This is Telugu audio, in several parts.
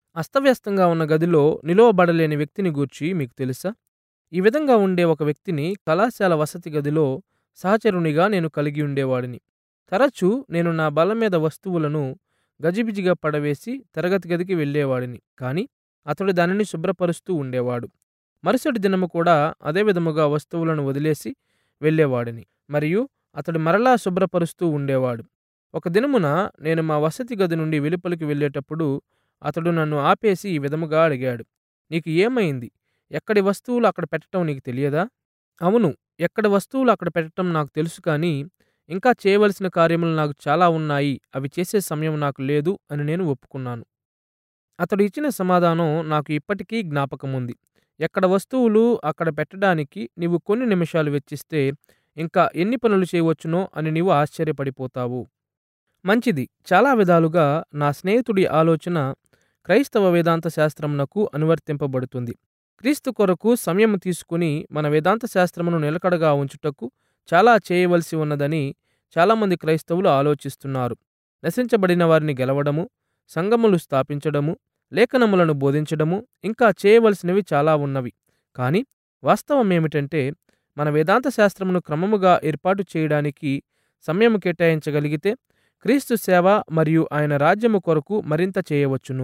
అస్తవ్యస్తంగా ఉన్న గదిలో నిలువబడలేని వ్యక్తిని గూర్చి మీకు తెలుసా ఈ విధంగా ఉండే ఒక వ్యక్తిని కళాశాల వసతి గదిలో సహచరునిగా నేను కలిగి ఉండేవాడిని తరచూ నేను నా బల్ల మీద వస్తువులను గజిబిజిగా పడవేసి తరగతి గదికి వెళ్ళేవాడిని కానీ అతడు దానిని శుభ్రపరుస్తూ ఉండేవాడు మరుసటి దినము కూడా అదే విధముగా వస్తువులను వదిలేసి వెళ్ళేవాడిని మరియు అతడు మరలా శుభ్రపరుస్తూ ఉండేవాడు ఒక దినమున నేను మా వసతి గది నుండి వెలుపలికి వెళ్ళేటప్పుడు అతడు నన్ను ఆపేసి ఈ విధముగా అడిగాడు నీకు ఏమైంది ఎక్కడి వస్తువులు అక్కడ పెట్టడం నీకు తెలియదా అవును ఎక్కడ వస్తువులు అక్కడ పెట్టడం నాకు తెలుసు కానీ ఇంకా చేయవలసిన కార్యములు నాకు చాలా ఉన్నాయి అవి చేసే సమయం నాకు లేదు అని నేను ఒప్పుకున్నాను అతడు ఇచ్చిన సమాధానం నాకు ఇప్పటికీ జ్ఞాపకం ఉంది ఎక్కడ వస్తువులు అక్కడ పెట్టడానికి నీవు కొన్ని నిమిషాలు వెచ్చిస్తే ఇంకా ఎన్ని పనులు చేయవచ్చునో అని నీవు ఆశ్చర్యపడిపోతావు మంచిది చాలా విధాలుగా నా స్నేహితుడి ఆలోచన క్రైస్తవ వేదాంత శాస్త్రమునకు అనువర్తింపబడుతుంది క్రీస్తు కొరకు సమయం తీసుకుని మన వేదాంత శాస్త్రమును నిలకడగా ఉంచుటకు చాలా చేయవలసి ఉన్నదని చాలామంది క్రైస్తవులు ఆలోచిస్తున్నారు నశించబడిన వారిని గెలవడము సంఘములు స్థాపించడము లేఖనములను బోధించడము ఇంకా చేయవలసినవి చాలా ఉన్నవి కానీ వాస్తవం ఏమిటంటే మన వేదాంత శాస్త్రమును క్రమముగా ఏర్పాటు చేయడానికి సమయం కేటాయించగలిగితే క్రీస్తు సేవ మరియు ఆయన రాజ్యము కొరకు మరింత చేయవచ్చును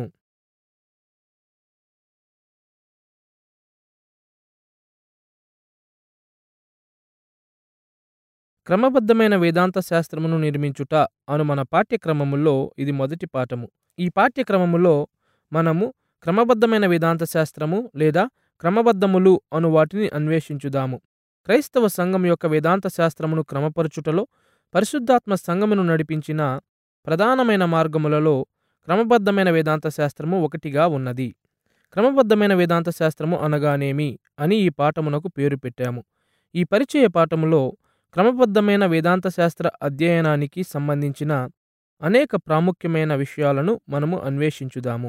క్రమబద్ధమైన వేదాంత శాస్త్రమును నిర్మించుట అను మన పాఠ్యక్రమములో ఇది మొదటి పాఠము ఈ పాఠ్యక్రమములో మనము క్రమబద్ధమైన వేదాంత శాస్త్రము లేదా క్రమబద్ధములు అను వాటిని అన్వేషించుదాము క్రైస్తవ సంఘం యొక్క వేదాంత శాస్త్రమును క్రమపరచుటలో పరిశుద్ధాత్మ సంఘమును నడిపించిన ప్రధానమైన మార్గములలో క్రమబద్ధమైన వేదాంత శాస్త్రము ఒకటిగా ఉన్నది క్రమబద్ధమైన వేదాంత శాస్త్రము అనగానేమి అని ఈ పాఠమునకు పేరు పెట్టాము ఈ పరిచయ పాఠములో క్రమబద్ధమైన వేదాంత శాస్త్ర అధ్యయనానికి సంబంధించిన అనేక ప్రాముఖ్యమైన విషయాలను మనము అన్వేషించుదాము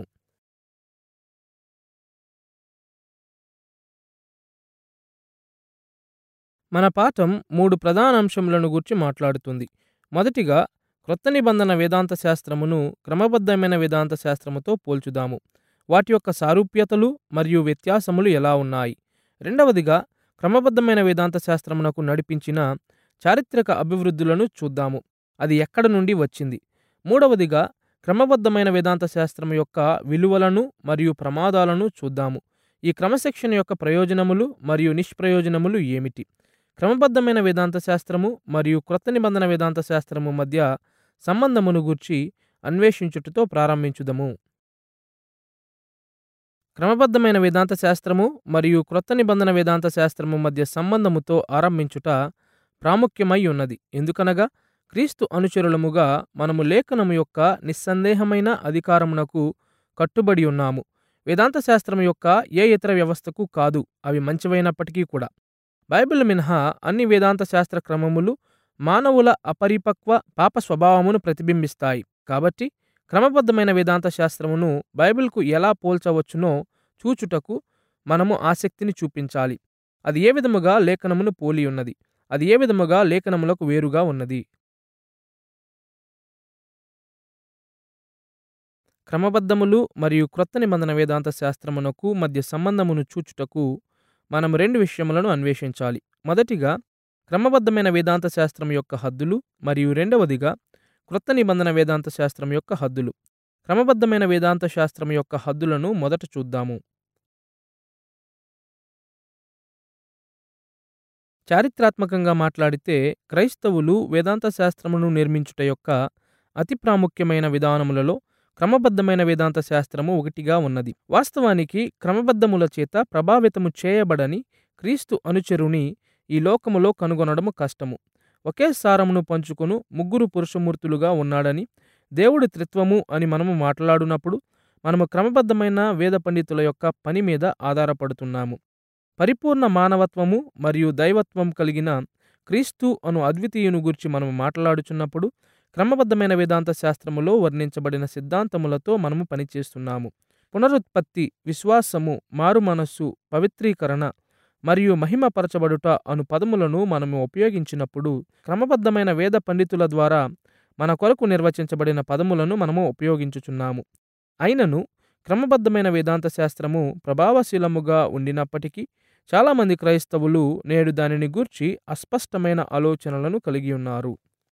మన పాఠం మూడు ప్రధాన అంశములను గురించి మాట్లాడుతుంది మొదటిగా క్రొత్త నిబంధన వేదాంత శాస్త్రమును క్రమబద్ధమైన వేదాంత శాస్త్రముతో పోల్చుదాము వాటి యొక్క సారూప్యతలు మరియు వ్యత్యాసములు ఎలా ఉన్నాయి రెండవదిగా క్రమబద్ధమైన వేదాంత శాస్త్రమునకు నడిపించిన చారిత్రక అభివృద్ధులను చూద్దాము అది ఎక్కడ నుండి వచ్చింది మూడవదిగా క్రమబద్ధమైన వేదాంత శాస్త్రం యొక్క విలువలను మరియు ప్రమాదాలను చూద్దాము ఈ క్రమశిక్షణ యొక్క ప్రయోజనములు మరియు నిష్ప్రయోజనములు ఏమిటి క్రమబద్ధమైన వేదాంత శాస్త్రము మరియు క్రొత్త నిబంధన వేదాంత శాస్త్రము మధ్య సంబంధమును గూర్చి అన్వేషించుటతో ప్రారంభించుదము క్రమబద్ధమైన వేదాంత శాస్త్రము మరియు క్రొత్త నిబంధన వేదాంత శాస్త్రము మధ్య సంబంధముతో ఆరంభించుట ప్రాముఖ్యమై ఉన్నది ఎందుకనగా క్రీస్తు అనుచరులముగా మనము లేఖనము యొక్క నిస్సందేహమైన అధికారమునకు కట్టుబడి ఉన్నాము వేదాంత శాస్త్రం యొక్క ఏ ఇతర వ్యవస్థకు కాదు అవి మంచివైనప్పటికీ కూడా బైబిల్ మినహా అన్ని వేదాంత శాస్త్ర క్రమములు మానవుల అపరిపక్వ పాప స్వభావమును ప్రతిబింబిస్తాయి కాబట్టి క్రమబద్ధమైన వేదాంత శాస్త్రమును బైబిల్కు ఎలా పోల్చవచ్చునో చూచుటకు మనము ఆసక్తిని చూపించాలి అది ఏ విధముగా లేఖనమును పోలి ఉన్నది అది ఏ విధముగా లేఖనములకు వేరుగా ఉన్నది క్రమబద్ధములు మరియు క్రొత్త నిబంధన వేదాంత శాస్త్రమునకు మధ్య సంబంధమును చూచుటకు మనం రెండు విషయములను అన్వేషించాలి మొదటిగా క్రమబద్ధమైన వేదాంత శాస్త్రం యొక్క హద్దులు మరియు రెండవదిగా క్రొత్త నిబంధన వేదాంత శాస్త్రం యొక్క హద్దులు క్రమబద్ధమైన వేదాంత శాస్త్రం యొక్క హద్దులను మొదట చూద్దాము చారిత్రాత్మకంగా మాట్లాడితే క్రైస్తవులు వేదాంత శాస్త్రమును నిర్మించుట యొక్క అతి ప్రాముఖ్యమైన విధానములలో క్రమబద్ధమైన వేదాంత శాస్త్రము ఒకటిగా ఉన్నది వాస్తవానికి క్రమబద్ధముల చేత ప్రభావితము చేయబడని క్రీస్తు అనుచరుని ఈ లోకములో కనుగొనడము కష్టము ఒకే సారమును పంచుకొను ముగ్గురు పురుషమూర్తులుగా ఉన్నాడని దేవుడి త్రిత్వము అని మనము మాట్లాడునప్పుడు మనము క్రమబద్ధమైన వేద పండితుల యొక్క పని మీద ఆధారపడుతున్నాము పరిపూర్ణ మానవత్వము మరియు దైవత్వం కలిగిన క్రీస్తు అను అద్వితీయుని గురించి మనము మాట్లాడుచున్నప్పుడు క్రమబద్ధమైన వేదాంత శాస్త్రములో వర్ణించబడిన సిద్ధాంతములతో మనము పనిచేస్తున్నాము పునరుత్పత్తి విశ్వాసము మారు మనస్సు పవిత్రీకరణ మరియు మహిమపరచబడుట అను పదములను మనము ఉపయోగించినప్పుడు క్రమబద్ధమైన వేద పండితుల ద్వారా మన కొరకు నిర్వచించబడిన పదములను మనము ఉపయోగించుచున్నాము అయినను క్రమబద్ధమైన వేదాంత శాస్త్రము ప్రభావశీలముగా ఉండినప్పటికీ చాలామంది క్రైస్తవులు నేడు దానిని గూర్చి అస్పష్టమైన ఆలోచనలను కలిగి ఉన్నారు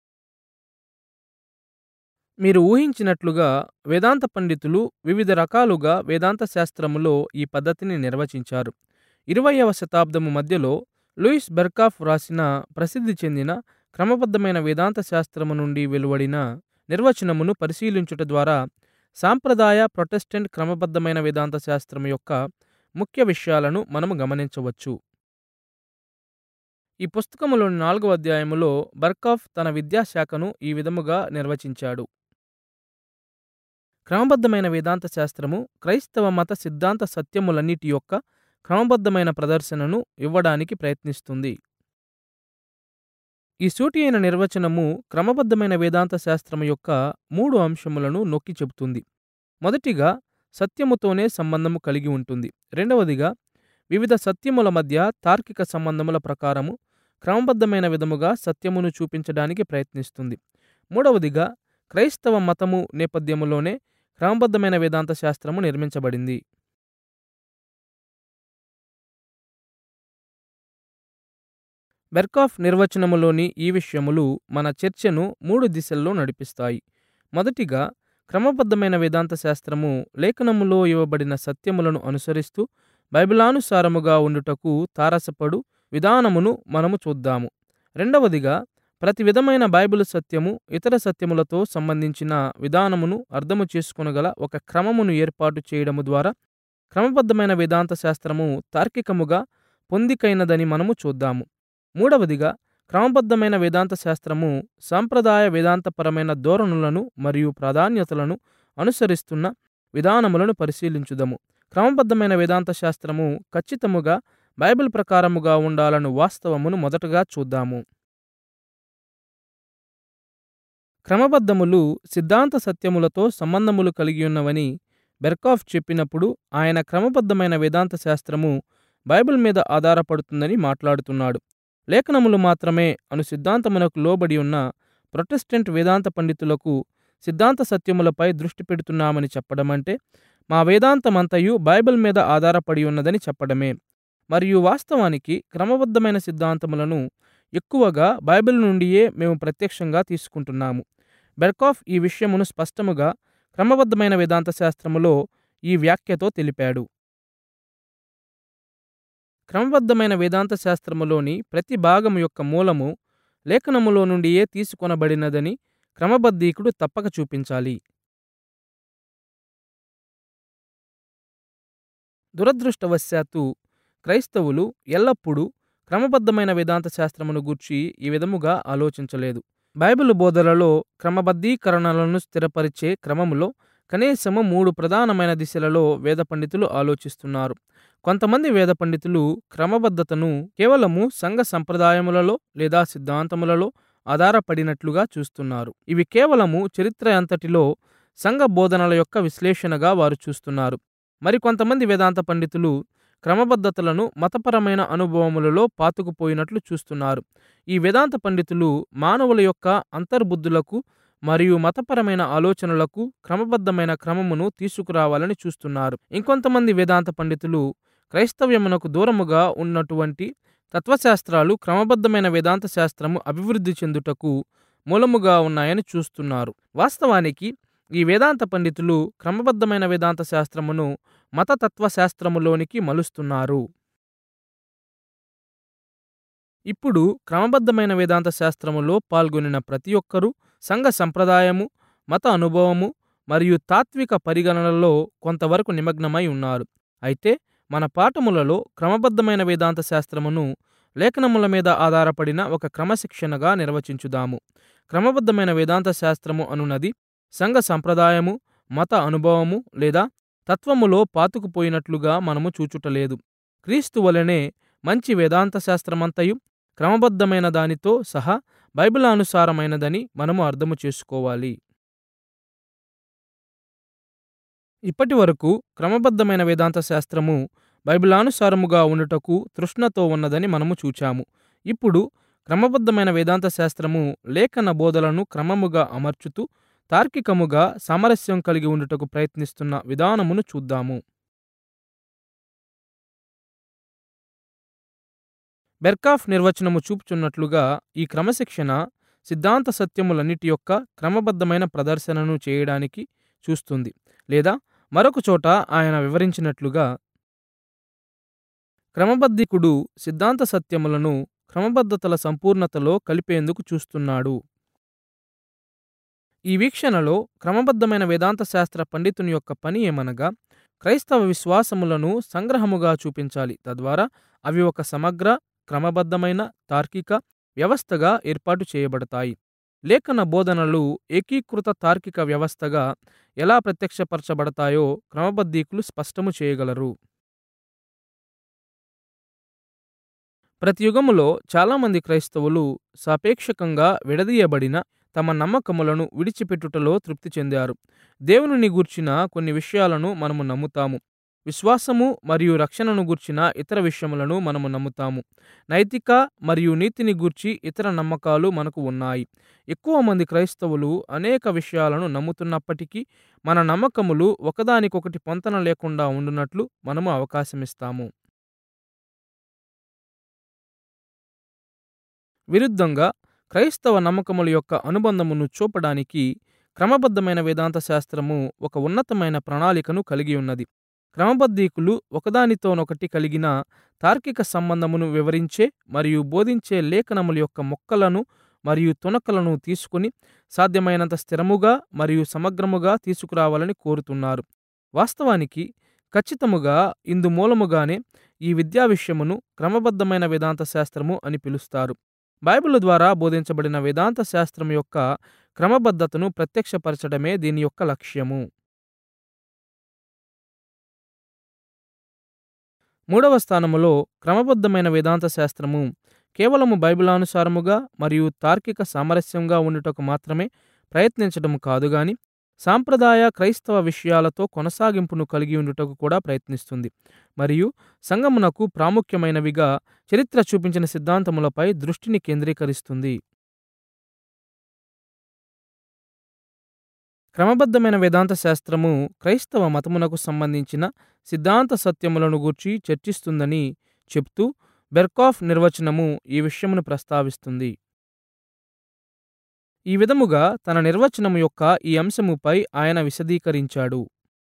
మీరు ఊహించినట్లుగా వేదాంత పండితులు వివిధ రకాలుగా వేదాంత శాస్త్రములో ఈ పద్ధతిని నిర్వచించారు ఇరవయవ శతాబ్దము మధ్యలో లూయిస్ బెర్కాఫ్ రాసిన ప్రసిద్ధి చెందిన క్రమబద్ధమైన వేదాంత శాస్త్రము నుండి వెలువడిన నిర్వచనమును పరిశీలించుట ద్వారా సాంప్రదాయ ప్రొటెస్టెంట్ క్రమబద్ధమైన వేదాంత శాస్త్రం యొక్క ముఖ్య విషయాలను మనము గమనించవచ్చు ఈ పుస్తకములోని నాలుగవ అధ్యాయములో బర్కాఫ్ తన విద్యాశాఖను ఈ విధముగా నిర్వచించాడు క్రమబద్ధమైన వేదాంత శాస్త్రము క్రైస్తవ మత సిద్ధాంత సత్యములన్నిటి యొక్క క్రమబద్ధమైన ప్రదర్శనను ఇవ్వడానికి ప్రయత్నిస్తుంది ఈ సూటి అయిన నిర్వచనము క్రమబద్ధమైన వేదాంత శాస్త్రము యొక్క మూడు అంశములను నొక్కి చెబుతుంది మొదటిగా సత్యముతోనే సంబంధము కలిగి ఉంటుంది రెండవదిగా వివిధ సత్యముల మధ్య తార్కిక సంబంధముల ప్రకారము క్రమబద్ధమైన విధముగా సత్యమును చూపించడానికి ప్రయత్నిస్తుంది మూడవదిగా క్రైస్తవ మతము నేపథ్యములోనే క్రమబద్ధమైన వేదాంత శాస్త్రము నిర్మించబడింది బెర్కాఫ్ నిర్వచనములోని ఈ విషయములు మన చర్చను మూడు దిశల్లో నడిపిస్తాయి మొదటిగా క్రమబద్ధమైన వేదాంత శాస్త్రము లేఖనములో ఇవ్వబడిన సత్యములను అనుసరిస్తూ బైబిలానుసారముగా ఉండుటకు తారసపడు విధానమును మనము చూద్దాము రెండవదిగా ప్రతి విధమైన బైబిల్ సత్యము ఇతర సత్యములతో సంబంధించిన విధానమును అర్థము చేసుకొనగల ఒక క్రమమును ఏర్పాటు చేయడము ద్వారా క్రమబద్ధమైన వేదాంత శాస్త్రము తార్కికముగా పొందికైనదని మనము చూద్దాము మూడవదిగా క్రమబద్ధమైన వేదాంత శాస్త్రము సాంప్రదాయ వేదాంతపరమైన ధోరణులను మరియు ప్రాధాన్యతలను అనుసరిస్తున్న విధానములను పరిశీలించుదము క్రమబద్ధమైన వేదాంత శాస్త్రము ఖచ్చితముగా బైబిల్ ప్రకారముగా ఉండాలను వాస్తవమును మొదటగా చూద్దాము క్రమబద్ధములు సిద్ధాంత సత్యములతో సంబంధములు కలిగి ఉన్నవని బెర్కాఫ్ చెప్పినప్పుడు ఆయన క్రమబద్ధమైన వేదాంత శాస్త్రము బైబిల్ మీద ఆధారపడుతుందని మాట్లాడుతున్నాడు లేఖనములు మాత్రమే అను సిద్ధాంతమునకు లోబడి ఉన్న ప్రొటెస్టెంట్ వేదాంత పండితులకు సిద్ధాంత సత్యములపై దృష్టి పెడుతున్నామని చెప్పడమంటే మా వేదాంతమంతయు బైబిల్ మీద ఆధారపడి ఉన్నదని చెప్పడమే మరియు వాస్తవానికి క్రమబద్ధమైన సిద్ధాంతములను ఎక్కువగా బైబిల్ నుండియే మేము ప్రత్యక్షంగా తీసుకుంటున్నాము బెర్కాఫ్ ఈ విషయమును స్పష్టముగా క్రమబద్ధమైన వేదాంత శాస్త్రములో ఈ వ్యాఖ్యతో తెలిపాడు క్రమబద్ధమైన వేదాంత శాస్త్రములోని ప్రతి భాగము యొక్క మూలము లేఖనములో నుండియే తీసుకొనబడినదని క్రమబద్ధీకుడు తప్పక చూపించాలి దురదృష్టవశాత్తు క్రైస్తవులు ఎల్లప్పుడూ క్రమబద్ధమైన వేదాంత శాస్త్రమును గూర్చి ఈ విధముగా ఆలోచించలేదు బైబిల్ బోధలలో క్రమబద్ధీకరణలను స్థిరపరిచే క్రమములో కనీసము మూడు ప్రధానమైన దిశలలో వేద పండితులు ఆలోచిస్తున్నారు కొంతమంది వేద పండితులు క్రమబద్ధతను కేవలము సంఘ సంప్రదాయములలో లేదా సిద్ధాంతములలో ఆధారపడినట్లుగా చూస్తున్నారు ఇవి కేవలము చరిత్ర అంతటిలో సంఘ బోధనల యొక్క విశ్లేషణగా వారు చూస్తున్నారు మరికొంతమంది వేదాంత పండితులు క్రమబద్ధతలను మతపరమైన అనుభవములలో పాతుకుపోయినట్లు చూస్తున్నారు ఈ వేదాంత పండితులు మానవుల యొక్క అంతర్బుద్ధులకు మరియు మతపరమైన ఆలోచనలకు క్రమబద్ధమైన క్రమమును తీసుకురావాలని చూస్తున్నారు ఇంకొంతమంది వేదాంత పండితులు క్రైస్తవ్యమునకు దూరముగా ఉన్నటువంటి తత్వశాస్త్రాలు క్రమబద్ధమైన వేదాంత శాస్త్రము అభివృద్ధి చెందుటకు మూలముగా ఉన్నాయని చూస్తున్నారు వాస్తవానికి ఈ వేదాంత పండితులు క్రమబద్ధమైన వేదాంత శాస్త్రమును మతతత్వ శాస్త్రములోనికి మలుస్తున్నారు ఇప్పుడు క్రమబద్ధమైన వేదాంత శాస్త్రములో పాల్గొనిన ప్రతి ఒక్కరూ సంఘ సంప్రదాయము మత అనుభవము మరియు తాత్విక పరిగణనలలో కొంతవరకు నిమగ్నమై ఉన్నారు అయితే మన పాఠములలో క్రమబద్ధమైన వేదాంత శాస్త్రమును లేఖనముల మీద ఆధారపడిన ఒక క్రమశిక్షణగా నిర్వచించుదాము క్రమబద్ధమైన వేదాంత శాస్త్రము అనున్నది సంఘ సంప్రదాయము మత అనుభవము లేదా తత్వములో పాతుకుపోయినట్లుగా మనము చూచుటలేదు క్రీస్తు వలనే మంచి వేదాంత శాస్త్రమంతయు క్రమబద్ధమైన దానితో సహా బైబిలానుసారమైనదని మనము అర్థము చేసుకోవాలి ఇప్పటి వరకు క్రమబద్ధమైన వేదాంత శాస్త్రము బైబిలానుసారముగా ఉండుటకు తృష్ణతో ఉన్నదని మనము చూచాము ఇప్పుడు క్రమబద్ధమైన వేదాంత శాస్త్రము లేఖన బోధలను క్రమముగా అమర్చుతూ తార్కికముగా సామరస్యం కలిగి ఉండుటకు ప్రయత్నిస్తున్న విధానమును చూద్దాము బెర్కాఫ్ నిర్వచనము చూపుచున్నట్లుగా ఈ క్రమశిక్షణ సిద్ధాంత సత్యములన్నిటి యొక్క క్రమబద్ధమైన ప్రదర్శనను చేయడానికి చూస్తుంది లేదా మరొక చోట ఆయన వివరించినట్లుగా క్రమబద్ధికుడు సిద్ధాంత సత్యములను క్రమబద్ధతల సంపూర్ణతలో కలిపేందుకు చూస్తున్నాడు ఈ వీక్షణలో క్రమబద్ధమైన వేదాంత శాస్త్ర పండితుని యొక్క పని ఏమనగా క్రైస్తవ విశ్వాసములను సంగ్రహముగా చూపించాలి తద్వారా అవి ఒక సమగ్ర క్రమబద్ధమైన తార్కిక వ్యవస్థగా ఏర్పాటు చేయబడతాయి లేఖన బోధనలు ఏకీకృత తార్కిక వ్యవస్థగా ఎలా ప్రత్యక్షపరచబడతాయో క్రమబద్ధీకులు స్పష్టము చేయగలరు ప్రతి యుగములో చాలామంది క్రైస్తవులు సాపేక్షకంగా విడదీయబడిన తమ నమ్మకములను విడిచిపెట్టుటలో తృప్తి చెందారు దేవునిని గూర్చిన కొన్ని విషయాలను మనము నమ్ముతాము విశ్వాసము మరియు రక్షణను గూర్చిన ఇతర విషయములను మనము నమ్ముతాము నైతిక మరియు నీతిని గూర్చి ఇతర నమ్మకాలు మనకు ఉన్నాయి ఎక్కువ మంది క్రైస్తవులు అనేక విషయాలను నమ్ముతున్నప్పటికీ మన నమ్మకములు ఒకదానికొకటి పొంతన లేకుండా ఉండునట్లు మనము అవకాశమిస్తాము విరుద్ధంగా క్రైస్తవ నమ్మకముల యొక్క అనుబంధమును చూపడానికి క్రమబద్ధమైన వేదాంత శాస్త్రము ఒక ఉన్నతమైన ప్రణాళికను కలిగి ఉన్నది క్రమబద్ధీకులు ఒకదానితోనొకటి కలిగిన తార్కిక సంబంధమును వివరించే మరియు బోధించే లేఖనముల యొక్క మొక్కలను మరియు తునకలను తీసుకుని సాధ్యమైనంత స్థిరముగా మరియు సమగ్రముగా తీసుకురావాలని కోరుతున్నారు వాస్తవానికి ఖచ్చితముగా ఇందు మూలముగానే ఈ విద్యా విషయమును క్రమబద్ధమైన వేదాంత శాస్త్రము అని పిలుస్తారు బైబిల్ ద్వారా బోధించబడిన వేదాంత శాస్త్రం యొక్క క్రమబద్ధతను ప్రత్యక్షపరచడమే దీని యొక్క లక్ష్యము మూడవ స్థానములో క్రమబద్ధమైన వేదాంత శాస్త్రము కేవలము బైబిలానుసారముగా మరియు తార్కిక సామరస్యంగా ఉండుటకు మాత్రమే ప్రయత్నించడం కాదు గాని సాంప్రదాయ క్రైస్తవ విషయాలతో కొనసాగింపును కలిగి ఉండుటకు కూడా ప్రయత్నిస్తుంది మరియు సంగమునకు ప్రాముఖ్యమైనవిగా చరిత్ర చూపించిన సిద్ధాంతములపై దృష్టిని కేంద్రీకరిస్తుంది క్రమబద్ధమైన వేదాంత శాస్త్రము క్రైస్తవ మతమునకు సంబంధించిన సిద్ధాంత సత్యములను గూర్చి చర్చిస్తుందని చెప్తూ బెర్కాఫ్ నిర్వచనము ఈ విషయమును ప్రస్తావిస్తుంది ఈ విధముగా తన నిర్వచనము యొక్క ఈ అంశముపై ఆయన విశదీకరించాడు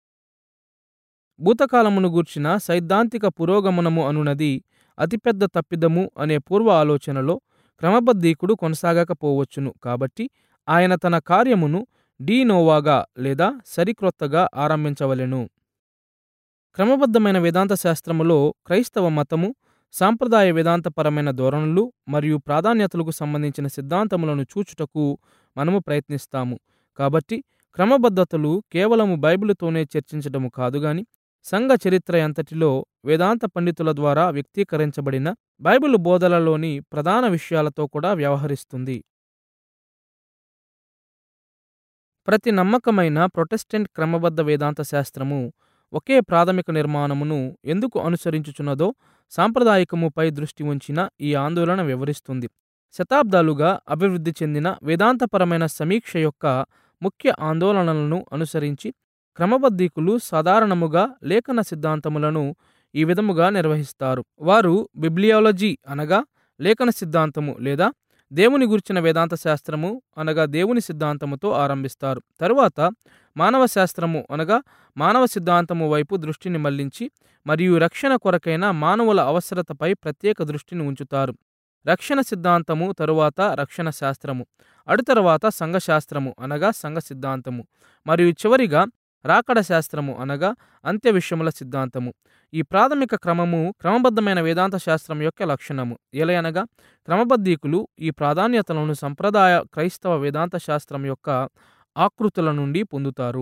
భూతకాలమును గూర్చిన సైద్ధాంతిక పురోగమనము అనునది అతిపెద్ద తప్పిదము అనే పూర్వ ఆలోచనలో క్రమబద్ధీకుడు కొనసాగకపోవచ్చును కాబట్టి ఆయన తన కార్యమును డీ నోవాగా లేదా సరిక్రొత్తగా ఆరంభించవలెను క్రమబద్ధమైన వేదాంత శాస్త్రములో క్రైస్తవ మతము సాంప్రదాయ వేదాంతపరమైన ధోరణులు మరియు ప్రాధాన్యతలకు సంబంధించిన సిద్ధాంతములను చూచుటకు మనము ప్రయత్నిస్తాము కాబట్టి క్రమబద్ధతలు కేవలము బైబిలుతోనే చర్చించడము కాదుగాని సంఘ చరిత్ర అంతటిలో వేదాంత పండితుల ద్వారా వ్యక్తీకరించబడిన బైబిలు బోధలలోని ప్రధాన విషయాలతో కూడా వ్యవహరిస్తుంది ప్రతి నమ్మకమైన ప్రొటెస్టెంట్ క్రమబద్ధ వేదాంత శాస్త్రము ఒకే ప్రాథమిక నిర్మాణమును ఎందుకు అనుసరించుచున్నదో సాంప్రదాయకముపై దృష్టి ఉంచిన ఈ ఆందోళన వివరిస్తుంది శతాబ్దాలుగా అభివృద్ధి చెందిన వేదాంతపరమైన సమీక్ష యొక్క ముఖ్య ఆందోళనలను అనుసరించి క్రమబద్ధీకులు సాధారణముగా లేఖన సిద్ధాంతములను ఈ విధముగా నిర్వహిస్తారు వారు బిబ్లియాలజీ అనగా లేఖన సిద్ధాంతము లేదా దేవుని గురించిన వేదాంత శాస్త్రము అనగా దేవుని సిద్ధాంతముతో ఆరంభిస్తారు తరువాత మానవ శాస్త్రము అనగా మానవ సిద్ధాంతము వైపు దృష్టిని మళ్లించి మరియు రక్షణ కొరకైన మానవుల అవసరతపై ప్రత్యేక దృష్టిని ఉంచుతారు రక్షణ సిద్ధాంతము తరువాత రక్షణ శాస్త్రము అడు తర్వాత సంఘశాస్త్రము అనగా సంఘ సిద్ధాంతము మరియు చివరిగా రాకడ శాస్త్రము అనగా అంత్య విషయముల సిద్ధాంతము ఈ ప్రాథమిక క్రమము క్రమబద్ధమైన వేదాంత శాస్త్రం యొక్క లక్షణము ఎలయనగా క్రమబద్ధీకులు ఈ ప్రాధాన్యతలను సంప్రదాయ క్రైస్తవ వేదాంత శాస్త్రం యొక్క ఆకృతుల నుండి పొందుతారు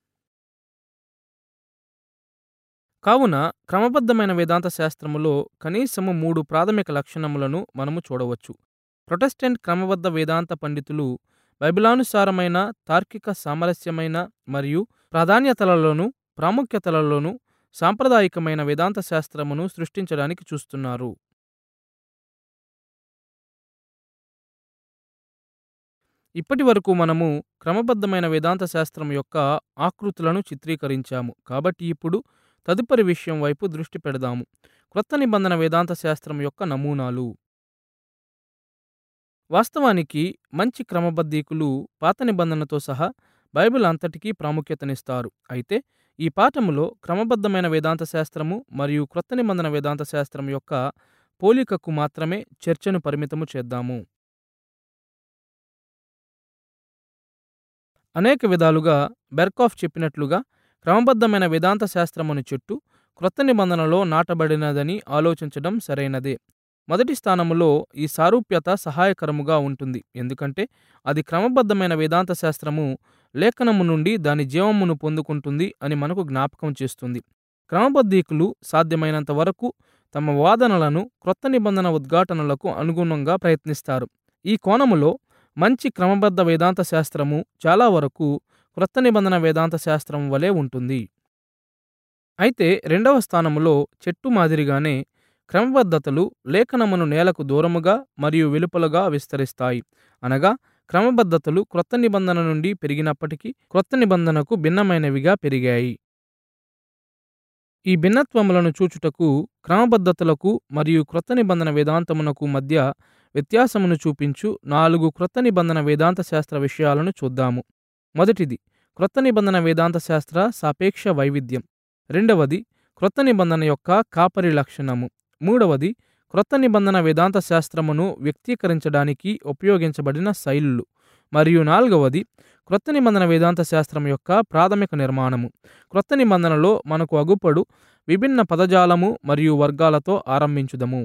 కావున క్రమబద్ధమైన వేదాంత శాస్త్రములో కనీసము మూడు ప్రాథమిక లక్షణములను మనము చూడవచ్చు ప్రొటెస్టెంట్ క్రమబద్ధ వేదాంత పండితులు బైబిలానుసారమైన తార్కిక సామరస్యమైన మరియు ప్రాధాన్యతలలోను ప్రాముఖ్యతలలోను సాంప్రదాయికమైన వేదాంత శాస్త్రమును సృష్టించడానికి చూస్తున్నారు ఇప్పటి వరకు మనము క్రమబద్ధమైన వేదాంత శాస్త్రం యొక్క ఆకృతులను చిత్రీకరించాము కాబట్టి ఇప్పుడు తదుపరి విషయం వైపు దృష్టి పెడదాము క్రొత్త నిబంధన వేదాంత శాస్త్రం యొక్క నమూనాలు వాస్తవానికి మంచి క్రమబద్ధీకులు పాత నిబంధనతో సహా బైబిల్ అంతటికీ ప్రాముఖ్యతనిస్తారు అయితే ఈ పాఠములో క్రమబద్ధమైన వేదాంత శాస్త్రము మరియు క్రొత్త నిబంధన వేదాంత శాస్త్రం యొక్క పోలికకు మాత్రమే చర్చను పరిమితము చేద్దాము అనేక విధాలుగా బెర్కాఫ్ చెప్పినట్లుగా క్రమబద్ధమైన వేదాంత శాస్త్రముని చెట్టు క్రొత్త నిబంధనలో నాటబడినదని ఆలోచించడం సరైనదే మొదటి స్థానములో ఈ సారూప్యత సహాయకరముగా ఉంటుంది ఎందుకంటే అది క్రమబద్ధమైన వేదాంత శాస్త్రము లేఖనము నుండి దాని జీవమును పొందుకుంటుంది అని మనకు జ్ఞాపకం చేస్తుంది క్రమబద్ధీకులు సాధ్యమైనంత వరకు తమ వాదనలను క్రొత్త నిబంధన ఉద్ఘాటనలకు అనుగుణంగా ప్రయత్నిస్తారు ఈ కోణములో మంచి క్రమబద్ధ వేదాంత శాస్త్రము చాలా వరకు క్రొత్త నిబంధన వేదాంత శాస్త్రం వలె ఉంటుంది అయితే రెండవ స్థానములో చెట్టు మాదిరిగానే క్రమబద్ధతలు లేఖనమును నేలకు దూరముగా మరియు వెలుపలగా విస్తరిస్తాయి అనగా క్రమబద్ధతలు క్రొత్త నిబంధన నుండి పెరిగినప్పటికీ క్రొత్త నిబంధనకు భిన్నమైనవిగా పెరిగాయి ఈ భిన్నత్వములను చూచుటకు క్రమబద్ధతలకు మరియు క్రొత్త నిబంధన వేదాంతమునకు మధ్య వ్యత్యాసమును చూపించు నాలుగు క్రొత్త నిబంధన వేదాంత శాస్త్ర విషయాలను చూద్దాము మొదటిది క్రొత్త నిబంధన వేదాంత శాస్త్ర సాపేక్ష వైవిధ్యం రెండవది క్రొత్త నిబంధన యొక్క కాపరి లక్షణము మూడవది క్రొత్త నిబంధన వేదాంత శాస్త్రమును వ్యక్తీకరించడానికి ఉపయోగించబడిన శైలులు మరియు నాలుగవది క్రొత్త నిబంధన వేదాంత శాస్త్రం యొక్క ప్రాథమిక నిర్మాణము క్రొత్త నిబంధనలో మనకు అగుపడు విభిన్న పదజాలము మరియు వర్గాలతో ఆరంభించుదము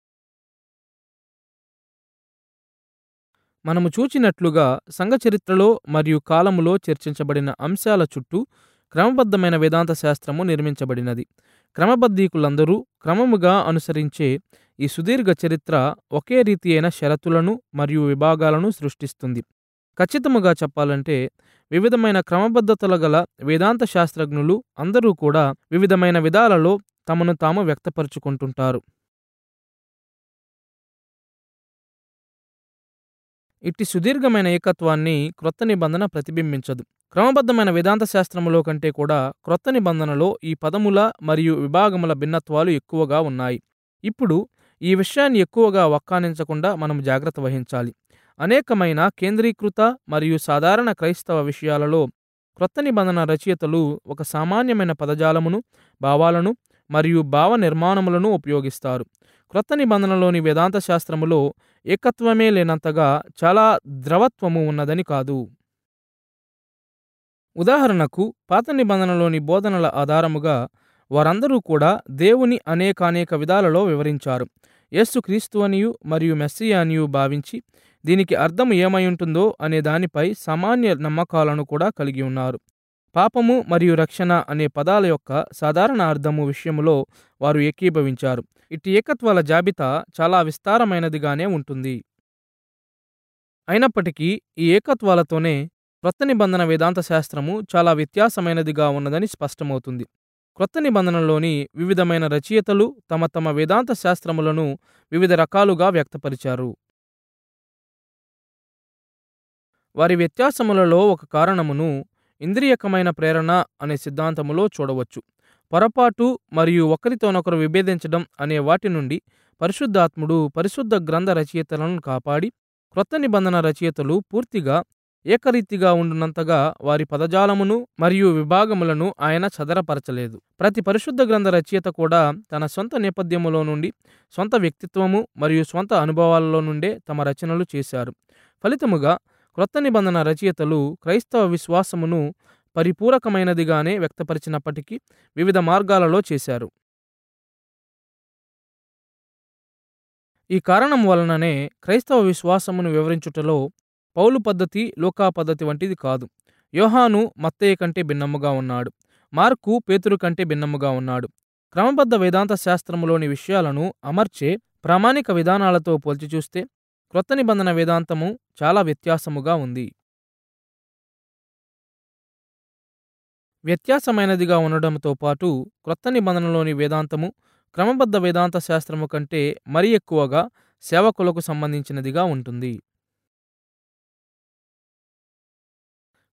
మనము చూచినట్లుగా సంఘ చరిత్రలో మరియు కాలములో చర్చించబడిన అంశాల చుట్టూ క్రమబద్ధమైన వేదాంత శాస్త్రము నిర్మించబడినది క్రమబద్ధీకులందరూ క్రమముగా అనుసరించే ఈ సుదీర్ఘ చరిత్ర ఒకే రీతి అయిన షరతులను మరియు విభాగాలను సృష్టిస్తుంది ఖచ్చితముగా చెప్పాలంటే వివిధమైన క్రమబద్ధతల గల వేదాంత శాస్త్రజ్ఞులు అందరూ కూడా వివిధమైన విధాలలో తమను తాము వ్యక్తపరుచుకుంటుంటారు ఇట్టి సుదీర్ఘమైన ఏకత్వాన్ని క్రొత్త నిబంధన ప్రతిబింబించదు క్రమబద్ధమైన వేదాంత శాస్త్రములో కంటే కూడా క్రొత్త నిబంధనలో ఈ పదముల మరియు విభాగముల భిన్నత్వాలు ఎక్కువగా ఉన్నాయి ఇప్పుడు ఈ విషయాన్ని ఎక్కువగా వక్కానించకుండా మనం జాగ్రత్త వహించాలి అనేకమైన కేంద్రీకృత మరియు సాధారణ క్రైస్తవ విషయాలలో క్రొత్త నిబంధన రచయితలు ఒక సామాన్యమైన పదజాలమును భావాలను మరియు భావ నిర్మాణములను ఉపయోగిస్తారు క్రొత్త నిబంధనలోని వేదాంత శాస్త్రములో ఏకత్వమే లేనంతగా చాలా ద్రవత్వము ఉన్నదని కాదు ఉదాహరణకు పాత నిబంధనలోని బోధనల ఆధారముగా వారందరూ కూడా దేవుని అనేకానేక విధాలలో వివరించారు యేసు క్రీస్తు అనియు మరియు మెస్సియా అనియు భావించి దీనికి అర్థం ఏమై ఉంటుందో అనే దానిపై సామాన్య నమ్మకాలను కూడా కలిగి ఉన్నారు పాపము మరియు రక్షణ అనే పదాల యొక్క సాధారణ అర్థము విషయములో వారు ఏకీభవించారు ఇటు ఏకత్వాల జాబితా చాలా విస్తారమైనదిగానే ఉంటుంది అయినప్పటికీ ఈ ఏకత్వాలతోనే క్రొత్త నిబంధన వేదాంత శాస్త్రము చాలా వ్యత్యాసమైనదిగా ఉన్నదని స్పష్టమవుతుంది క్రొత్త నిబంధనలోని వివిధమైన రచయితలు తమ తమ వేదాంత శాస్త్రములను వివిధ రకాలుగా వ్యక్తపరిచారు వారి వ్యత్యాసములలో ఒక కారణమును ఇంద్రియకమైన ప్రేరణ అనే సిద్ధాంతములో చూడవచ్చు పొరపాటు మరియు ఒకరితోనొకరు విభేదించడం అనే వాటి నుండి పరిశుద్ధాత్ముడు పరిశుద్ధ గ్రంథ రచయితలను కాపాడి క్రొత్త నిబంధన రచయితలు పూర్తిగా ఏకరీతిగా ఉండునంతగా వారి పదజాలమును మరియు విభాగములను ఆయన చదరపరచలేదు ప్రతి పరిశుద్ధ గ్రంథ రచయిత కూడా తన సొంత నేపథ్యములో నుండి సొంత వ్యక్తిత్వము మరియు సొంత అనుభవాలలో నుండే తమ రచనలు చేశారు ఫలితముగా క్రొత్త నిబంధన రచయితలు క్రైస్తవ విశ్వాసమును పరిపూరకమైనదిగానే వ్యక్తపరిచినప్పటికీ వివిధ మార్గాలలో చేశారు ఈ కారణం వలననే క్రైస్తవ విశ్వాసమును వివరించుటలో పౌలు పద్ధతి లూకా పద్ధతి వంటిది కాదు యోహాను మత్తయ్య కంటే భిన్నముగా ఉన్నాడు మార్కు పేతురు కంటే భిన్నముగా ఉన్నాడు క్రమబద్ధ వేదాంత శాస్త్రములోని విషయాలను అమర్చే ప్రామాణిక విధానాలతో పోల్చి చూస్తే క్రొత్త నిబంధన వేదాంతము చాలా వ్యత్యాసముగా ఉంది వ్యత్యాసమైనదిగా ఉండడంతో పాటు క్రొత్త నిబంధనలోని వేదాంతము క్రమబద్ధ వేదాంత శాస్త్రము కంటే మరి ఎక్కువగా సేవకులకు సంబంధించినదిగా ఉంటుంది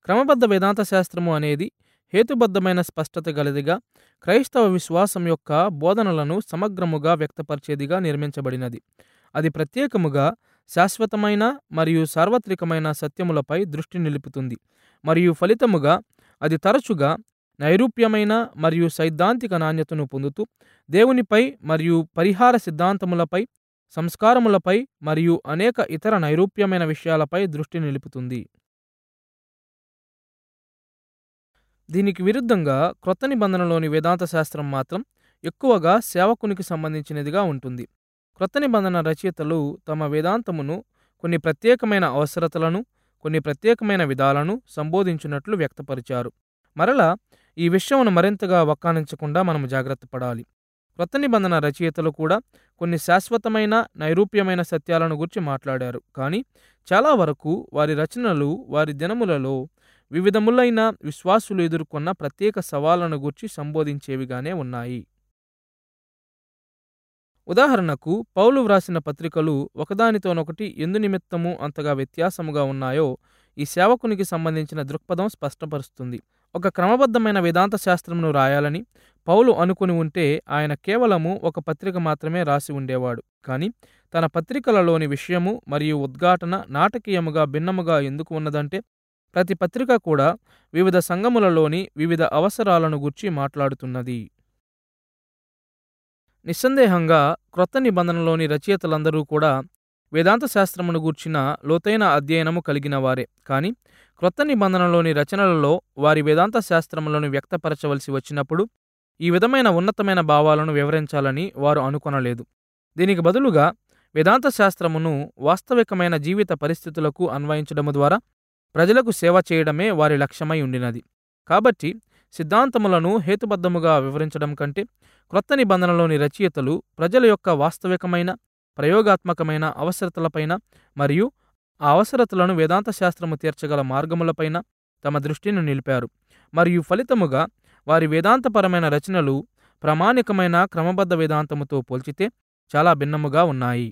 క్రమబద్ధ వేదాంత శాస్త్రము అనేది హేతుబద్ధమైన స్పష్టత గలదిగా క్రైస్తవ విశ్వాసం యొక్క బోధనలను సమగ్రముగా వ్యక్తపరిచేదిగా నిర్మించబడినది అది ప్రత్యేకముగా శాశ్వతమైన మరియు సార్వత్రికమైన సత్యములపై దృష్టి నిలుపుతుంది మరియు ఫలితముగా అది తరచుగా నైరూప్యమైన మరియు సైద్ధాంతిక నాణ్యతను పొందుతూ దేవునిపై మరియు పరిహార సిద్ధాంతములపై సంస్కారములపై మరియు అనేక ఇతర నైరూప్యమైన విషయాలపై దృష్టి నిలుపుతుంది దీనికి విరుద్ధంగా క్రొత్త నిబంధనలోని వేదాంత శాస్త్రం మాత్రం ఎక్కువగా సేవకునికి సంబంధించినదిగా ఉంటుంది క్రొత్త నిబంధన రచయితలు తమ వేదాంతమును కొన్ని ప్రత్యేకమైన అవసరతలను కొన్ని ప్రత్యేకమైన విధాలను సంబోధించినట్లు వ్యక్తపరిచారు మరలా ఈ విషయమును మరింతగా వక్కానించకుండా మనము జాగ్రత్త పడాలి క్రొత్త నిబంధన రచయితలు కూడా కొన్ని శాశ్వతమైన నైరూప్యమైన సత్యాలను గురించి మాట్లాడారు కానీ చాలా వరకు వారి రచనలు వారి దినములలో వివిధములైన విశ్వాసులు ఎదుర్కొన్న ప్రత్యేక సవాళ్లను గురించి సంబోధించేవిగానే ఉన్నాయి ఉదాహరణకు పౌలు వ్రాసిన పత్రికలు ఒకదానితోనొకటి ఎందు నిమిత్తము అంతగా వ్యత్యాసముగా ఉన్నాయో ఈ సేవకునికి సంబంధించిన దృక్పథం స్పష్టపరుస్తుంది ఒక క్రమబద్ధమైన వేదాంత శాస్త్రమును రాయాలని పౌలు అనుకుని ఉంటే ఆయన కేవలము ఒక పత్రిక మాత్రమే రాసి ఉండేవాడు కానీ తన పత్రికలలోని విషయము మరియు ఉద్ఘాటన నాటకీయముగా భిన్నముగా ఎందుకు ఉన్నదంటే ప్రతి పత్రిక కూడా వివిధ సంఘములలోని వివిధ అవసరాలను గుర్చి మాట్లాడుతున్నది నిస్సందేహంగా క్రొత్త నిబంధనలోని రచయితలందరూ కూడా వేదాంత శాస్త్రమును గూర్చిన లోతైన అధ్యయనము కలిగిన వారే కానీ క్రొత్త నిబంధనలోని రచనలలో వారి వేదాంత శాస్త్రములను వ్యక్తపరచవలసి వచ్చినప్పుడు ఈ విధమైన ఉన్నతమైన భావాలను వివరించాలని వారు అనుకొనలేదు దీనికి బదులుగా వేదాంత శాస్త్రమును వాస్తవికమైన జీవిత పరిస్థితులకు అన్వయించడము ద్వారా ప్రజలకు సేవ చేయడమే వారి లక్ష్యమై ఉండినది కాబట్టి సిద్ధాంతములను హేతుబద్ధముగా వివరించడం కంటే క్రొత్త నిబంధనలోని రచయితలు ప్రజల యొక్క వాస్తవికమైన ప్రయోగాత్మకమైన అవసరతలపైన మరియు ఆ అవసరతలను వేదాంత శాస్త్రము తీర్చగల మార్గములపైన తమ దృష్టిని నిలిపారు మరియు ఫలితముగా వారి వేదాంతపరమైన రచనలు ప్రామాణికమైన క్రమబద్ధ వేదాంతముతో పోల్చితే చాలా భిన్నముగా ఉన్నాయి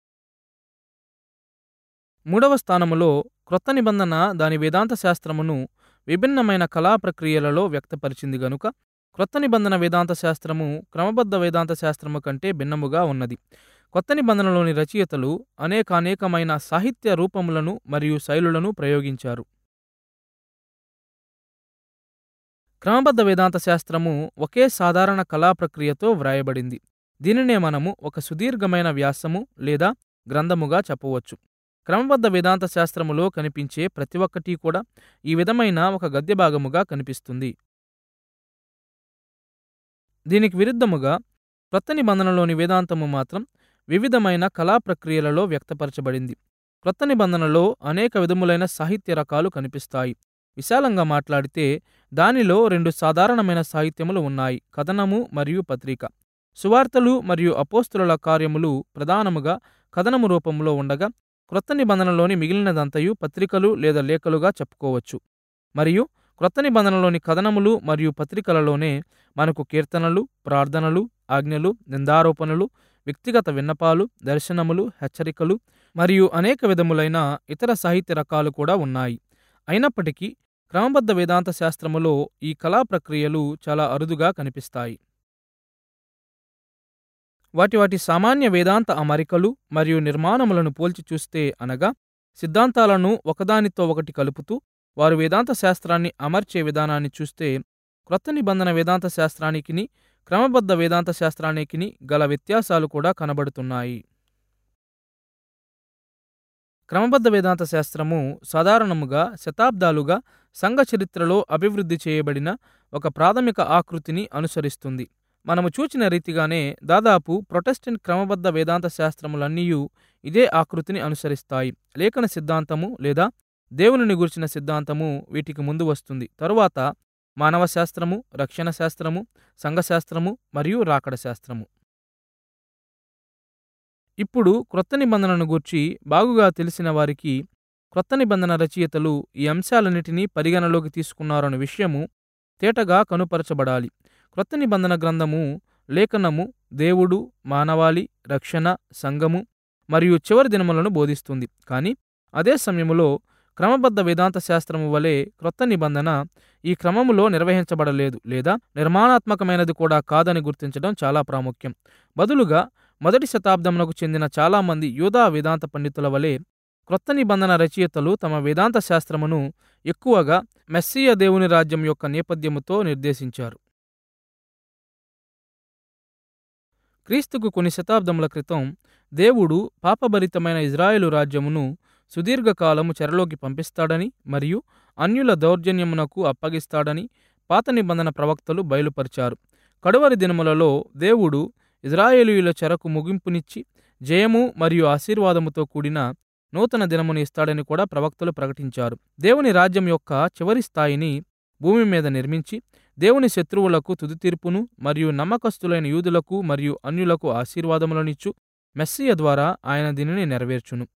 మూడవ స్థానములో క్రొత్త నిబంధన దాని వేదాంత శాస్త్రమును విభిన్నమైన కళా ప్రక్రియలలో వ్యక్తపరిచింది గనుక క్రొత్త నిబంధన వేదాంత శాస్త్రము క్రమబద్ధ వేదాంత శాస్త్రము కంటే భిన్నముగా ఉన్నది కొత్త నిబంధనలోని రచయితలు అనేకానేకమైన సాహిత్య రూపములను మరియు శైలులను ప్రయోగించారు క్రమబద్ధ వేదాంత శాస్త్రము ఒకే సాధారణ కళా ప్రక్రియతో వ్రాయబడింది దీనినే మనము ఒక సుదీర్ఘమైన వ్యాసము లేదా గ్రంథముగా చెప్పవచ్చు క్రమబద్ధ వేదాంత శాస్త్రములో కనిపించే ప్రతి ఒక్కటి కూడా ఈ విధమైన ఒక గద్య భాగముగా కనిపిస్తుంది దీనికి విరుద్ధముగా క్రొత్త నిబంధనలోని వేదాంతము మాత్రం వివిధమైన కళా ప్రక్రియలలో వ్యక్తపరచబడింది క్రొత్త నిబంధనలో అనేక విధములైన సాహిత్య రకాలు కనిపిస్తాయి విశాలంగా మాట్లాడితే దానిలో రెండు సాధారణమైన సాహిత్యములు ఉన్నాయి కథనము మరియు పత్రిక సువార్తలు మరియు అపోస్తుల కార్యములు ప్రధానముగా కథనము రూపంలో ఉండగా క్రొత్త నిబంధనలోని మిగిలినదంతయు పత్రికలు లేదా లేఖలుగా చెప్పుకోవచ్చు మరియు క్రొత్త నిబంధనలోని కథనములు మరియు పత్రికలలోనే మనకు కీర్తనలు ప్రార్థనలు ఆజ్ఞలు నిందారోపణలు వ్యక్తిగత విన్నపాలు దర్శనములు హెచ్చరికలు మరియు అనేక విధములైన ఇతర సాహిత్య రకాలు కూడా ఉన్నాయి అయినప్పటికీ క్రమబద్ధ వేదాంత శాస్త్రములో ఈ కళా ప్రక్రియలు చాలా అరుదుగా కనిపిస్తాయి వాటి వాటి సామాన్య వేదాంత అమరికలు మరియు నిర్మాణములను పోల్చి చూస్తే అనగా సిద్ధాంతాలను ఒకదానితో ఒకటి కలుపుతూ వారు వేదాంత శాస్త్రాన్ని అమర్చే విధానాన్ని చూస్తే క్రొత్త నిబంధన వేదాంత శాస్త్రానికిని క్రమబద్ధ వేదాంత శాస్త్రానికిని గల వ్యత్యాసాలు కూడా కనబడుతున్నాయి క్రమబద్ధ వేదాంత శాస్త్రము సాధారణముగా శతాబ్దాలుగా సంఘ చరిత్రలో అభివృద్ధి చేయబడిన ఒక ప్రాథమిక ఆకృతిని అనుసరిస్తుంది మనము చూచిన రీతిగానే దాదాపు ప్రొటెస్టెంట్ క్రమబద్ధ వేదాంత శాస్త్రములన్నీయూ ఇదే ఆకృతిని అనుసరిస్తాయి లేఖన సిద్ధాంతము లేదా దేవునిని గురించిన సిద్ధాంతము వీటికి ముందు వస్తుంది తరువాత మానవ శాస్త్రము రక్షణ శాస్త్రము సంఘశాస్త్రము మరియు రాకడ శాస్త్రము ఇప్పుడు క్రొత్త నిబంధనను గూర్చి బాగుగా తెలిసిన వారికి క్రొత్త నిబంధన రచయితలు ఈ అంశాలన్నిటినీ పరిగణలోకి తీసుకున్నారన్న విషయము తేటగా కనుపరచబడాలి క్రొత్త నిబంధన గ్రంథము లేఖనము దేవుడు మానవాళి రక్షణ సంఘము మరియు చివరి దినములను బోధిస్తుంది కానీ అదే సమయంలో క్రమబద్ధ వేదాంత శాస్త్రము వలె క్రొత్త నిబంధన ఈ క్రమములో నిర్వహించబడలేదు లేదా నిర్మాణాత్మకమైనది కూడా కాదని గుర్తించడం చాలా ప్రాముఖ్యం బదులుగా మొదటి శతాబ్దమునకు చెందిన చాలామంది యూదా వేదాంత పండితుల వలె క్రొత్త నిబంధన రచయితలు తమ వేదాంత శాస్త్రమును ఎక్కువగా మెస్సియ దేవుని రాజ్యం యొక్క నేపథ్యముతో నిర్దేశించారు క్రీస్తుకు కొన్ని శతాబ్దముల క్రితం దేవుడు పాపభరితమైన ఇజ్రాయేలు రాజ్యమును సుదీర్ఘకాలము చెరలోకి పంపిస్తాడని మరియు అన్యుల దౌర్జన్యమునకు అప్పగిస్తాడని పాత నిబంధన ప్రవక్తలు బయలుపరిచారు కడువరి దినములలో దేవుడు ఇజ్రాయేలీయుల చెరకు ముగింపునిచ్చి జయము మరియు ఆశీర్వాదముతో కూడిన నూతన దినమును ఇస్తాడని కూడా ప్రవక్తలు ప్రకటించారు దేవుని రాజ్యం యొక్క చివరి స్థాయిని భూమి మీద నిర్మించి దేవుని శత్రువులకు తుది తీర్పును మరియు నమ్మకస్తులైన యూదులకు మరియు అన్యులకు ఆశీర్వాదములనిచ్చు మెస్సియ ద్వారా ఆయన దీనిని నెరవేర్చును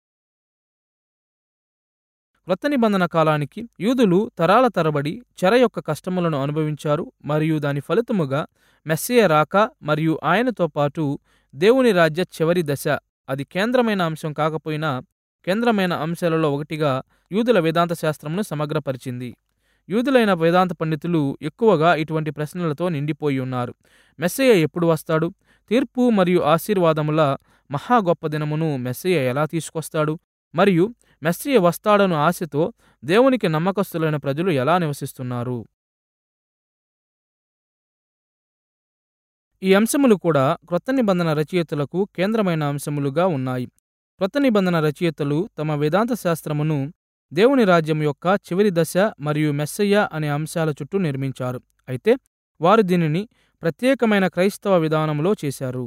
క్రొత్త నిబంధన కాలానికి యూదులు తరాల తరబడి చెర యొక్క కష్టములను అనుభవించారు మరియు దాని ఫలితముగా మెస్సియ రాక మరియు ఆయనతో పాటు దేవుని రాజ్య చివరి దశ అది కేంద్రమైన అంశం కాకపోయినా కేంద్రమైన అంశాలలో ఒకటిగా యూదుల వేదాంత శాస్త్రమును సమగ్రపరిచింది యూదులైన వేదాంత పండితులు ఎక్కువగా ఇటువంటి ప్రశ్నలతో నిండిపోయి ఉన్నారు మెస్సయ్య ఎప్పుడు వస్తాడు తీర్పు మరియు ఆశీర్వాదముల మహా గొప్ప దినమును మెస్సయ్య ఎలా తీసుకొస్తాడు మరియు మెస్సయ్య వస్తాడను ఆశతో దేవునికి నమ్మకస్తులైన ప్రజలు ఎలా నివసిస్తున్నారు ఈ అంశములు కూడా క్రొత్త నిబంధన రచయితలకు కేంద్రమైన అంశములుగా ఉన్నాయి క్రొత్త నిబంధన రచయితలు తమ వేదాంత శాస్త్రమును దేవుని రాజ్యం యొక్క చివరి దశ మరియు మెస్సయ్య అనే అంశాల చుట్టూ నిర్మించారు అయితే వారు దీనిని ప్రత్యేకమైన క్రైస్తవ విధానంలో చేశారు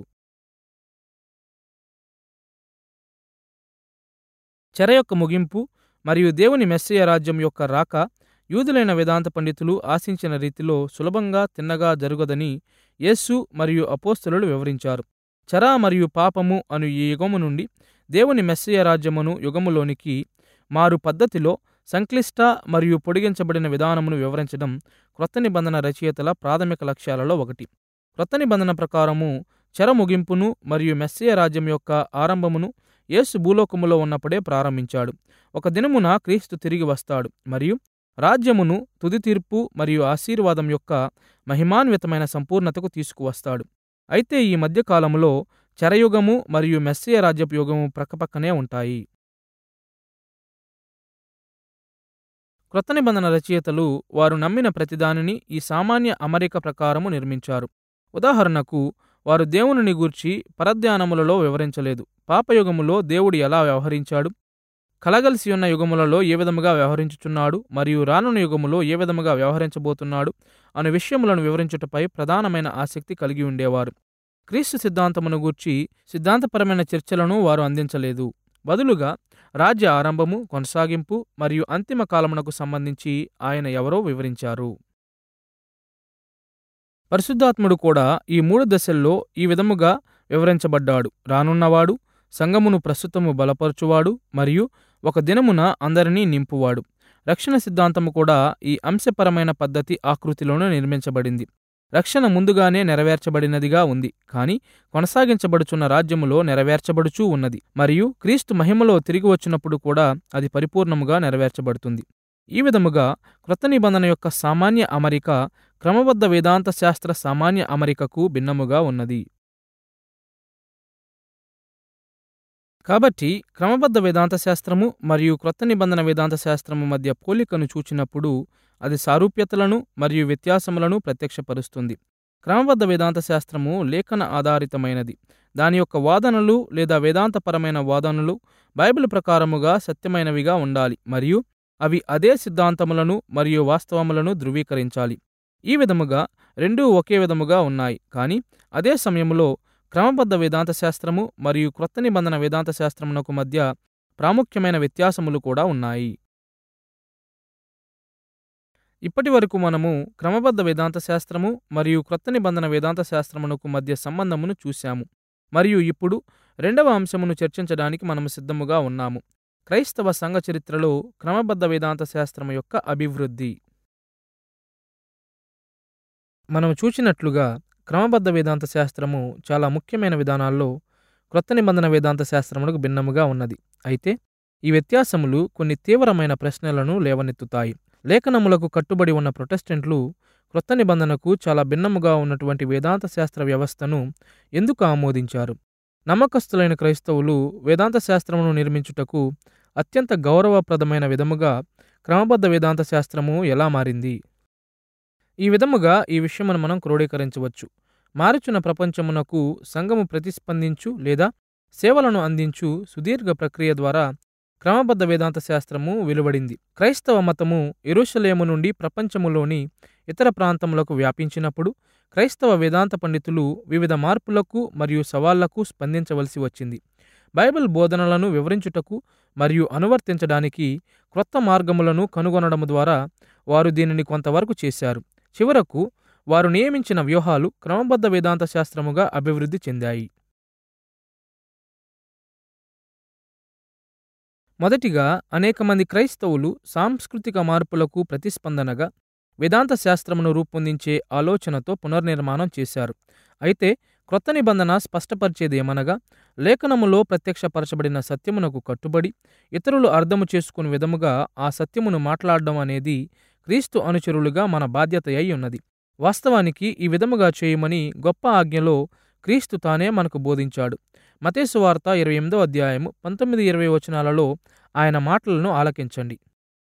చెర యొక్క ముగింపు మరియు దేవుని మెస్సయ్య రాజ్యం యొక్క రాక యూదులైన వేదాంత పండితులు ఆశించిన రీతిలో సులభంగా తిన్నగా జరుగదని యేసు మరియు అపోస్తలులు వివరించారు చెర మరియు పాపము అను ఈ యుగము నుండి దేవుని మెస్సయ్య రాజ్యమును యుగములోనికి మారు పద్ధతిలో సంక్లిష్ట మరియు పొడిగించబడిన విధానమును వివరించడం క్రొత్త నిబంధన రచయితల ప్రాథమిక లక్ష్యాలలో ఒకటి క్రొత్త నిబంధన ప్రకారము చెర ముగింపును మరియు మెస్సయ రాజ్యం యొక్క ఆరంభమును యేసు భూలోకములో ఉన్నప్పుడే ప్రారంభించాడు ఒక దినమున క్రీస్తు తిరిగి వస్తాడు మరియు రాజ్యమును తుది తీర్పు మరియు ఆశీర్వాదం యొక్క మహిమాన్వితమైన సంపూర్ణతకు తీసుకువస్తాడు అయితే ఈ మధ్యకాలములో చెరయుగము మరియు మెస్సియ రాజ్యపు యుగము ప్రక్కపక్కనే ఉంటాయి క్రొత్త నిబంధన రచయితలు వారు నమ్మిన ప్రతిదానిని ఈ సామాన్య అమరిక ప్రకారము నిర్మించారు ఉదాహరణకు వారు దేవునిని గూర్చి పరధ్యానములలో వివరించలేదు పాపయుగములో దేవుడు ఎలా వ్యవహరించాడు కలగలిసి ఉన్న యుగములలో ఏ విధముగా వ్యవహరించుచున్నాడు మరియు రానున్న యుగములో ఏ విధముగా వ్యవహరించబోతున్నాడు అనే విషయములను వివరించుటపై ప్రధానమైన ఆసక్తి కలిగి ఉండేవారు క్రీస్తు సిద్ధాంతమును గూర్చి సిద్ధాంతపరమైన చర్చలను వారు అందించలేదు బదులుగా రాజ్య ఆరంభము కొనసాగింపు మరియు అంతిమ కాలమునకు సంబంధించి ఆయన ఎవరో వివరించారు పరిశుద్ధాత్ముడు కూడా ఈ మూడు దశల్లో ఈ విధముగా వివరించబడ్డాడు రానున్నవాడు సంగమును ప్రస్తుతము బలపరచువాడు మరియు ఒక దినమున అందరినీ నింపువాడు రక్షణ సిద్ధాంతము కూడా ఈ అంశపరమైన పద్ధతి ఆకృతిలోనే నిర్మించబడింది రక్షణ ముందుగానే నెరవేర్చబడినదిగా ఉంది కానీ కొనసాగించబడుచున్న రాజ్యములో నెరవేర్చబడుచూ ఉన్నది మరియు క్రీస్తు మహిమలో తిరిగి వచ్చినప్పుడు కూడా అది పరిపూర్ణముగా నెరవేర్చబడుతుంది ఈ విధముగా క్రొత్త నిబంధన యొక్క సామాన్య అమరిక క్రమబద్ధ వేదాంత శాస్త్ర సామాన్య అమరికకు భిన్నముగా ఉన్నది కాబట్టి క్రమబద్ధ వేదాంత శాస్త్రము మరియు క్రొత్త నిబంధన వేదాంత శాస్త్రము మధ్య పోలికను చూచినప్పుడు అది సారూప్యతలను మరియు వ్యత్యాసములను ప్రత్యక్షపరుస్తుంది క్రమబద్ధ వేదాంత శాస్త్రము లేఖన ఆధారితమైనది దాని యొక్క వాదనలు లేదా వేదాంతపరమైన వాదనలు బైబిల్ ప్రకారముగా సత్యమైనవిగా ఉండాలి మరియు అవి అదే సిద్ధాంతములను మరియు వాస్తవములను ధృవీకరించాలి ఈ విధముగా రెండూ ఒకే విధముగా ఉన్నాయి కానీ అదే సమయంలో క్రమబద్ధ వేదాంత శాస్త్రము మరియు క్రొత్త నిబంధన వేదాంత శాస్త్రమునకు మధ్య ప్రాముఖ్యమైన వ్యత్యాసములు కూడా ఉన్నాయి ఇప్పటి వరకు మనము క్రమబద్ధ వేదాంత శాస్త్రము మరియు క్రొత్త నిబంధన వేదాంత శాస్త్రమునకు మధ్య సంబంధమును చూశాము మరియు ఇప్పుడు రెండవ అంశమును చర్చించడానికి మనము సిద్ధముగా ఉన్నాము క్రైస్తవ సంఘ చరిత్రలో క్రమబద్ధ వేదాంత శాస్త్రము యొక్క అభివృద్ధి మనము చూచినట్లుగా క్రమబద్ధ వేదాంత శాస్త్రము చాలా ముఖ్యమైన విధానాల్లో క్రొత్త నిబంధన వేదాంత శాస్త్రములకు భిన్నముగా ఉన్నది అయితే ఈ వ్యత్యాసములు కొన్ని తీవ్రమైన ప్రశ్నలను లేవనెత్తుతాయి లేఖనములకు కట్టుబడి ఉన్న ప్రొటెస్టెంట్లు క్రొత్త నిబంధనకు చాలా భిన్నముగా ఉన్నటువంటి వేదాంత శాస్త్ర వ్యవస్థను ఎందుకు ఆమోదించారు నమ్మకస్తులైన క్రైస్తవులు వేదాంత శాస్త్రమును నిర్మించుటకు అత్యంత గౌరవప్రదమైన విధముగా క్రమబద్ధ వేదాంత శాస్త్రము ఎలా మారింది ఈ విధముగా ఈ విషయమును మనం క్రోడీకరించవచ్చు మారుచున్న ప్రపంచమునకు సంఘము ప్రతిస్పందించు లేదా సేవలను అందించు సుదీర్ఘ ప్రక్రియ ద్వారా క్రమబద్ధ వేదాంత శాస్త్రము వెలువడింది క్రైస్తవ మతము ఎరుషలేము నుండి ప్రపంచములోని ఇతర ప్రాంతములకు వ్యాపించినప్పుడు క్రైస్తవ వేదాంత పండితులు వివిధ మార్పులకు మరియు సవాళ్లకు స్పందించవలసి వచ్చింది బైబిల్ బోధనలను వివరించుటకు మరియు అనువర్తించడానికి క్రొత్త మార్గములను కనుగొనడం ద్వారా వారు దీనిని కొంతవరకు చేశారు చివరకు వారు నియమించిన వ్యూహాలు క్రమబద్ధ వేదాంత శాస్త్రముగా అభివృద్ధి చెందాయి మొదటిగా అనేక మంది క్రైస్తవులు సాంస్కృతిక మార్పులకు ప్రతిస్పందనగా వేదాంత శాస్త్రమును రూపొందించే ఆలోచనతో పునర్నిర్మాణం చేశారు అయితే క్రొత్త నిబంధన స్పష్టపరిచేది ఏమనగా లేఖనములో ప్రత్యక్షపరచబడిన సత్యమునకు కట్టుబడి ఇతరులు అర్థము చేసుకుని విధముగా ఆ సత్యమును మాట్లాడడం అనేది క్రీస్తు అనుచరులుగా మన బాధ్యత అయి ఉన్నది వాస్తవానికి ఈ విధముగా చేయమని గొప్ప ఆజ్ఞలో క్రీస్తు తానే మనకు బోధించాడు మతేసు వార్త ఇరవై ఎనిమిదో అధ్యాయము పంతొమ్మిది ఇరవై వచనాలలో ఆయన మాటలను ఆలకించండి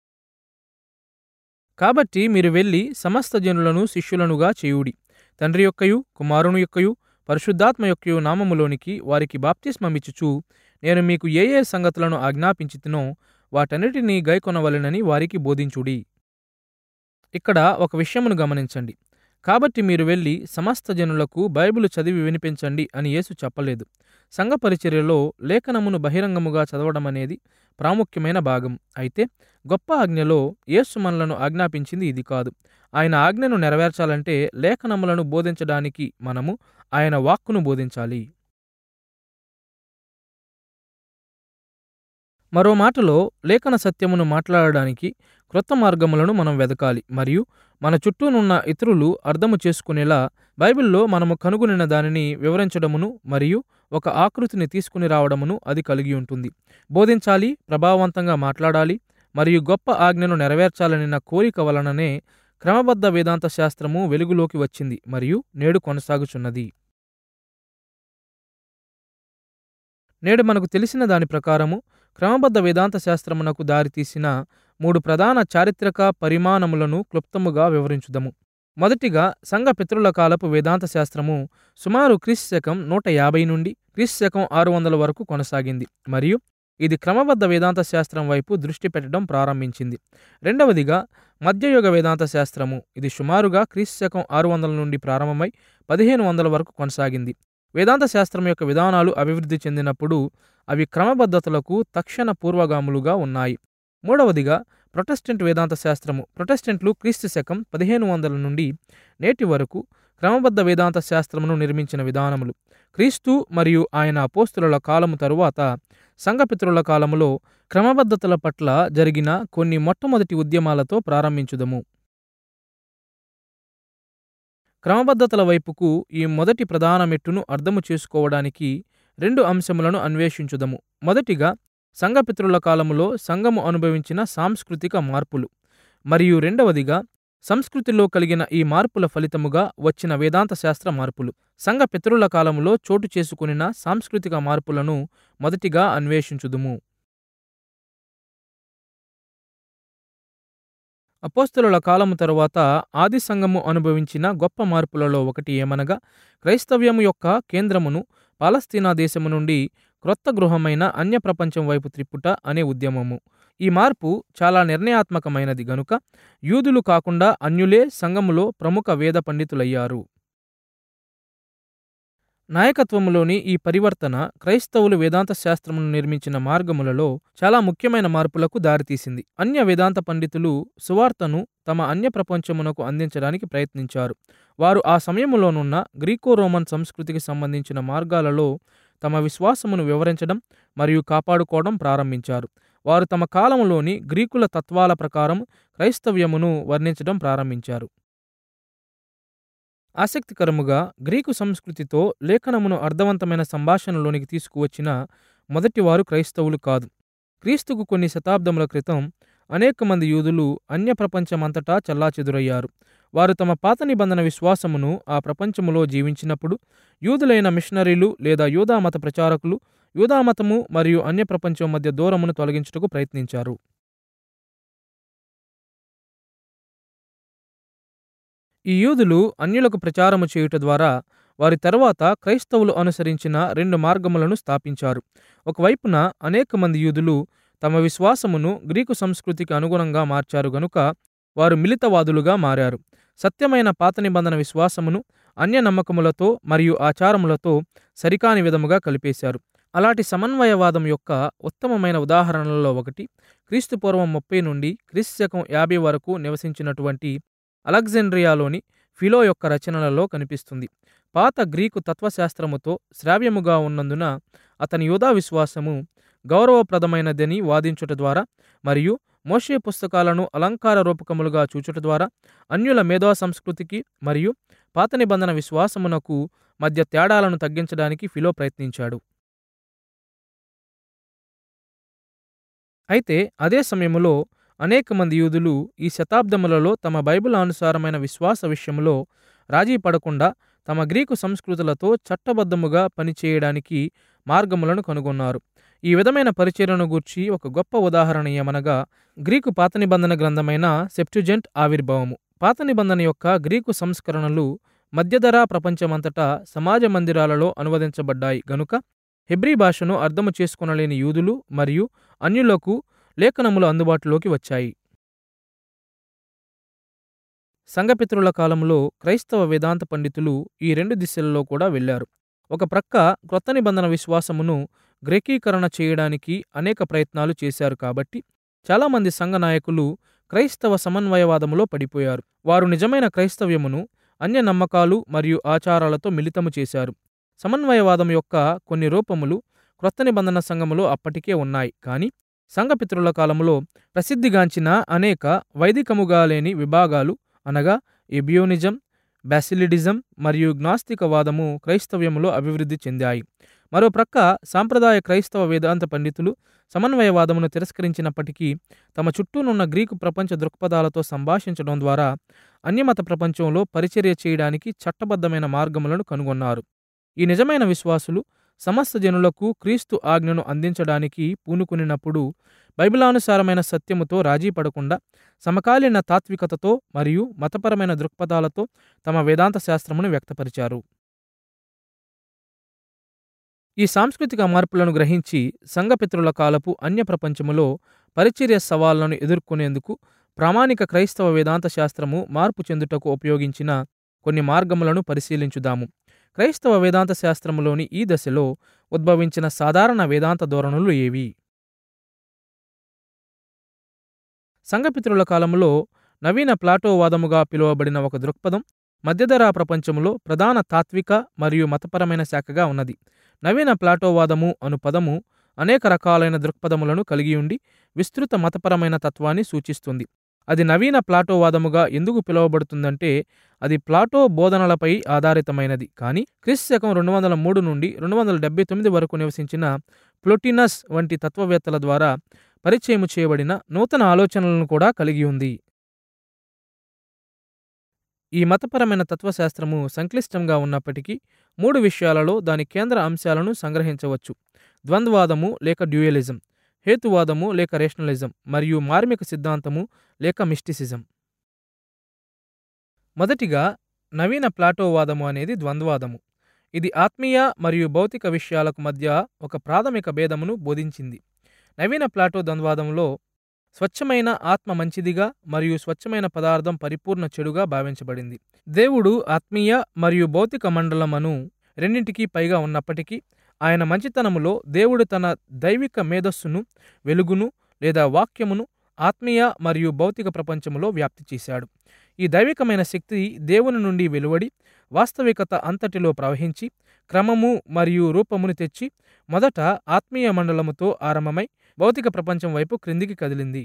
కాబట్టి మీరు వెళ్ళి సమస్త జనులను శిష్యులనుగా చేయుడి తండ్రి యొక్కయు కుమారుని యొక్కయు పరిశుద్ధాత్మ యొక్కయు నామములోనికి వారికి బాప్తిస్మమిచ్చుచు నేను మీకు ఏ ఏ సంగతులను ఆజ్ఞాపించితినో వాటన్నిటినీ గైకొనవలెనని వారికి బోధించుడి ఇక్కడ ఒక విషయమును గమనించండి కాబట్టి మీరు వెళ్ళి సమస్త జనులకు బైబిలు చదివి వినిపించండి అని యేసు చెప్పలేదు సంఘ పరిచర్యలో లేఖనమును బహిరంగముగా చదవడం అనేది ప్రాముఖ్యమైన భాగం అయితే గొప్ప ఆజ్ఞలో యేసు మనలను ఆజ్ఞాపించింది ఇది కాదు ఆయన ఆజ్ఞను నెరవేర్చాలంటే లేఖనములను బోధించడానికి మనము ఆయన వాక్కును బోధించాలి మరో మాటలో లేఖన సత్యమును మాట్లాడడానికి క్రొత్త మార్గములను మనం వెదకాలి మరియు మన చుట్టూనున్న ఇతరులు అర్థము చేసుకునేలా బైబిల్లో మనము కనుగొనిన దానిని వివరించడమును మరియు ఒక ఆకృతిని తీసుకుని రావడమును అది కలిగి ఉంటుంది బోధించాలి ప్రభావవంతంగా మాట్లాడాలి మరియు గొప్ప ఆజ్ఞను నెరవేర్చాలని నా కోరిక వలననే క్రమబద్ధ వేదాంత శాస్త్రము వెలుగులోకి వచ్చింది మరియు నేడు కొనసాగుచున్నది నేడు మనకు తెలిసిన దాని ప్రకారము క్రమబద్ధ వేదాంత శాస్త్రమునకు దారితీసిన మూడు ప్రధాన చారిత్రక పరిమాణములను క్లుప్తముగా వివరించుదము మొదటిగా సంఘ పితృల కాలపు వేదాంత శాస్త్రము సుమారు క్రీస్ శకం నూట యాభై నుండి క్రీస్ శకం ఆరు వందల వరకు కొనసాగింది మరియు ఇది క్రమబద్ధ వేదాంత శాస్త్రం వైపు దృష్టి పెట్టడం ప్రారంభించింది రెండవదిగా మధ్యయుగ వేదాంత శాస్త్రము ఇది సుమారుగా క్రీస్ శకం ఆరు వందల నుండి ప్రారంభమై పదిహేను వందల వరకు కొనసాగింది వేదాంత శాస్త్రం యొక్క విధానాలు అభివృద్ధి చెందినప్పుడు అవి క్రమబద్ధతలకు తక్షణ పూర్వగాములుగా ఉన్నాయి మూడవదిగా ప్రొటెస్టెంట్ వేదాంత శాస్త్రము ప్రొటెస్టెంట్లు క్రీస్తు శకం పదిహేను వందల నుండి నేటి వరకు క్రమబద్ధ వేదాంత శాస్త్రమును నిర్మించిన విధానములు క్రీస్తు మరియు ఆయన అపోస్తుల కాలము తరువాత సంఘపితరుల కాలములో క్రమబద్ధతల పట్ల జరిగిన కొన్ని మొట్టమొదటి ఉద్యమాలతో ప్రారంభించుదము క్రమబద్ధతల వైపుకు ఈ మొదటి ప్రధాన మెట్టును అర్థము చేసుకోవడానికి రెండు అంశములను అన్వేషించుదము మొదటిగా సంఘపితృల కాలములో సంఘము అనుభవించిన సాంస్కృతిక మార్పులు మరియు రెండవదిగా సంస్కృతిలో కలిగిన ఈ మార్పుల ఫలితముగా వచ్చిన వేదాంత శాస్త్ర మార్పులు సంఘ పితరుల కాలములో చోటు చేసుకునిన సాంస్కృతిక మార్పులను మొదటిగా అన్వేషించుదుము అపోస్తలుల కాలము తరువాత ఆది సంఘము అనుభవించిన గొప్ప మార్పులలో ఒకటి ఏమనగా క్రైస్తవ్యము యొక్క కేంద్రమును పాలస్తీనా దేశము నుండి క్రొత్త గృహమైన అన్య ప్రపంచం వైపు త్రిప్పుట అనే ఉద్యమము ఈ మార్పు చాలా నిర్ణయాత్మకమైనది గనుక యూదులు కాకుండా అన్యులే సంఘములో ప్రముఖ వేద పండితులయ్యారు నాయకత్వములోని ఈ పరివర్తన క్రైస్తవులు వేదాంత శాస్త్రమును నిర్మించిన మార్గములలో చాలా ముఖ్యమైన మార్పులకు దారితీసింది అన్య వేదాంత పండితులు సువార్తను తమ అన్య ప్రపంచమునకు అందించడానికి ప్రయత్నించారు వారు ఆ సమయములోనున్న గ్రీకో రోమన్ సంస్కృతికి సంబంధించిన మార్గాలలో తమ విశ్వాసమును వివరించడం మరియు కాపాడుకోవడం ప్రారంభించారు వారు తమ కాలములోని గ్రీకుల తత్వాల ప్రకారం క్రైస్తవ్యమును వర్ణించడం ప్రారంభించారు ఆసక్తికరముగా గ్రీకు సంస్కృతితో లేఖనమును అర్థవంతమైన సంభాషణలోనికి తీసుకువచ్చిన మొదటివారు క్రైస్తవులు కాదు క్రీస్తుకు కొన్ని శతాబ్దముల క్రితం అనేక మంది యూదులు అన్య ప్రపంచమంతటా చెల్లాచెదురయ్యారు వారు తమ పాత నిబంధన విశ్వాసమును ఆ ప్రపంచములో జీవించినప్పుడు యూదులైన మిషనరీలు లేదా యూదామత ప్రచారకులు యూదామతము మరియు అన్య ప్రపంచం మధ్య దూరమును తొలగించుటకు ప్రయత్నించారు ఈ యూదులు అన్యులకు ప్రచారము చేయుట ద్వారా వారి తర్వాత క్రైస్తవులు అనుసరించిన రెండు మార్గములను స్థాపించారు ఒకవైపున అనేక మంది యూదులు తమ విశ్వాసమును గ్రీకు సంస్కృతికి అనుగుణంగా మార్చారు గనుక వారు మిలితవాదులుగా మారారు సత్యమైన పాత నిబంధన విశ్వాసమును అన్య నమ్మకములతో మరియు ఆచారములతో సరికాని విధముగా కలిపేశారు అలాంటి సమన్వయవాదం యొక్క ఉత్తమమైన ఉదాహరణలలో ఒకటి క్రీస్తు పూర్వం ముప్పై నుండి క్రీస్తు శకం యాభై వరకు నివసించినటువంటి అలెగ్జాండ్రియాలోని ఫిలో యొక్క రచనలలో కనిపిస్తుంది పాత గ్రీకు తత్వశాస్త్రముతో శ్రావ్యముగా ఉన్నందున అతని యూదా విశ్వాసము గౌరవప్రదమైనదని వాదించుట ద్వారా మరియు మోషే పుస్తకాలను అలంకార రూపకములుగా చూచుట ద్వారా అన్యుల మేధో సంస్కృతికి మరియు పాత నిబంధన విశ్వాసమునకు మధ్య తేడాలను తగ్గించడానికి ఫిలో ప్రయత్నించాడు అయితే అదే సమయంలో అనేక మంది యూదులు ఈ శతాబ్దములలో తమ బైబిల్ అనుసారమైన విశ్వాస విషయంలో రాజీ పడకుండా తమ గ్రీకు సంస్కృతులతో చట్టబద్ధముగా పనిచేయడానికి మార్గములను కనుగొన్నారు ఈ విధమైన పరిచర్యను గూర్చి ఒక గొప్ప ఉదాహరణ ఏమనగా గ్రీకు పాత నిబంధన గ్రంథమైన సెప్టుజెంట్ ఆవిర్భావము పాత నిబంధన యొక్క గ్రీకు సంస్కరణలు మధ్యధరా ప్రపంచమంతటా సమాజ మందిరాలలో అనువదించబడ్డాయి గనుక హెబ్రీ భాషను అర్థము చేసుకొనలేని యూదులు మరియు అన్యులకు లేఖనములు అందుబాటులోకి వచ్చాయి సంఘపితరుల కాలంలో క్రైస్తవ వేదాంత పండితులు ఈ రెండు దిశలలో కూడా వెళ్లారు ఒక ప్రక్క క్రొత్త నిబంధన విశ్వాసమును గ్రేకీకరణ చేయడానికి అనేక ప్రయత్నాలు చేశారు కాబట్టి చాలామంది సంఘ నాయకులు క్రైస్తవ సమన్వయవాదములో పడిపోయారు వారు నిజమైన క్రైస్తవ్యమును అన్య నమ్మకాలు మరియు ఆచారాలతో మిళితము చేశారు సమన్వయవాదం యొక్క కొన్ని రూపములు క్రొత్త నిబంధన సంఘములో అప్పటికే ఉన్నాయి కానీ సంఘపితరుల కాలంలో ప్రసిద్ధిగాంచిన అనేక వైదికముగా లేని విభాగాలు అనగా ఎబియోనిజం బ్యాసిలిడిజం మరియు జ్ఞాస్తికవాదము క్రైస్తవ్యములో అభివృద్ధి చెందాయి మరో ప్రక్క సాంప్రదాయ క్రైస్తవ వేదాంత పండితులు సమన్వయవాదమును తిరస్కరించినప్పటికీ తమ చుట్టూనున్న గ్రీకు ప్రపంచ దృక్పథాలతో సంభాషించడం ద్వారా అన్యమత ప్రపంచంలో పరిచర్య చేయడానికి చట్టబద్ధమైన మార్గములను కనుగొన్నారు ఈ నిజమైన విశ్వాసులు సమస్త జనులకు క్రీస్తు ఆజ్ఞను అందించడానికి పూనుకునినప్పుడు బైబిలానుసారమైన సత్యముతో రాజీ పడకుండా సమకాలీన తాత్వికతతో మరియు మతపరమైన దృక్పథాలతో తమ వేదాంత శాస్త్రమును వ్యక్తపరిచారు ఈ సాంస్కృతిక మార్పులను గ్రహించి సంఘపితరుల కాలపు అన్య ప్రపంచములో పరిచర్య సవాళ్లను ఎదుర్కొనేందుకు ప్రామాణిక క్రైస్తవ వేదాంత శాస్త్రము మార్పు చెందుటకు ఉపయోగించిన కొన్ని మార్గములను పరిశీలించుదాము క్రైస్తవ వేదాంత శాస్త్రములోని ఈ దశలో ఉద్భవించిన సాధారణ వేదాంత ధోరణులు ఏవి సంఘపితరుల కాలంలో నవీన ప్లాటోవాదముగా పిలువబడిన ఒక దృక్పథం మధ్యధరా ప్రపంచములో ప్రధాన తాత్విక మరియు మతపరమైన శాఖగా ఉన్నది నవీన ప్లాటోవాదము అను పదము అనేక రకాలైన దృక్పథములను కలిగి ఉండి విస్తృత మతపరమైన తత్వాన్ని సూచిస్తుంది అది నవీన ప్లాటోవాదముగా ఎందుకు పిలువబడుతుందంటే అది ప్లాటో బోధనలపై ఆధారితమైనది కానీ క్రీస్తు శకం రెండు వందల మూడు నుండి రెండు వందల డెబ్బై తొమ్మిది వరకు నివసించిన ప్లోటినస్ వంటి తత్వవేత్తల ద్వారా పరిచయము చేయబడిన నూతన ఆలోచనలను కూడా కలిగి ఉంది ఈ మతపరమైన తత్వశాస్త్రము సంక్లిష్టంగా ఉన్నప్పటికీ మూడు విషయాలలో దాని కేంద్ర అంశాలను సంగ్రహించవచ్చు ద్వంద్వాదము లేక డ్యూయలిజం హేతువాదము లేక రేషనలిజం మరియు మార్మిక సిద్ధాంతము లేక మిస్టిసిజం మొదటిగా నవీన ప్లాటోవాదము అనేది ద్వంద్వాదము ఇది ఆత్మీయ మరియు భౌతిక విషయాలకు మధ్య ఒక ప్రాథమిక భేదమును బోధించింది నవీన ప్లాటో ద్వంద్వాదంలో స్వచ్ఛమైన ఆత్మ మంచిదిగా మరియు స్వచ్ఛమైన పదార్థం పరిపూర్ణ చెడుగా భావించబడింది దేవుడు ఆత్మీయ మరియు భౌతిక మండలమను రెండింటికి పైగా ఉన్నప్పటికీ ఆయన మంచితనములో దేవుడు తన దైవిక మేధస్సును వెలుగును లేదా వాక్యమును ఆత్మీయ మరియు భౌతిక ప్రపంచములో వ్యాప్తి చేశాడు ఈ దైవికమైన శక్తి దేవుని నుండి వెలువడి వాస్తవికత అంతటిలో ప్రవహించి క్రమము మరియు రూపమును తెచ్చి మొదట ఆత్మీయ మండలముతో ఆరంభమై భౌతిక ప్రపంచం వైపు క్రిందికి కదిలింది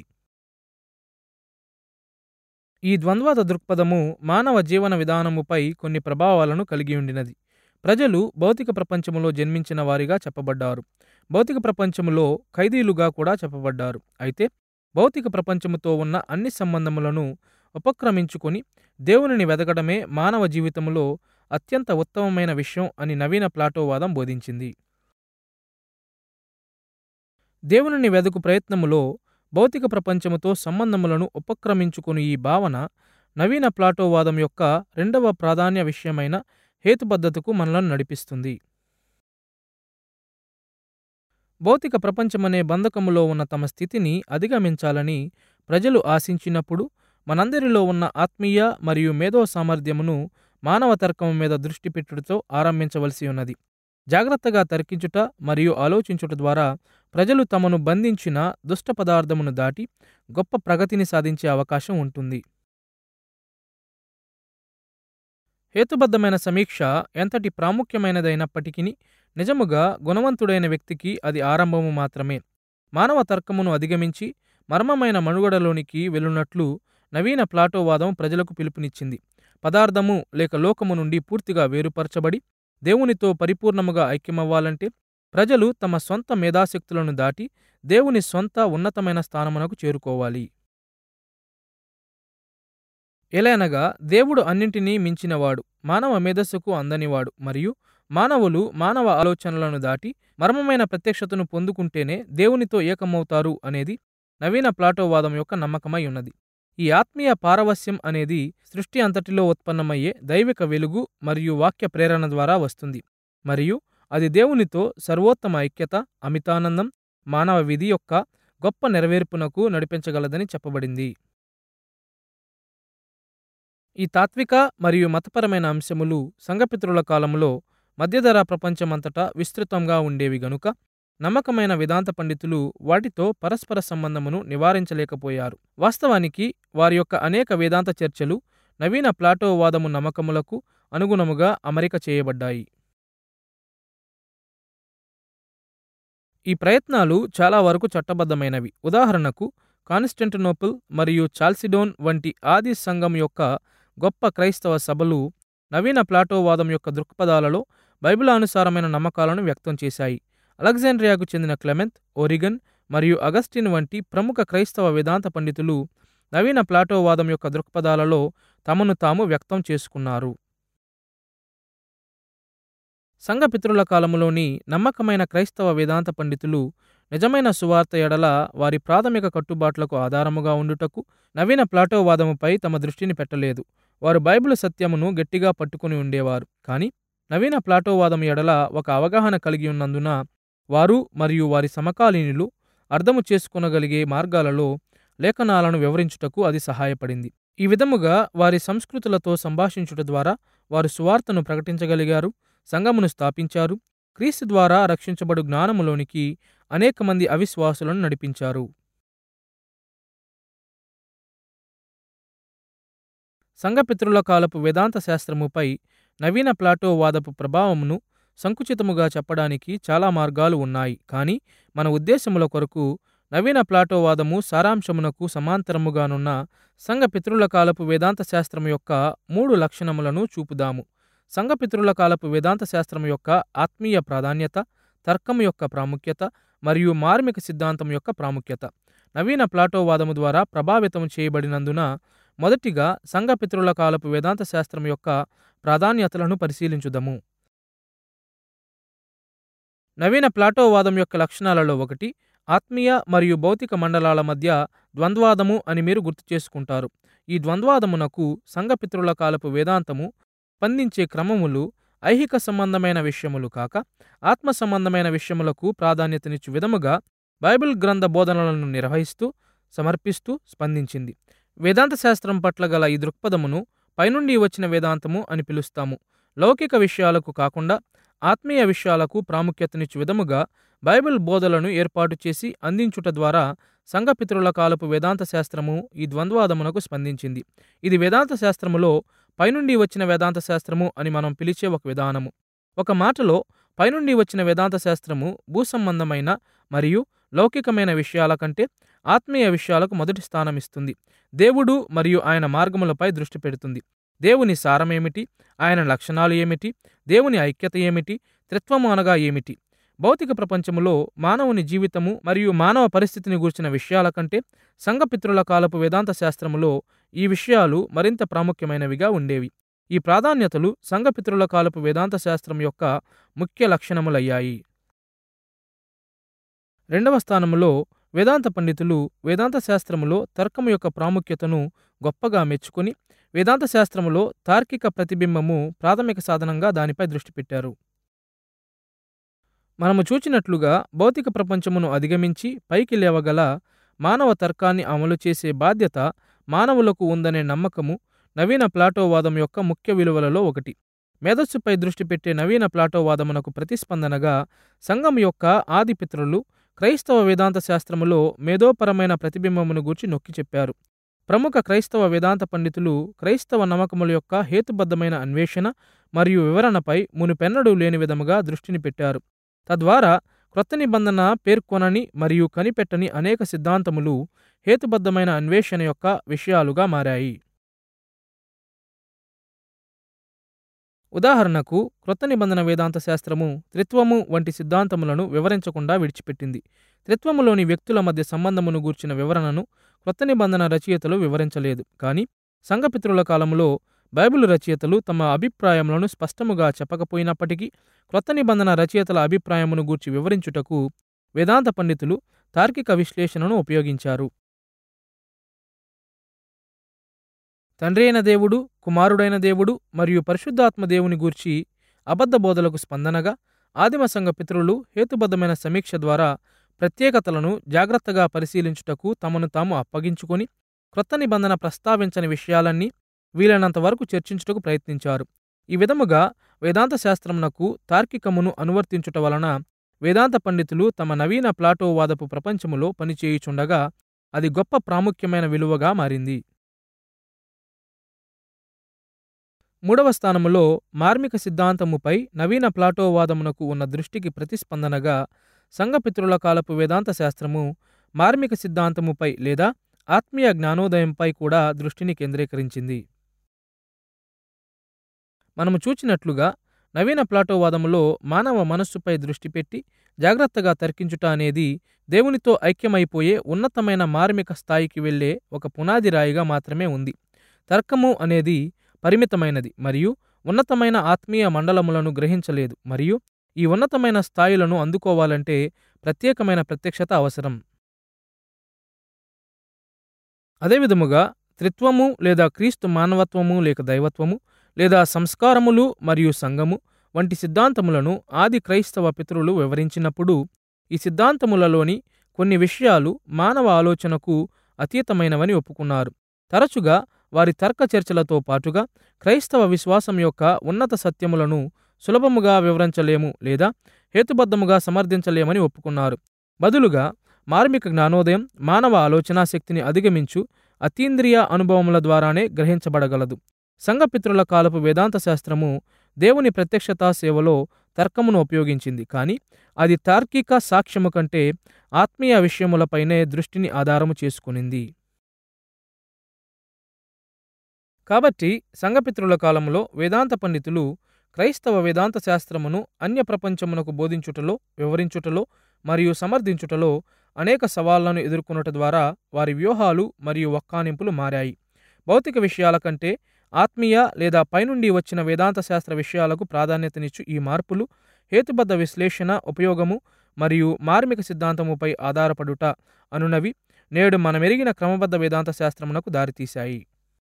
ఈ ద్వంద్వత దృక్పథము మానవ జీవన విధానముపై కొన్ని ప్రభావాలను కలిగి ఉండినది ప్రజలు భౌతిక ప్రపంచములో జన్మించిన వారిగా చెప్పబడ్డారు భౌతిక ప్రపంచములో ఖైదీలుగా కూడా చెప్పబడ్డారు అయితే భౌతిక ప్రపంచముతో ఉన్న అన్ని సంబంధములను ఉపక్రమించుకొని దేవునిని వెదకడమే మానవ జీవితంలో అత్యంత ఉత్తమమైన విషయం అని నవీన ప్లాటోవాదం బోధించింది దేవునిని వెదకు ప్రయత్నములో భౌతిక ప్రపంచముతో సంబంధములను ఉపక్రమించుకుని ఈ భావన నవీన ప్లాటోవాదం యొక్క రెండవ ప్రాధాన్య విషయమైన హేతుబద్ధతకు మనలను నడిపిస్తుంది భౌతిక ప్రపంచమనే బంధకములో ఉన్న తమ స్థితిని అధిగమించాలని ప్రజలు ఆశించినప్పుడు మనందరిలో ఉన్న ఆత్మీయ మరియు మేధో సామర్థ్యమును మానవ తర్కం మీద దృష్టి పెట్టుటతో ఆరంభించవలసి ఉన్నది జాగ్రత్తగా తర్కించుట మరియు ఆలోచించుట ద్వారా ప్రజలు తమను బంధించిన దుష్ట పదార్థమును దాటి గొప్ప ప్రగతిని సాధించే అవకాశం ఉంటుంది హేతుబద్ధమైన సమీక్ష ఎంతటి ప్రాముఖ్యమైనదైనప్పటికీ నిజముగా గుణవంతుడైన వ్యక్తికి అది ఆరంభము మాత్రమే మానవ తర్కమును అధిగమించి మర్మమైన మనుగడలోనికి వెళ్ళున్నట్లు నవీన ప్లాటోవాదం ప్రజలకు పిలుపునిచ్చింది పదార్థము లేక లోకము నుండి పూర్తిగా వేరుపరచబడి దేవునితో పరిపూర్ణముగా ఐక్యమవ్వాలంటే ప్రజలు తమ సొంత మేధాశక్తులను దాటి దేవుని సొంత ఉన్నతమైన స్థానమునకు చేరుకోవాలి ఎలయనగా దేవుడు అన్నింటినీ మించినవాడు మానవ మేధస్సుకు అందనివాడు మరియు మానవులు మానవ ఆలోచనలను దాటి మర్మమైన ప్రత్యక్షతను పొందుకుంటేనే దేవునితో ఏకమవుతారు అనేది నవీన ప్లాటోవాదం యొక్క నమ్మకమై ఉన్నది ఈ ఆత్మీయ పారవస్యం అనేది సృష్టి అంతటిలో ఉత్పన్నమయ్యే దైవిక వెలుగు మరియు వాక్య ప్రేరణ ద్వారా వస్తుంది మరియు అది దేవునితో సర్వోత్తమ ఐక్యత అమితానందం మానవ విధి యొక్క గొప్ప నెరవేర్పునకు నడిపించగలదని చెప్పబడింది ఈ తాత్విక మరియు మతపరమైన అంశములు సంఘపితరుల కాలంలో మధ్యధరా ప్రపంచమంతటా విస్తృతంగా ఉండేవి గనుక నమ్మకమైన వేదాంత పండితులు వాటితో పరస్పర సంబంధమును నివారించలేకపోయారు వాస్తవానికి వారి యొక్క అనేక వేదాంత చర్చలు నవీన ప్లాటోవాదము నమ్మకములకు అనుగుణముగా అమరిక చేయబడ్డాయి ఈ ప్రయత్నాలు చాలా వరకు చట్టబద్ధమైనవి ఉదాహరణకు కాన్స్టెంటినోపుల్ మరియు చాల్సిడోన్ వంటి ఆది సంఘం యొక్క గొప్ప క్రైస్తవ సభలు నవీన ప్లాటోవాదం యొక్క దృక్పథాలలో బైబిలానుసారమైన నమ్మకాలను వ్యక్తం చేశాయి అలెగ్జాండ్రియాకు చెందిన క్లెమెంత్ ఓరిగన్ మరియు అగస్టిన్ వంటి ప్రముఖ క్రైస్తవ వేదాంత పండితులు నవీన ప్లాటోవాదం యొక్క దృక్పథాలలో తమను తాము వ్యక్తం చేసుకున్నారు సంఘపితరుల కాలములోని నమ్మకమైన క్రైస్తవ వేదాంత పండితులు నిజమైన సువార్త ఎడల వారి ప్రాథమిక కట్టుబాట్లకు ఆధారముగా ఉండుటకు నవీన ప్లాటోవాదముపై తమ దృష్టిని పెట్టలేదు వారు బైబిల్ సత్యమును గట్టిగా పట్టుకుని ఉండేవారు కానీ నవీన ప్లాటోవాదం ఎడల ఒక అవగాహన కలిగి ఉన్నందున వారు మరియు వారి సమకాలీనులు అర్థము చేసుకొనగలిగే మార్గాలలో లేఖనాలను వివరించుటకు అది సహాయపడింది ఈ విధముగా వారి సంస్కృతులతో సంభాషించుట ద్వారా వారు సువార్తను ప్రకటించగలిగారు సంఘమును స్థాపించారు క్రీస్తు ద్వారా రక్షించబడు జ్ఞానములోనికి అనేక మంది అవిశ్వాసులను నడిపించారు సంఘపితరుల కాలపు వేదాంత శాస్త్రముపై నవీన ప్లాటోవాదపు ప్రభావమును సంకుచితముగా చెప్పడానికి చాలా మార్గాలు ఉన్నాయి కానీ మన ఉద్దేశముల కొరకు నవీన ప్లాటోవాదము సారాంశమునకు సమాంతరముగానున్న సంఘపితరుల కాలపు వేదాంత శాస్త్రము యొక్క మూడు లక్షణములను చూపుదాము సంఘపితరుల కాలపు వేదాంత శాస్త్రం యొక్క ఆత్మీయ ప్రాధాన్యత తర్కము యొక్క ప్రాముఖ్యత మరియు మార్మిక సిద్ధాంతం యొక్క ప్రాముఖ్యత నవీన ప్లాటోవాదము ద్వారా ప్రభావితం చేయబడినందున మొదటిగా సంఘపితరుల కాలపు వేదాంత శాస్త్రం యొక్క ప్రాధాన్యతలను పరిశీలించుదము నవీన ప్లాటోవాదం యొక్క లక్షణాలలో ఒకటి ఆత్మీయ మరియు భౌతిక మండలాల మధ్య ద్వంద్వాదము అని మీరు గుర్తు చేసుకుంటారు ఈ ద్వంద్వాదమునకు సంఘపితరుల కాలపు వేదాంతము స్పందించే క్రమములు ఐహిక సంబంధమైన విషయములు కాక ఆత్మ సంబంధమైన విషయములకు ప్రాధాన్యతనిచ్చు విధముగా బైబిల్ గ్రంథ బోధనలను నిర్వహిస్తూ సమర్పిస్తూ స్పందించింది వేదాంత శాస్త్రం పట్ల గల ఈ దృక్పథమును పైనుండి వచ్చిన వేదాంతము అని పిలుస్తాము లౌకిక విషయాలకు కాకుండా ఆత్మీయ విషయాలకు ప్రాముఖ్యతనిచ్చు విధముగా బైబిల్ బోధలను ఏర్పాటు చేసి అందించుట ద్వారా సంఘపితరుల కాలపు వేదాంత శాస్త్రము ఈ ద్వంద్వాదమునకు స్పందించింది ఇది వేదాంత శాస్త్రములో పైనుండి వచ్చిన వేదాంత శాస్త్రము అని మనం పిలిచే ఒక విధానము ఒక మాటలో పైనుండి వచ్చిన వేదాంత శాస్త్రము భూసంబంధమైన మరియు లౌకికమైన విషయాల కంటే ఆత్మీయ విషయాలకు మొదటి స్థానం ఇస్తుంది దేవుడు మరియు ఆయన మార్గములపై దృష్టి పెడుతుంది దేవుని సారమేమిటి ఆయన లక్షణాలు ఏమిటి దేవుని ఐక్యత ఏమిటి త్రిత్వము అనగా ఏమిటి భౌతిక ప్రపంచములో మానవుని జీవితము మరియు మానవ పరిస్థితిని గూర్చిన విషయాల కంటే సంఘపితృల కాలపు వేదాంత శాస్త్రములో ఈ విషయాలు మరింత ప్రాముఖ్యమైనవిగా ఉండేవి ఈ ప్రాధాన్యతలు సంఘపితృల కాలపు వేదాంత శాస్త్రం యొక్క ముఖ్య లక్షణములయ్యాయి రెండవ స్థానములో వేదాంత పండితులు వేదాంత శాస్త్రములో తర్కము యొక్క ప్రాముఖ్యతను గొప్పగా మెచ్చుకొని వేదాంత శాస్త్రములో తార్కిక ప్రతిబింబము ప్రాథమిక సాధనంగా దానిపై దృష్టి పెట్టారు మనము చూచినట్లుగా భౌతిక ప్రపంచమును అధిగమించి పైకి లేవగల మానవ తర్కాన్ని అమలు చేసే బాధ్యత మానవులకు ఉందనే నమ్మకము నవీన ప్లాటోవాదం యొక్క ముఖ్య విలువలలో ఒకటి మేధస్సుపై దృష్టి పెట్టే నవీన ప్లాటోవాదమునకు ప్రతిస్పందనగా సంఘం యొక్క ఆదిపితరులు క్రైస్తవ వేదాంత శాస్త్రములో మేధోపరమైన ప్రతిబింబమును గూర్చి నొక్కి చెప్పారు ప్రముఖ క్రైస్తవ వేదాంత పండితులు క్రైస్తవ నమ్మకముల యొక్క హేతుబద్ధమైన అన్వేషణ మరియు వివరణపై మునుపెన్నడూ లేని విధముగా దృష్టిని పెట్టారు తద్వారా క్రొత్త నిబంధన పేర్కొనని మరియు కనిపెట్టని అనేక సిద్ధాంతములు హేతుబద్ధమైన అన్వేషణ యొక్క విషయాలుగా మారాయి ఉదాహరణకు క్రొత్త నిబంధన వేదాంత శాస్త్రము త్రిత్వము వంటి సిద్ధాంతములను వివరించకుండా విడిచిపెట్టింది త్రిత్వములోని వ్యక్తుల మధ్య సంబంధమును గూర్చిన వివరణను క్రొత్త నిబంధన రచయితలు వివరించలేదు కానీ సంఘపితృల కాలంలో బైబిల్ రచయితలు తమ అభిప్రాయములను స్పష్టముగా చెప్పకపోయినప్పటికీ క్రొత్త నిబంధన రచయితల అభిప్రాయమును గూర్చి వివరించుటకు వేదాంత పండితులు తార్కిక విశ్లేషణను ఉపయోగించారు తండ్రి అయిన దేవుడు కుమారుడైన దేవుడు మరియు పరిశుద్ధాత్మ దేవుని గూర్చి అబద్ధ బోధలకు స్పందనగా ఆదిమ సంఘ పితరులు హేతుబద్ధమైన సమీక్ష ద్వారా ప్రత్యేకతలను జాగ్రత్తగా పరిశీలించుటకు తమను తాము అప్పగించుకొని క్రొత్త నిబంధన ప్రస్తావించని విషయాలన్నీ వీలైనంత వరకు చర్చించుటకు ప్రయత్నించారు ఈ విధముగా వేదాంత శాస్త్రమునకు తార్కికమును అనువర్తించుట వలన వేదాంత పండితులు తమ నవీన ప్లాటోవాదపు ప్రపంచములో పనిచేయుచుండగా అది గొప్ప ప్రాముఖ్యమైన విలువగా మారింది మూడవ స్థానములో మార్మిక సిద్ధాంతముపై నవీన ప్లాటోవాదమునకు ఉన్న దృష్టికి ప్రతిస్పందనగా సంఘపితృల కాలపు వేదాంత శాస్త్రము మార్మిక సిద్ధాంతముపై లేదా ఆత్మీయ జ్ఞానోదయంపై కూడా దృష్టిని కేంద్రీకరించింది మనము చూచినట్లుగా నవీన ప్లాటోవాదములో మానవ మనస్సుపై దృష్టి పెట్టి జాగ్రత్తగా తర్కించుట అనేది దేవునితో ఐక్యమైపోయే ఉన్నతమైన మార్మిక స్థాయికి వెళ్లే ఒక పునాది రాయిగా మాత్రమే ఉంది తర్కము అనేది పరిమితమైనది మరియు ఉన్నతమైన ఆత్మీయ మండలములను గ్రహించలేదు మరియు ఈ ఉన్నతమైన స్థాయిలను అందుకోవాలంటే ప్రత్యేకమైన ప్రత్యక్షత అవసరం అదేవిధముగా త్రిత్వము లేదా క్రీస్తు మానవత్వము లేక దైవత్వము లేదా సంస్కారములు మరియు సంఘము వంటి సిద్ధాంతములను ఆది క్రైస్తవ పితరులు వివరించినప్పుడు ఈ సిద్ధాంతములలోని కొన్ని విషయాలు మానవ ఆలోచనకు అతీతమైనవని ఒప్పుకున్నారు తరచుగా వారి తర్క చర్చలతో పాటుగా క్రైస్తవ విశ్వాసం యొక్క ఉన్నత సత్యములను సులభముగా వివరించలేము లేదా హేతుబద్ధముగా సమర్థించలేమని ఒప్పుకున్నారు బదులుగా మార్మిక జ్ఞానోదయం మానవ ఆలోచనా శక్తిని అధిగమించు అతీంద్రియ అనుభవముల ద్వారానే గ్రహించబడగలదు సంఘపితృల కాలపు వేదాంత శాస్త్రము దేవుని ప్రత్యక్షతా సేవలో తర్కమును ఉపయోగించింది కానీ అది తార్కిక సాక్ష్యము కంటే ఆత్మీయ విషయములపైనే దృష్టిని ఆధారము చేసుకునింది కాబట్టి సంఘపితృల కాలంలో వేదాంత పండితులు క్రైస్తవ వేదాంత శాస్త్రమును అన్య ప్రపంచమునకు బోధించుటలో వివరించుటలో మరియు సమర్థించుటలో అనేక సవాళ్లను ఎదుర్కొనుట ద్వారా వారి వ్యూహాలు మరియు వక్కానింపులు మారాయి భౌతిక విషయాల కంటే ఆత్మీయ లేదా పైనుండి వచ్చిన వేదాంత శాస్త్ర విషయాలకు ప్రాధాన్యతనిచ్చు ఈ మార్పులు హేతుబద్ధ విశ్లేషణ ఉపయోగము మరియు మార్మిక సిద్ధాంతముపై ఆధారపడుట అనునవి నేడు మనమెరిగిన క్రమబద్ధ వేదాంత శాస్త్రమునకు దారితీశాయి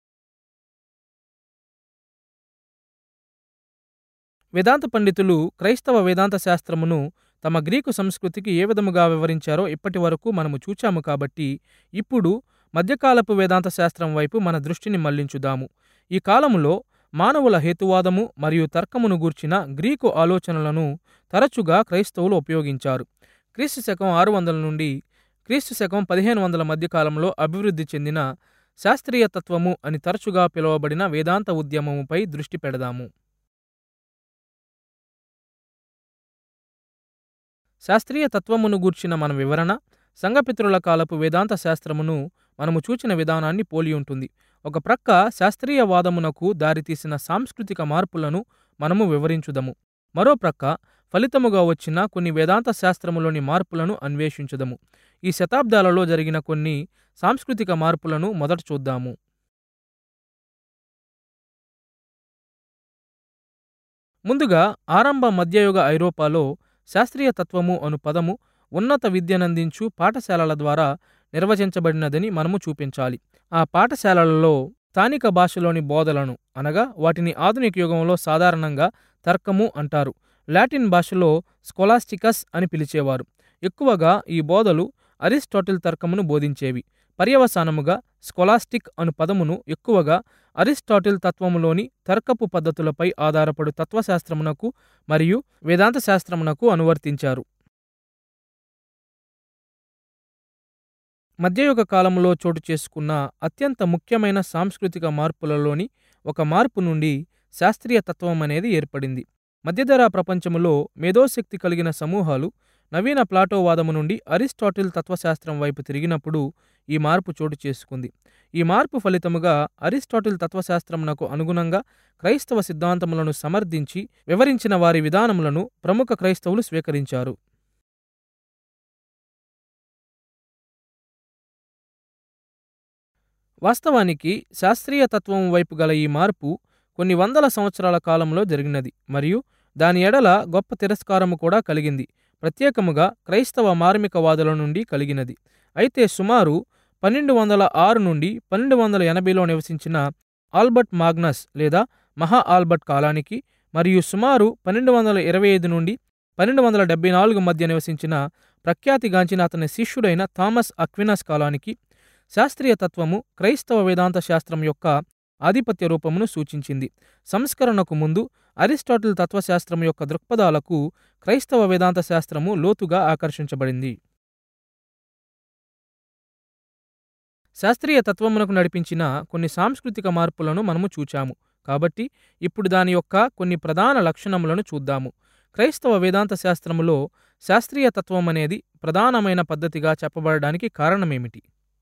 వేదాంత పండితులు క్రైస్తవ వేదాంత శాస్త్రమును తమ గ్రీకు సంస్కృతికి ఏ విధముగా వివరించారో ఇప్పటి వరకు మనము చూచాము కాబట్టి ఇప్పుడు మధ్యకాలపు వేదాంత శాస్త్రం వైపు మన దృష్టిని మళ్లించుదాము ఈ కాలములో మానవుల హేతువాదము మరియు తర్కమును గూర్చిన గ్రీకు ఆలోచనలను తరచుగా క్రైస్తవులు ఉపయోగించారు క్రీస్తు శకం ఆరు వందల నుండి క్రీస్తు శకం పదిహేను వందల మధ్య కాలంలో అభివృద్ధి చెందిన శాస్త్రీయ తత్వము అని తరచుగా పిలువబడిన వేదాంత ఉద్యమముపై దృష్టి పెడదాము శాస్త్రీయ తత్వమును గూర్చిన మన వివరణ సంఘపితృల కాలపు వేదాంత శాస్త్రమును మనము చూచిన విధానాన్ని పోలి ఉంటుంది ఒక ప్రక్క శాస్త్రీయ వాదమునకు దారితీసిన సాంస్కృతిక మార్పులను మనము వివరించుదము మరో ప్రక్క ఫలితముగా వచ్చిన కొన్ని వేదాంత శాస్త్రములోని మార్పులను అన్వేషించుదము ఈ శతాబ్దాలలో జరిగిన కొన్ని సాంస్కృతిక మార్పులను మొదట చూద్దాము ముందుగా ఆరంభ మధ్యయుగ ఐరోపాలో శాస్త్రీయ తత్వము అను పదము ఉన్నత విద్యనందించు పాఠశాలల ద్వారా నిర్వచించబడినదని మనము చూపించాలి ఆ పాఠశాలలలో స్థానిక భాషలోని బోధలను అనగా వాటిని ఆధునిక యుగంలో సాధారణంగా తర్కము అంటారు లాటిన్ భాషలో స్కొలాస్టికస్ అని పిలిచేవారు ఎక్కువగా ఈ బోధలు అరిస్టాటిల్ తర్కమును బోధించేవి పర్యవసానముగా స్కొలాస్టిక్ అను పదమును ఎక్కువగా అరిస్టాటిల్ తత్వములోని తర్కపు పద్ధతులపై ఆధారపడు తత్వశాస్త్రమునకు మరియు వేదాంత శాస్త్రమునకు అనువర్తించారు మధ్యయుగ కాలంలో చోటు చేసుకున్న అత్యంత ముఖ్యమైన సాంస్కృతిక మార్పులలోని ఒక మార్పు నుండి శాస్త్రీయ తత్వం అనేది ఏర్పడింది మధ్యధరా ప్రపంచములో మేధోశక్తి కలిగిన సమూహాలు నవీన ప్లాటోవాదము నుండి అరిస్టాటిల్ తత్వశాస్త్రం వైపు తిరిగినప్పుడు ఈ మార్పు చోటు చేసుకుంది ఈ మార్పు ఫలితముగా అరిస్టాటిల్ తత్వశాస్త్రమునకు అనుగుణంగా క్రైస్తవ సిద్ధాంతములను సమర్థించి వివరించిన వారి విధానములను ప్రముఖ క్రైస్తవులు స్వీకరించారు వాస్తవానికి శాస్త్రీయ తత్వం వైపు గల ఈ మార్పు కొన్ని వందల సంవత్సరాల కాలంలో జరిగినది మరియు దాని ఎడల గొప్ప తిరస్కారము కూడా కలిగింది ప్రత్యేకముగా క్రైస్తవ మార్మికవాదుల నుండి కలిగినది అయితే సుమారు పన్నెండు వందల ఆరు నుండి పన్నెండు వందల ఎనభైలో నివసించిన ఆల్బర్ట్ మాగ్నస్ లేదా మహా ఆల్బర్ట్ కాలానికి మరియు సుమారు పన్నెండు వందల ఇరవై ఐదు నుండి పన్నెండు వందల డెబ్బై నాలుగు మధ్య నివసించిన ప్రఖ్యాతిగాంచిన అతని శిష్యుడైన థామస్ అక్వినస్ కాలానికి శాస్త్రీయ తత్వము క్రైస్తవ వేదాంత శాస్త్రం యొక్క ఆధిపత్య రూపమును సూచించింది సంస్కరణకు ముందు అరిస్టాటిల్ తత్వశాస్త్రం యొక్క దృక్పథాలకు క్రైస్తవ వేదాంత శాస్త్రము లోతుగా ఆకర్షించబడింది శాస్త్రీయ తత్వమునకు నడిపించిన కొన్ని సాంస్కృతిక మార్పులను మనము చూచాము కాబట్టి ఇప్పుడు దాని యొక్క కొన్ని ప్రధాన లక్షణములను చూద్దాము క్రైస్తవ వేదాంత శాస్త్రములో శాస్త్రీయ తత్వం అనేది ప్రధానమైన పద్ధతిగా చెప్పబడడానికి కారణమేమిటి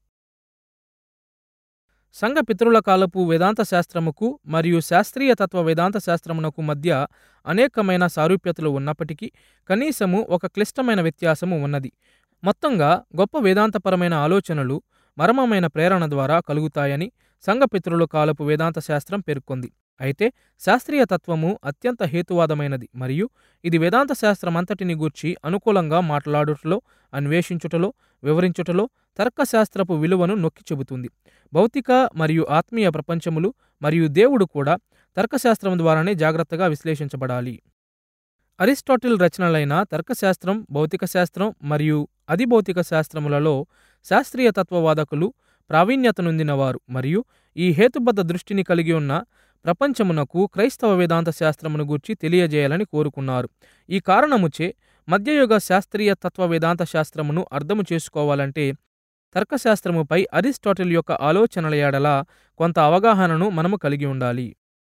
సంఘ పితరుల కాలపు వేదాంత శాస్త్రముకు మరియు శాస్త్రీయ తత్వ వేదాంత శాస్త్రమునకు మధ్య అనేకమైన సారూప్యతలు ఉన్నప్పటికీ కనీసము ఒక క్లిష్టమైన వ్యత్యాసము ఉన్నది మొత్తంగా గొప్ప వేదాంతపరమైన ఆలోచనలు మర్మమైన ప్రేరణ ద్వారా కలుగుతాయని సంఘపితరుల కాలపు వేదాంత శాస్త్రం పేర్కొంది అయితే శాస్త్రీయ తత్వము అత్యంత హేతువాదమైనది మరియు ఇది వేదాంత శాస్త్రం అంతటిని గూర్చి అనుకూలంగా మాట్లాడుటలో అన్వేషించుటలో వివరించుటలో తర్కశాస్త్రపు విలువను నొక్కి చెబుతుంది భౌతిక మరియు ఆత్మీయ ప్రపంచములు మరియు దేవుడు కూడా తర్కశాస్త్రం ద్వారానే జాగ్రత్తగా విశ్లేషించబడాలి అరిస్టాటిల్ రచనలైన తర్కశాస్త్రం భౌతిక శాస్త్రం మరియు అధిభౌతిక శాస్త్రములలో శాస్త్రీయ తత్వవాదకులు ప్రావీణ్యత నొందినవారు మరియు ఈ హేతుబద్ధ దృష్టిని కలిగి ఉన్న ప్రపంచమునకు క్రైస్తవ వేదాంత శాస్త్రమును గూర్చి తెలియజేయాలని కోరుకున్నారు ఈ కారణముచే మధ్యయుగ శాస్త్రీయ తత్వ వేదాంత శాస్త్రమును అర్థము చేసుకోవాలంటే తర్కశాస్త్రముపై అరిస్టాటిల్ యొక్క ఆలోచనల ఏడల కొంత అవగాహనను మనము కలిగి ఉండాలి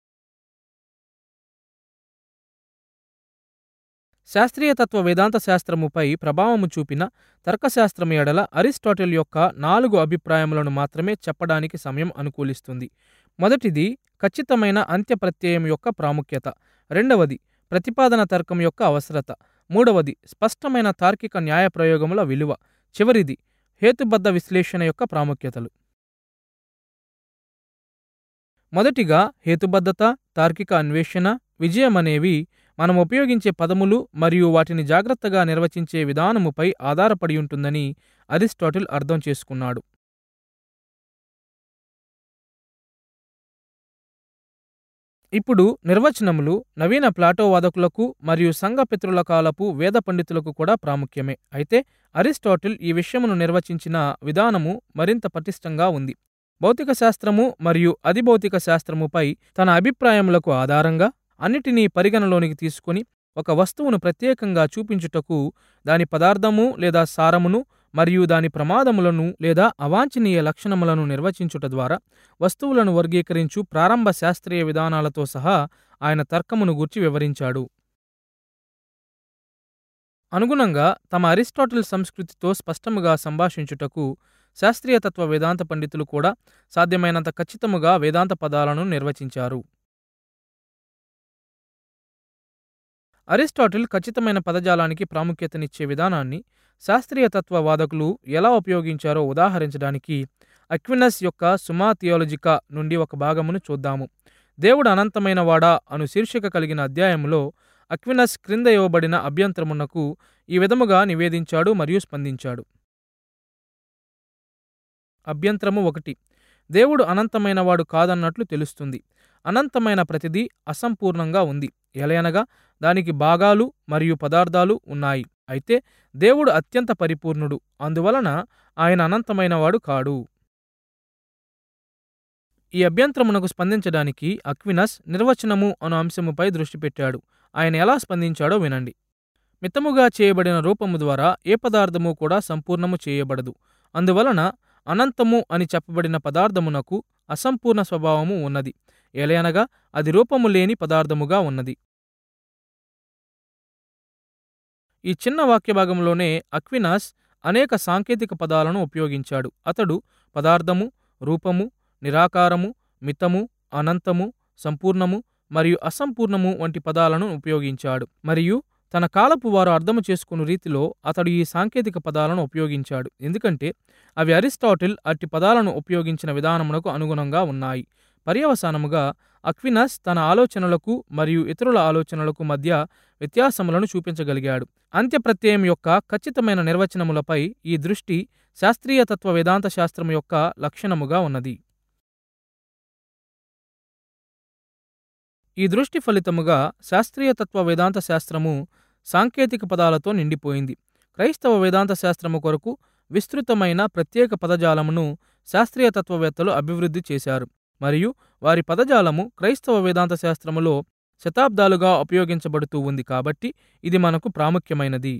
శాస్త్రీయ తత్వ వేదాంత శాస్త్రముపై ప్రభావము చూపిన తర్కశాస్త్రము ఎడల అరిస్టాటిల్ యొక్క నాలుగు అభిప్రాయములను మాత్రమే చెప్పడానికి సమయం అనుకూలిస్తుంది మొదటిది ఖచ్చితమైన అంత్యప్రత్యయం యొక్క ప్రాముఖ్యత రెండవది ప్రతిపాదన తర్కం యొక్క అవసరత మూడవది స్పష్టమైన తార్కిక న్యాయ ప్రయోగముల విలువ చివరిది హేతుబద్ధ విశ్లేషణ యొక్క ప్రాముఖ్యతలు మొదటిగా హేతుబద్ధత తార్కిక అన్వేషణ విజయం అనేవి మనం ఉపయోగించే పదములు మరియు వాటిని జాగ్రత్తగా నిర్వచించే విధానముపై ఆధారపడి ఉంటుందని అరిస్టాటిల్ అర్థం చేసుకున్నాడు ఇప్పుడు నిర్వచనములు నవీన ప్లాటోవాదకులకు మరియు సంఘపితృల కాలపు వేద పండితులకు కూడా ప్రాముఖ్యమే అయితే అరిస్టాటిల్ ఈ విషయమును నిర్వచించిన విధానము మరింత పటిష్టంగా ఉంది భౌతిక శాస్త్రము మరియు అధిభౌతిక శాస్త్రముపై తన అభిప్రాయములకు ఆధారంగా అన్నిటినీ పరిగణలోనికి తీసుకుని ఒక వస్తువును ప్రత్యేకంగా చూపించుటకు దాని పదార్థము లేదా సారమును మరియు దాని ప్రమాదములను లేదా అవాంఛనీయ లక్షణములను నిర్వచించుట ద్వారా వస్తువులను వర్గీకరించు ప్రారంభ శాస్త్రీయ విధానాలతో సహా ఆయన తర్కమును గూర్చి వివరించాడు అనుగుణంగా తమ అరిస్టాటిల్ సంస్కృతితో స్పష్టముగా సంభాషించుటకు శాస్త్రీయ తత్వ వేదాంత పండితులు కూడా సాధ్యమైనంత ఖచ్చితముగా వేదాంత పదాలను నిర్వచించారు అరిస్టాటిల్ ఖచ్చితమైన పదజాలానికి ప్రాముఖ్యతనిచ్చే విధానాన్ని శాస్త్రీయ తత్వ వాదకులు ఎలా ఉపయోగించారో ఉదాహరించడానికి అక్వినస్ యొక్క సుమా థియాలజికా నుండి ఒక భాగమును చూద్దాము దేవుడు అనంతమైన వాడా అను శీర్షిక కలిగిన అధ్యాయములో అక్వినస్ క్రింద ఇవ్వబడిన అభ్యంతరమునకు ఈ విధముగా నివేదించాడు మరియు స్పందించాడు అభ్యంతరము ఒకటి దేవుడు అనంతమైనవాడు కాదన్నట్లు తెలుస్తుంది అనంతమైన ప్రతిదీ అసంపూర్ణంగా ఉంది ఎలయనగా దానికి భాగాలు మరియు పదార్థాలు ఉన్నాయి అయితే దేవుడు అత్యంత పరిపూర్ణుడు అందువలన ఆయన అనంతమైనవాడు కాడు ఈ అభ్యంతరమునకు స్పందించడానికి అక్వినస్ నిర్వచనము అను అంశముపై దృష్టి పెట్టాడు ఆయన ఎలా స్పందించాడో వినండి మితముగా చేయబడిన రూపము ద్వారా ఏ పదార్థము కూడా సంపూర్ణము చేయబడదు అందువలన అనంతము అని చెప్పబడిన పదార్థమునకు అసంపూర్ణ స్వభావము ఉన్నది ఎలయనగా అది రూపము లేని పదార్థముగా ఉన్నది ఈ చిన్న వాక్యభాగంలోనే అక్వినాస్ అనేక సాంకేతిక పదాలను ఉపయోగించాడు అతడు పదార్థము రూపము నిరాకారము మితము అనంతము సంపూర్ణము మరియు అసంపూర్ణము వంటి పదాలను ఉపయోగించాడు మరియు తన కాలపు వారు అర్థము చేసుకున్న రీతిలో అతడు ఈ సాంకేతిక పదాలను ఉపయోగించాడు ఎందుకంటే అవి అరిస్టాటిల్ అట్టి పదాలను ఉపయోగించిన విధానమునకు అనుగుణంగా ఉన్నాయి పర్యవసానముగా అక్వినస్ తన ఆలోచనలకు మరియు ఇతరుల ఆలోచనలకు మధ్య వ్యత్యాసములను చూపించగలిగాడు అంత్యప్రత్యయం యొక్క ఖచ్చితమైన నిర్వచనములపై ఈ దృష్టి శాస్త్రీయ తత్వ వేదాంత శాస్త్రము యొక్క లక్షణముగా ఉన్నది ఈ దృష్టి ఫలితముగా శాస్త్రీయ తత్వ వేదాంత శాస్త్రము సాంకేతిక పదాలతో నిండిపోయింది క్రైస్తవ వేదాంత శాస్త్రము కొరకు విస్తృతమైన ప్రత్యేక పదజాలమును శాస్త్రీయ తత్వవేత్తలు అభివృద్ధి చేశారు మరియు వారి పదజాలము క్రైస్తవ వేదాంత శాస్త్రములో శతాబ్దాలుగా ఉపయోగించబడుతూ ఉంది కాబట్టి ఇది మనకు ప్రాముఖ్యమైనది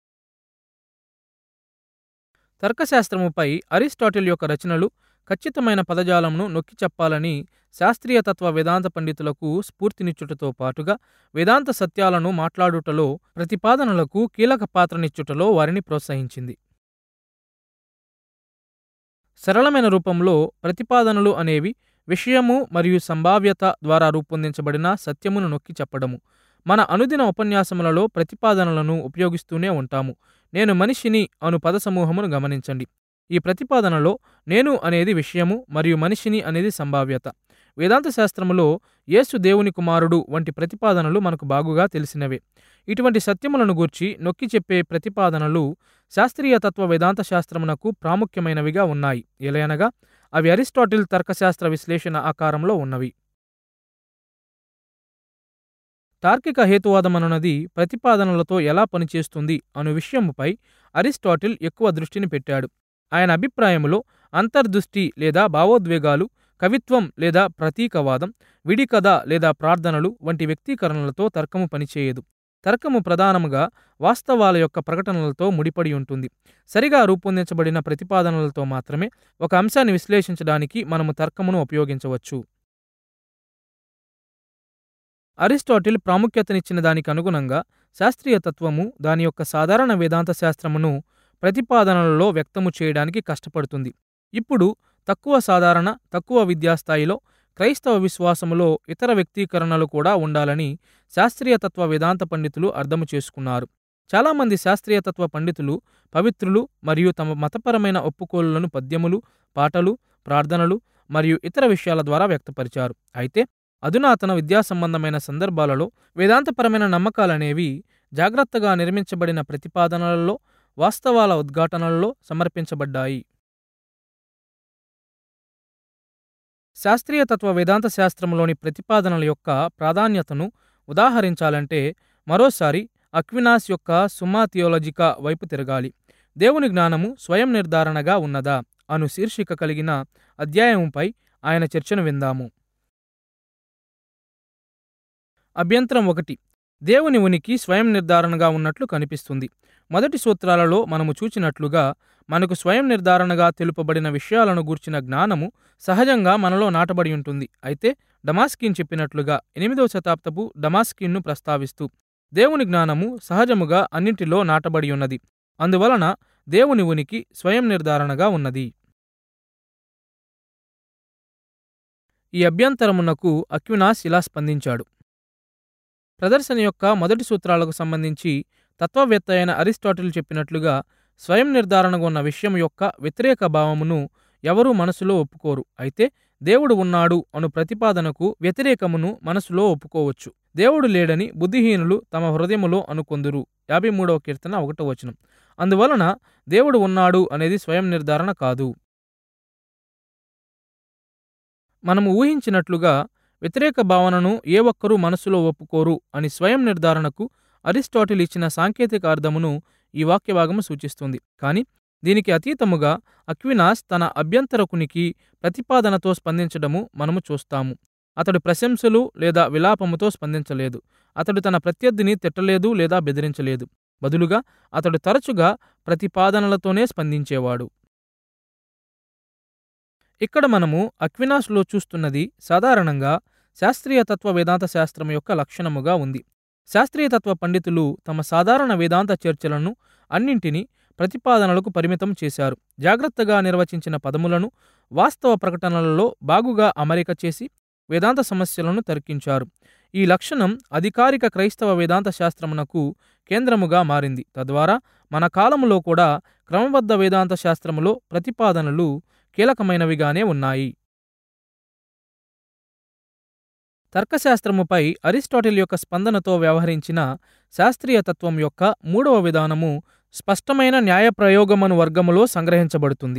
తర్కశాస్త్రముపై అరిస్టాటిల్ యొక్క రచనలు ఖచ్చితమైన పదజాలమును నొక్కి చెప్పాలని శాస్త్రీయ తత్వ వేదాంత పండితులకు స్ఫూర్తినిచ్చుటతో పాటుగా వేదాంత సత్యాలను మాట్లాడుటలో ప్రతిపాదనలకు కీలక పాత్రనిచ్చుటలో వారిని ప్రోత్సహించింది సరళమైన రూపంలో ప్రతిపాదనలు అనేవి విషయము మరియు సంభావ్యత ద్వారా రూపొందించబడిన సత్యమును నొక్కి చెప్పడము మన అనుదిన ఉపన్యాసములలో ప్రతిపాదనలను ఉపయోగిస్తూనే ఉంటాము నేను మనిషిని అను పద సమూహమును గమనించండి ఈ ప్రతిపాదనలో నేను అనేది విషయము మరియు మనిషిని అనేది సంభావ్యత వేదాంత శాస్త్రములో యేసు దేవుని కుమారుడు వంటి ప్రతిపాదనలు మనకు బాగుగా తెలిసినవే ఇటువంటి సత్యములను గూర్చి నొక్కి చెప్పే ప్రతిపాదనలు శాస్త్రీయ తత్వ వేదాంత శాస్త్రమునకు ప్రాముఖ్యమైనవిగా ఉన్నాయి ఎలయనగా అవి అరిస్టాటిల్ తర్కశాస్త్ర విశ్లేషణ ఆకారంలో ఉన్నవి తార్కిక హేతువాదమనున్నది ప్రతిపాదనలతో ఎలా పనిచేస్తుంది అను విషయముపై అరిస్టాటిల్ ఎక్కువ దృష్టిని పెట్టాడు ఆయన అభిప్రాయములో అంతర్దృష్టి లేదా భావోద్వేగాలు కవిత్వం లేదా ప్రతీకవాదం విడి కథ లేదా ప్రార్థనలు వంటి వ్యక్తీకరణలతో తర్కము పనిచేయదు తర్కము ప్రధానముగా వాస్తవాల యొక్క ప్రకటనలతో ముడిపడి ఉంటుంది సరిగా రూపొందించబడిన ప్రతిపాదనలతో మాత్రమే ఒక అంశాన్ని విశ్లేషించడానికి మనము తర్కమును ఉపయోగించవచ్చు అరిస్టాటిల్ ప్రాముఖ్యతనిచ్చిన దానికి అనుగుణంగా శాస్త్రీయ తత్వము దాని యొక్క సాధారణ వేదాంత శాస్త్రమును ప్రతిపాదనలలో వ్యక్తము చేయడానికి కష్టపడుతుంది ఇప్పుడు తక్కువ సాధారణ తక్కువ విద్యాస్థాయిలో క్రైస్తవ విశ్వాసములో ఇతర వ్యక్తీకరణలు కూడా ఉండాలని శాస్త్రీయ తత్వ వేదాంత పండితులు అర్థము చేసుకున్నారు చాలామంది శాస్త్రీయ తత్వ పండితులు పవిత్రులు మరియు తమ మతపరమైన ఒప్పుకోలులను పద్యములు పాటలు ప్రార్థనలు మరియు ఇతర విషయాల ద్వారా వ్యక్తపరిచారు అయితే అధునాతన విద్యా సంబంధమైన సందర్భాలలో వేదాంతపరమైన నమ్మకాలనేవి జాగ్రత్తగా నిర్మించబడిన ప్రతిపాదనలలో వాస్తవాల ఉద్ఘాటనలలో సమర్పించబడ్డాయి శాస్త్రీయ తత్వ వేదాంత శాస్త్రంలోని ప్రతిపాదనల యొక్క ప్రాధాన్యతను ఉదాహరించాలంటే మరోసారి అక్వినాస్ యొక్క సుమా థియోలజికా వైపు తిరగాలి దేవుని జ్ఞానము స్వయం నిర్ధారణగా ఉన్నదా అను శీర్షిక కలిగిన అధ్యాయముపై ఆయన చర్చను విందాము అభ్యంతరం ఒకటి దేవుని ఉనికి స్వయం నిర్ధారణగా ఉన్నట్లు కనిపిస్తుంది మొదటి సూత్రాలలో మనము చూచినట్లుగా మనకు స్వయం నిర్ధారణగా తెలుపబడిన విషయాలను గూర్చిన జ్ఞానము సహజంగా మనలో నాటబడి ఉంటుంది అయితే డమాస్కిన్ చెప్పినట్లుగా ఎనిమిదవ శతాబ్దపు డమాస్కిన్ను ప్రస్తావిస్తూ దేవుని జ్ఞానము సహజముగా అన్నింటిలో నాటబడి ఉన్నది అందువలన దేవుని ఉనికి స్వయం నిర్ధారణగా ఉన్నది ఈ అభ్యంతరమునకు అక్వినాస్ ఇలా స్పందించాడు ప్రదర్శన యొక్క మొదటి సూత్రాలకు సంబంధించి తత్వవేత్త అయిన అరిస్టాటిల్ చెప్పినట్లుగా స్వయం నిర్ధారణగా ఉన్న విషయం యొక్క వ్యతిరేక భావమును ఎవరూ మనసులో ఒప్పుకోరు అయితే దేవుడు ఉన్నాడు అను ప్రతిపాదనకు వ్యతిరేకమును మనసులో ఒప్పుకోవచ్చు దేవుడు లేడని బుద్ధిహీనులు తమ హృదయములో అనుకొందురు యాభై మూడవ కీర్తన ఒకటో వచనం అందువలన దేవుడు ఉన్నాడు అనేది స్వయం నిర్ధారణ కాదు మనము ఊహించినట్లుగా వ్యతిరేక భావనను ఏ ఒక్కరూ మనసులో ఒప్పుకోరు అని స్వయం నిర్ధారణకు అరిస్టాటిల్ ఇచ్చిన సాంకేతిక అర్థమును ఈ వాక్యభాగము సూచిస్తుంది కానీ దీనికి అతీతముగా అక్వినాస్ తన అభ్యంతరకునికి ప్రతిపాదనతో స్పందించడము మనము చూస్తాము అతడు ప్రశంసలు లేదా విలాపముతో స్పందించలేదు అతడు తన ప్రత్యర్థిని తిట్టలేదు లేదా బెదిరించలేదు బదులుగా అతడు తరచుగా ప్రతిపాదనలతోనే స్పందించేవాడు ఇక్కడ మనము అక్వినాస్లో చూస్తున్నది సాధారణంగా శాస్త్రీయ తత్వ వేదాంత శాస్త్రం యొక్క లక్షణముగా ఉంది శాస్త్రీయ తత్వ పండితులు తమ సాధారణ వేదాంత చర్చలను అన్నింటినీ ప్రతిపాదనలకు పరిమితం చేశారు జాగ్రత్తగా నిర్వచించిన పదములను వాస్తవ ప్రకటనలలో బాగుగా అమరిక చేసి వేదాంత సమస్యలను తర్కించారు ఈ లక్షణం అధికారిక క్రైస్తవ వేదాంత శాస్త్రమునకు కేంద్రముగా మారింది తద్వారా మన కాలములో కూడా క్రమబద్ధ వేదాంత శాస్త్రములో ప్రతిపాదనలు కీలకమైనవిగానే ఉన్నాయి తర్కశాస్త్రముపై అరిస్టాటిల్ యొక్క స్పందనతో వ్యవహరించిన శాస్త్రీయ తత్వం యొక్క మూడవ విధానము స్పష్టమైన న్యాయ ప్రయోగమను వర్గములో సంగ్రహించబడుతుంది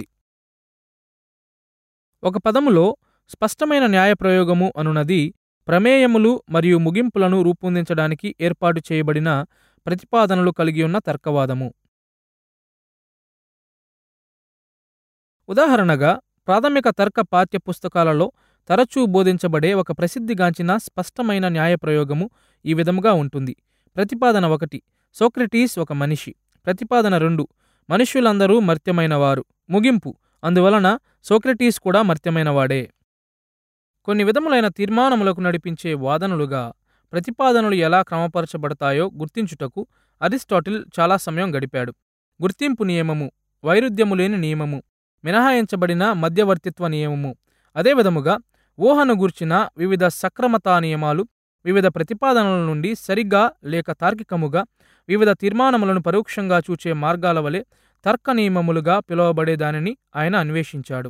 ఒక పదములో స్పష్టమైన న్యాయ ప్రయోగము అనునది ప్రమేయములు మరియు ముగింపులను రూపొందించడానికి ఏర్పాటు చేయబడిన ప్రతిపాదనలు కలిగి ఉన్న తర్కవాదము ఉదాహరణగా ప్రాథమిక తర్క పాఠ్య పుస్తకాలలో తరచూ బోధించబడే ఒక ప్రసిద్ధిగాంచిన స్పష్టమైన న్యాయ ప్రయోగము ఈ విధముగా ఉంటుంది ప్రతిపాదన ఒకటి సోక్రటీస్ ఒక మనిషి ప్రతిపాదన రెండు మనుష్యులందరూ మర్త్యమైనవారు ముగింపు అందువలన సోక్రటీస్ కూడా మర్త్యమైనవాడే కొన్ని విధములైన తీర్మానములకు నడిపించే వాదనలుగా ప్రతిపాదనలు ఎలా క్రమపరచబడతాయో గుర్తించుటకు అరిస్టాటిల్ చాలా సమయం గడిపాడు గుర్తింపు నియమము వైరుధ్యము లేని నియమము మినహాయించబడిన మధ్యవర్తిత్వ నియమము అదేవిధముగా ఊహను గూర్చిన వివిధ సక్రమతా నియమాలు వివిధ ప్రతిపాదనల నుండి సరిగ్గా లేక తార్కికముగా వివిధ తీర్మానములను పరోక్షంగా చూచే మార్గాల వలె తర్క నియమములుగా పిలువబడే దానిని ఆయన అన్వేషించాడు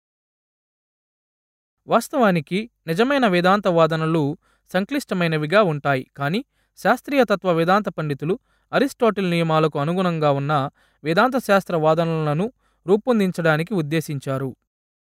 వాస్తవానికి నిజమైన వేదాంత వాదనలు సంక్లిష్టమైనవిగా ఉంటాయి కానీ శాస్త్రీయ తత్వ వేదాంత పండితులు అరిస్టాటిల్ నియమాలకు అనుగుణంగా ఉన్న వేదాంత శాస్త్ర వాదనలను రూపొందించడానికి ఉద్దేశించారు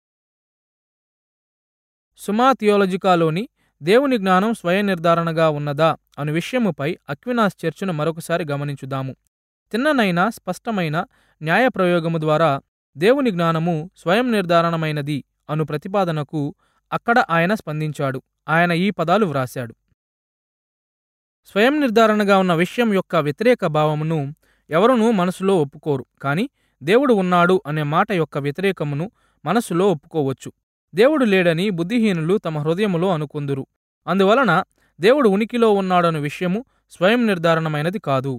సుమా థియోలజికాలోని దేవుని జ్ఞానం స్వయం నిర్ధారణగా ఉన్నదా అను విషయముపై అక్వినాస్ చర్చను మరొకసారి గమనించుదాము తిన్ననైన స్పష్టమైన న్యాయ ప్రయోగము ద్వారా దేవుని జ్ఞానము స్వయం నిర్ధారణమైనది అను ప్రతిపాదనకు అక్కడ ఆయన స్పందించాడు ఆయన ఈ పదాలు వ్రాశాడు స్వయం నిర్ధారణగా ఉన్న విషయం యొక్క వ్యతిరేక భావమును ఎవరునూ మనసులో ఒప్పుకోరు కానీ దేవుడు ఉన్నాడు అనే మాట యొక్క వ్యతిరేకమును మనసులో ఒప్పుకోవచ్చు దేవుడు లేడని బుద్ధిహీనులు తమ హృదయములో అనుకుందురు అందువలన దేవుడు ఉనికిలో ఉన్నాడను విషయము స్వయం నిర్ధారణమైనది కాదు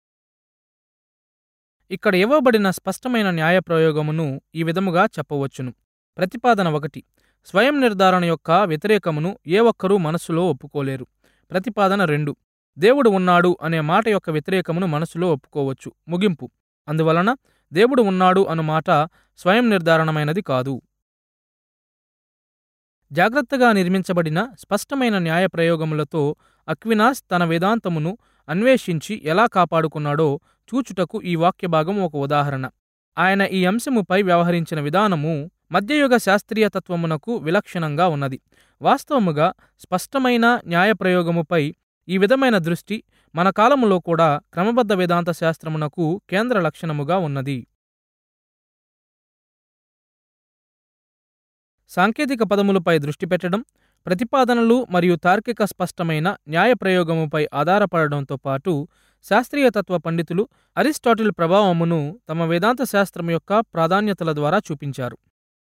ఇక్కడ ఇవ్వబడిన స్పష్టమైన న్యాయ ప్రయోగమును ఈ విధముగా చెప్పవచ్చును ప్రతిపాదన ఒకటి స్వయం నిర్ధారణ యొక్క వ్యతిరేకమును ఏ ఒక్కరూ మనస్సులో ఒప్పుకోలేరు ప్రతిపాదన రెండు దేవుడు ఉన్నాడు అనే మాట యొక్క వ్యతిరేకమును మనసులో ఒప్పుకోవచ్చు ముగింపు అందువలన దేవుడు ఉన్నాడు అను మాట స్వయం నిర్ధారణమైనది కాదు జాగ్రత్తగా నిర్మించబడిన స్పష్టమైన న్యాయ ప్రయోగములతో అక్వినాస్ తన వేదాంతమును అన్వేషించి ఎలా కాపాడుకున్నాడో చూచుటకు ఈ వాక్యభాగం ఒక ఉదాహరణ ఆయన ఈ అంశముపై వ్యవహరించిన విధానము మధ్యయుగ శాస్త్రీయ తత్వమునకు విలక్షణంగా ఉన్నది వాస్తవముగా స్పష్టమైన న్యాయ ప్రయోగముపై ఈ విధమైన దృష్టి మన కాలములో కూడా క్రమబద్ధ వేదాంత శాస్త్రమునకు కేంద్ర లక్షణముగా ఉన్నది సాంకేతిక పదములపై దృష్టి పెట్టడం ప్రతిపాదనలు మరియు తార్కిక స్పష్టమైన న్యాయ ప్రయోగముపై ఆధారపడడంతో పాటు శాస్త్రీయ తత్వ పండితులు అరిస్టాటిల్ ప్రభావమును తమ వేదాంత శాస్త్రం యొక్క ప్రాధాన్యతల ద్వారా చూపించారు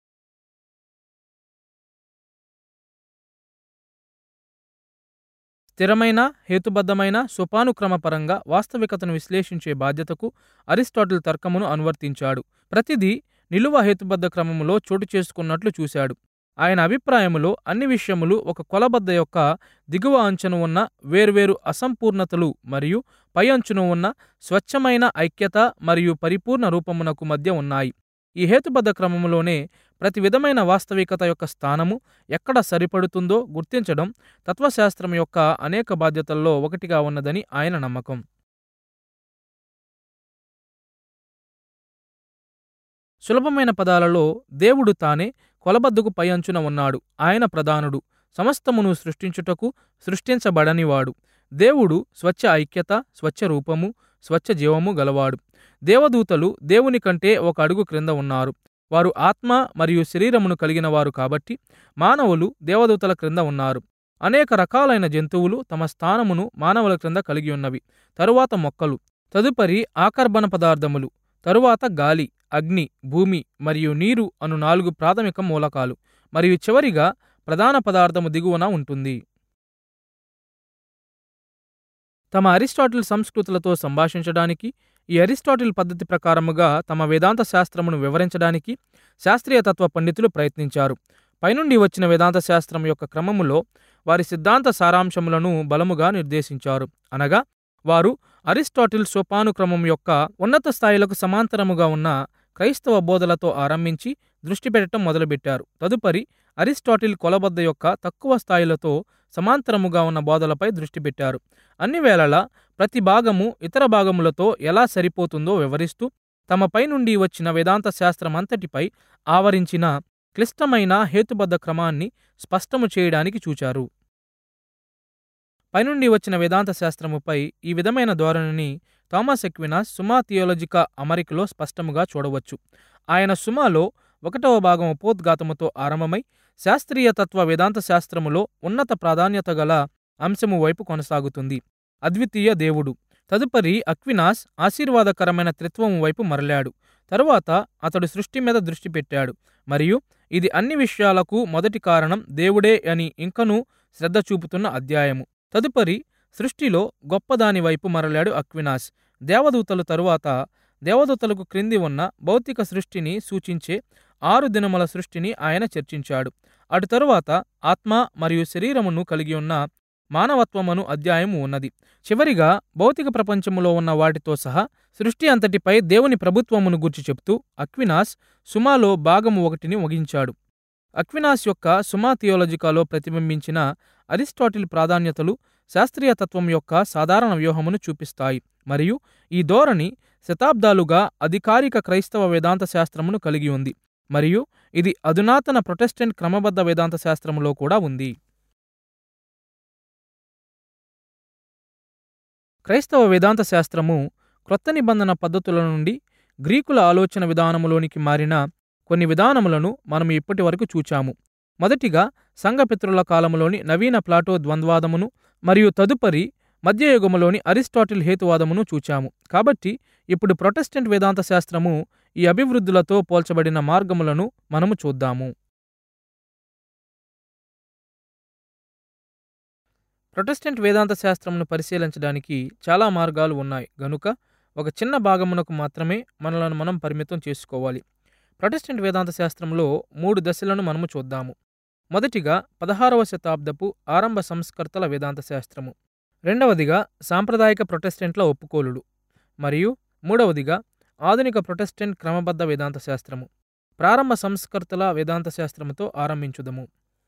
స్థిరమైన హేతుబద్ధమైన సోపానుక్రమపరంగా వాస్తవికతను విశ్లేషించే బాధ్యతకు అరిస్టాటిల్ తర్కమును అనువర్తించాడు ప్రతిదీ నిలువ హేతుబద్ధ క్రమములో చోటు చేసుకున్నట్లు చూశాడు ఆయన అభిప్రాయములో అన్ని విషయములు ఒక కొలబద్ద యొక్క దిగువ అంచున ఉన్న వేర్వేరు అసంపూర్ణతలు మరియు పై అంచున ఉన్న స్వచ్ఛమైన ఐక్యత మరియు పరిపూర్ణ రూపమునకు మధ్య ఉన్నాయి ఈ హేతుబద్ధ క్రమములోనే ప్రతి విధమైన వాస్తవికత యొక్క స్థానము ఎక్కడ సరిపడుతుందో గుర్తించడం తత్వశాస్త్రం యొక్క అనేక బాధ్యతల్లో ఒకటిగా ఉన్నదని ఆయన నమ్మకం సులభమైన పదాలలో దేవుడు తానే కొలబద్దకు పై అంచున ఉన్నాడు ఆయన ప్రధానుడు సమస్తమును సృష్టించుటకు సృష్టించబడనివాడు దేవుడు స్వచ్ఛ ఐక్యత స్వచ్ఛ రూపము స్వచ్ఛ జీవము గలవాడు దేవదూతలు దేవుని కంటే ఒక అడుగు క్రింద ఉన్నారు వారు ఆత్మ మరియు శరీరమును కలిగిన వారు కాబట్టి మానవులు దేవదూతల క్రింద ఉన్నారు అనేక రకాలైన జంతువులు తమ స్థానమును మానవుల క్రింద కలిగి ఉన్నవి తరువాత మొక్కలు తదుపరి ఆకర్బన పదార్థములు తరువాత గాలి అగ్ని భూమి మరియు నీరు అను నాలుగు ప్రాథమిక మూలకాలు మరియు చివరిగా ప్రధాన పదార్థము దిగువన ఉంటుంది తమ అరిస్టాటిల్ సంస్కృతులతో సంభాషించడానికి ఈ అరిస్టాటిల్ పద్ధతి ప్రకారముగా తమ వేదాంత శాస్త్రమును వివరించడానికి శాస్త్రీయ తత్వ పండితులు ప్రయత్నించారు పైనుండి వచ్చిన వేదాంత శాస్త్రం యొక్క క్రమములో వారి సిద్ధాంత సారాంశములను బలముగా నిర్దేశించారు అనగా వారు అరిస్టాటిల్ సోపానుక్రమం యొక్క ఉన్నత స్థాయిలకు సమాంతరముగా ఉన్న క్రైస్తవ బోధలతో ఆరంభించి దృష్టి పెట్టడం మొదలుపెట్టారు తదుపరి అరిస్టాటిల్ కొలబద్ద యొక్క తక్కువ స్థాయిలతో సమాంతరముగా ఉన్న బోధలపై దృష్టి పెట్టారు అన్ని వేళలా ప్రతి భాగము ఇతర భాగములతో ఎలా సరిపోతుందో వివరిస్తూ తమపై నుండి వచ్చిన వేదాంత శాస్త్రం అంతటిపై ఆవరించిన క్లిష్టమైన హేతుబద్ధ క్రమాన్ని స్పష్టము చేయడానికి చూచారు పైనుండి వచ్చిన వేదాంత శాస్త్రముపై ఈ విధమైన ధోరణిని థామస్ ఎక్వినాస్ సుమా థియోలజికా అమరికలో స్పష్టముగా చూడవచ్చు ఆయన సుమాలో ఒకటవ భాగం ఉపోద్ఘాతముతో ఆరంభమై శాస్త్రీయ తత్వ వేదాంత శాస్త్రములో ఉన్నత ప్రాధాన్యత గల అంశము వైపు కొనసాగుతుంది అద్వితీయ దేవుడు తదుపరి అక్వినాస్ ఆశీర్వాదకరమైన త్రిత్వము వైపు మరలాడు తరువాత అతడు సృష్టి మీద దృష్టి పెట్టాడు మరియు ఇది అన్ని విషయాలకు మొదటి కారణం దేవుడే అని ఇంకనూ శ్రద్ధ చూపుతున్న అధ్యాయము తదుపరి సృష్టిలో గొప్పదాని వైపు మరలాడు అక్వినాస్ దేవదూతలు తరువాత దేవదూతలకు క్రింది ఉన్న భౌతిక సృష్టిని సూచించే ఆరు దినముల సృష్టిని ఆయన చర్చించాడు అటు తరువాత ఆత్మ మరియు శరీరమును కలిగి ఉన్న మానవత్వమును అధ్యాయము ఉన్నది చివరిగా భౌతిక ప్రపంచములో ఉన్న వాటితో సహా సృష్టి అంతటిపై దేవుని ప్రభుత్వమును గుర్చి చెప్తూ అక్వినాస్ సుమాలో భాగము ఒకటిని ముగించాడు అక్వినాస్ యొక్క సుమా థియోలజికాలో ప్రతిబింబించిన అరిస్టాటిల్ ప్రాధాన్యతలు శాస్త్రీయ తత్వం యొక్క సాధారణ వ్యూహమును చూపిస్తాయి మరియు ఈ ధోరణి శతాబ్దాలుగా అధికారిక క్రైస్తవ వేదాంత శాస్త్రమును కలిగి ఉంది మరియు ఇది అధునాతన ప్రొటెస్టెంట్ క్రమబద్ధ వేదాంత శాస్త్రములో కూడా ఉంది క్రైస్తవ వేదాంత శాస్త్రము క్రొత్త నిబంధన పద్ధతుల నుండి గ్రీకుల ఆలోచన విధానములోనికి మారిన కొన్ని విధానములను మనం ఇప్పటి వరకు చూచాము మొదటిగా సంఘపితృల కాలములోని నవీన ప్లాటో ద్వంద్వాదమును మరియు తదుపరి మధ్యయుగములోని అరిస్టాటిల్ హేతువాదమును చూచాము కాబట్టి ఇప్పుడు ప్రొటెస్టెంట్ వేదాంత శాస్త్రము ఈ అభివృద్ధులతో పోల్చబడిన మార్గములను మనము చూద్దాము ప్రొటెస్టెంట్ వేదాంత శాస్త్రమును పరిశీలించడానికి చాలా మార్గాలు ఉన్నాయి గనుక ఒక చిన్న భాగమునకు మాత్రమే మనలను మనం పరిమితం చేసుకోవాలి ప్రొటెస్టెంట్ వేదాంత శాస్త్రంలో మూడు దశలను మనము చూద్దాము మొదటిగా పదహారవ శతాబ్దపు ఆరంభ సంస్కర్తల వేదాంత శాస్త్రము రెండవదిగా సాంప్రదాయిక ప్రొటెస్టెంట్ల ఒప్పుకోలుడు మరియు మూడవదిగా ఆధునిక ప్రొటెస్టెంట్ క్రమబద్ధ వేదాంత శాస్త్రము ప్రారంభ సంస్కర్తల వేదాంత శాస్త్రముతో ఆరంభించుదము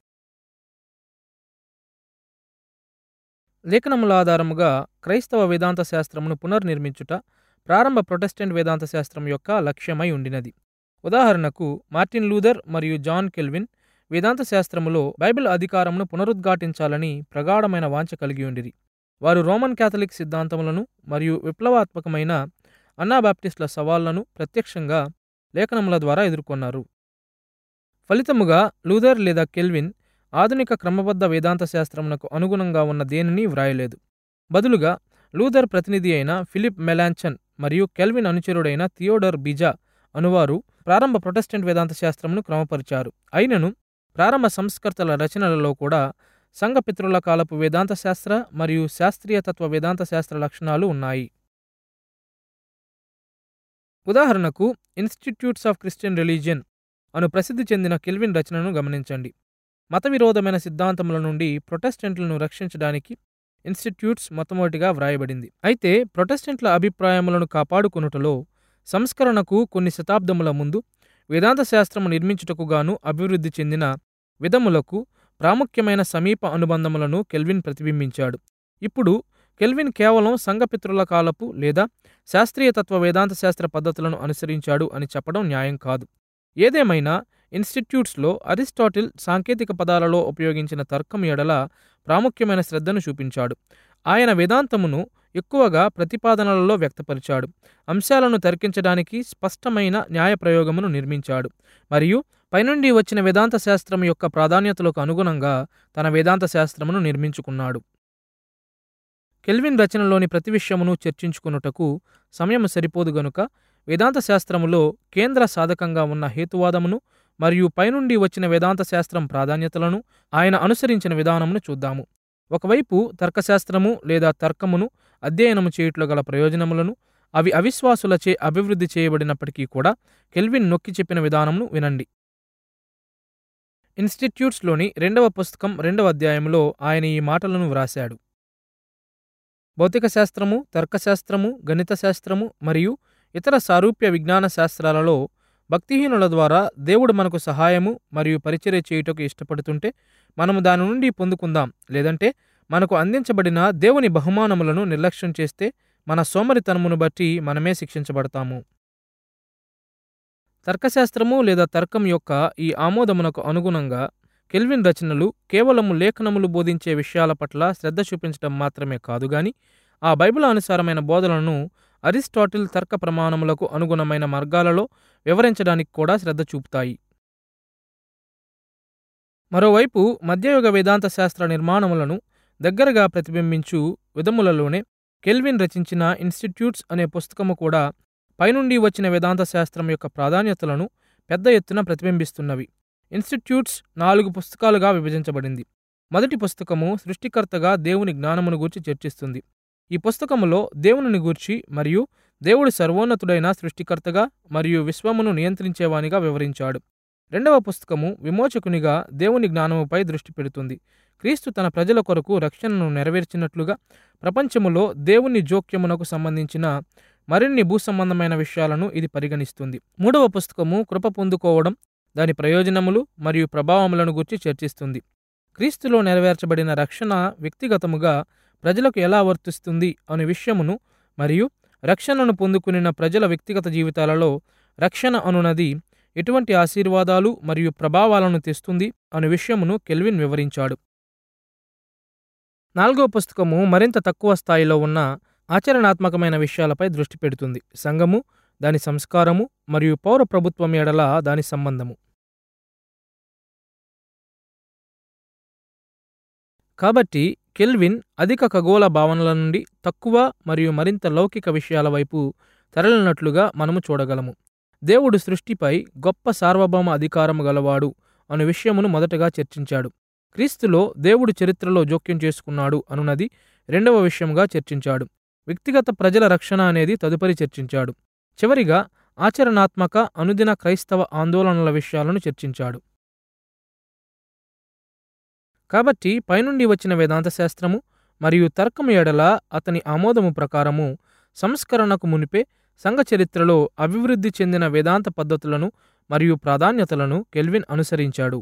లేఖనముల ఆధారముగా క్రైస్తవ వేదాంత శాస్త్రమును పునర్నిర్మించుట ప్రారంభ ప్రొటెస్టెంట్ వేదాంత శాస్త్రం యొక్క లక్ష్యమై ఉండినది ఉదాహరణకు మార్టిన్ లూథర్ మరియు జాన్ కెల్విన్ వేదాంత శాస్త్రములో బైబిల్ అధికారమును పునరుద్ఘాటించాలని ప్రగాఢమైన వాంఛ కలిగి ఉండిరి వారు రోమన్ క్యాథలిక్ సిద్ధాంతములను మరియు విప్లవాత్మకమైన అన్నాబాప్టిస్టుల సవాళ్లను ప్రత్యక్షంగా లేఖనముల ద్వారా ఎదుర్కొన్నారు ఫలితముగా లూథర్ లేదా కెల్విన్ ఆధునిక క్రమబద్ధ వేదాంత శాస్త్రమునకు అనుగుణంగా ఉన్న దేనిని వ్రాయలేదు బదులుగా లూథర్ ప్రతినిధి అయిన ఫిలిప్ మెలాంచన్ మరియు కెల్విన్ అనుచరుడైన థియోడర్ బిజా అనువారు ప్రారంభ ప్రొటెస్టెంట్ వేదాంత శాస్త్రమును క్రమపరిచారు అయినను ప్రారంభ సంస్కర్తల రచనలలో కూడా సంఘపితృల కాలపు వేదాంత శాస్త్ర మరియు శాస్త్రీయ తత్వ వేదాంత శాస్త్ర లక్షణాలు ఉన్నాయి ఉదాహరణకు ఇన్స్టిట్యూట్స్ ఆఫ్ క్రిస్టియన్ రిలీజియన్ అను ప్రసిద్ధి చెందిన కెల్విన్ రచనను గమనించండి మత విరోధమైన సిద్ధాంతముల నుండి ప్రొటెస్టెంట్లను రక్షించడానికి ఇన్స్టిట్యూట్స్ మొట్టమొదటిగా వ్రాయబడింది అయితే ప్రొటెస్టెంట్ల అభిప్రాయములను కాపాడుకొనుటలో సంస్కరణకు కొన్ని శతాబ్దముల ముందు వేదాంత శాస్త్రము నిర్మించుటకు గాను అభివృద్ధి చెందిన విధములకు ప్రాముఖ్యమైన సమీప అనుబంధములను కెల్విన్ ప్రతిబింబించాడు ఇప్పుడు కెల్విన్ కేవలం సంఘపితృల కాలపు లేదా శాస్త్రీయ తత్వ వేదాంత శాస్త్ర పద్ధతులను అనుసరించాడు అని చెప్పడం న్యాయం కాదు ఏదేమైనా ఇన్స్టిట్యూట్స్లో అరిస్టాటిల్ సాంకేతిక పదాలలో ఉపయోగించిన తర్కం ఎడల ప్రాముఖ్యమైన శ్రద్ధను చూపించాడు ఆయన వేదాంతమును ఎక్కువగా ప్రతిపాదనలలో వ్యక్తపరిచాడు అంశాలను తర్కించడానికి స్పష్టమైన న్యాయ ప్రయోగమును నిర్మించాడు మరియు పైనుండి వచ్చిన వేదాంత శాస్త్రం యొక్క ప్రాధాన్యతలకు అనుగుణంగా తన వేదాంత శాస్త్రమును నిర్మించుకున్నాడు కెల్విన్ రచనలోని ప్రతి విషయమును చర్చించుకున్నటకు సమయం సరిపోదు గనుక వేదాంత శాస్త్రములో కేంద్ర సాధకంగా ఉన్న హేతువాదమును మరియు పైనుండి వచ్చిన వేదాంత శాస్త్రం ప్రాధాన్యతలను ఆయన అనుసరించిన విధానమును చూద్దాము ఒకవైపు తర్కశాస్త్రము లేదా తర్కమును అధ్యయనము చేయుట్లో గల ప్రయోజనములను అవి అవిశ్వాసులచే అభివృద్ధి చేయబడినప్పటికీ కూడా కెల్విన్ నొక్కి చెప్పిన విధానమును వినండి ఇన్స్టిట్యూట్స్లోని రెండవ పుస్తకం రెండవ అధ్యాయంలో ఆయన ఈ మాటలను వ్రాశాడు భౌతిక శాస్త్రము తర్కశాస్త్రము గణిత శాస్త్రము మరియు ఇతర సారూప్య విజ్ఞాన శాస్త్రాలలో భక్తిహీనుల ద్వారా దేవుడు మనకు సహాయము మరియు పరిచర్య చేయుటకు ఇష్టపడుతుంటే మనము దాని నుండి పొందుకుందాం లేదంటే మనకు అందించబడిన దేవుని బహుమానములను నిర్లక్ష్యం చేస్తే మన సోమరితనమును బట్టి మనమే శిక్షించబడతాము తర్కశాస్త్రము లేదా తర్కం యొక్క ఈ ఆమోదమునకు అనుగుణంగా కెల్విన్ రచనలు కేవలము లేఖనములు బోధించే విషయాల పట్ల శ్రద్ధ చూపించడం మాత్రమే కాదు గాని ఆ బైబిల్ అనుసారమైన బోధనలను అరిస్టాటిల్ తర్క ప్రమాణములకు అనుగుణమైన మార్గాలలో వివరించడానికి కూడా శ్రద్ధ చూపుతాయి మరోవైపు మధ్యయుగ వేదాంత శాస్త్ర నిర్మాణములను దగ్గరగా ప్రతిబింబించు విధములలోనే కెల్విన్ రచించిన ఇన్స్టిట్యూట్స్ అనే పుస్తకము కూడా పైనుండి వచ్చిన వేదాంత శాస్త్రం యొక్క ప్రాధాన్యతలను పెద్ద ఎత్తున ప్రతిబింబిస్తున్నవి ఇన్స్టిట్యూట్స్ నాలుగు పుస్తకాలుగా విభజించబడింది మొదటి పుస్తకము సృష్టికర్తగా దేవుని జ్ఞానమును గూర్చి చర్చిస్తుంది ఈ పుస్తకములో దేవుని గూర్చి మరియు దేవుడు సర్వోన్నతుడైన సృష్టికర్తగా మరియు విశ్వమును నియంత్రించేవానిగా వివరించాడు రెండవ పుస్తకము విమోచకునిగా దేవుని జ్ఞానముపై దృష్టి పెడుతుంది క్రీస్తు తన ప్రజల కొరకు రక్షణను నెరవేర్చినట్లుగా ప్రపంచములో దేవుని జోక్యమునకు సంబంధించిన మరిన్ని భూసంబంధమైన విషయాలను ఇది పరిగణిస్తుంది మూడవ పుస్తకము కృప పొందుకోవడం దాని ప్రయోజనములు మరియు ప్రభావములను గురించి చర్చిస్తుంది క్రీస్తులో నెరవేర్చబడిన రక్షణ వ్యక్తిగతముగా ప్రజలకు ఎలా వర్తిస్తుంది అనే విషయమును మరియు రక్షణను పొందుకునిన ప్రజల వ్యక్తిగత జీవితాలలో రక్షణ అనునది ఎటువంటి ఆశీర్వాదాలు మరియు ప్రభావాలను తెస్తుంది అనే విషయమును కెల్విన్ వివరించాడు నాలుగో పుస్తకము మరింత తక్కువ స్థాయిలో ఉన్న ఆచరణాత్మకమైన విషయాలపై దృష్టి పెడుతుంది సంఘము దాని సంస్కారము మరియు పౌర ప్రభుత్వం ఎడల దాని సంబంధము కాబట్టి కెల్విన్ అధిక ఖగోళ భావనల నుండి తక్కువ మరియు మరింత లౌకిక విషయాల వైపు తరలినట్లుగా మనము చూడగలము దేవుడు సృష్టిపై గొప్ప సార్వభౌమ అధికారము గలవాడు అనే విషయమును మొదటగా చర్చించాడు క్రీస్తులో దేవుడు చరిత్రలో జోక్యం చేసుకున్నాడు అనున్నది రెండవ విషయంగా చర్చించాడు వ్యక్తిగత ప్రజల రక్షణ అనేది తదుపరి చర్చించాడు చివరిగా ఆచరణాత్మక అనుదిన క్రైస్తవ ఆందోళనల విషయాలను చర్చించాడు కాబట్టి పైనుండి వచ్చిన వేదాంత శాస్త్రము మరియు తర్కము ఎడల అతని ఆమోదము ప్రకారము సంస్కరణకు మునిపే సంఘ చరిత్రలో అభివృద్ధి చెందిన వేదాంత పద్ధతులను మరియు ప్రాధాన్యతలను కెల్విన్ అనుసరించాడు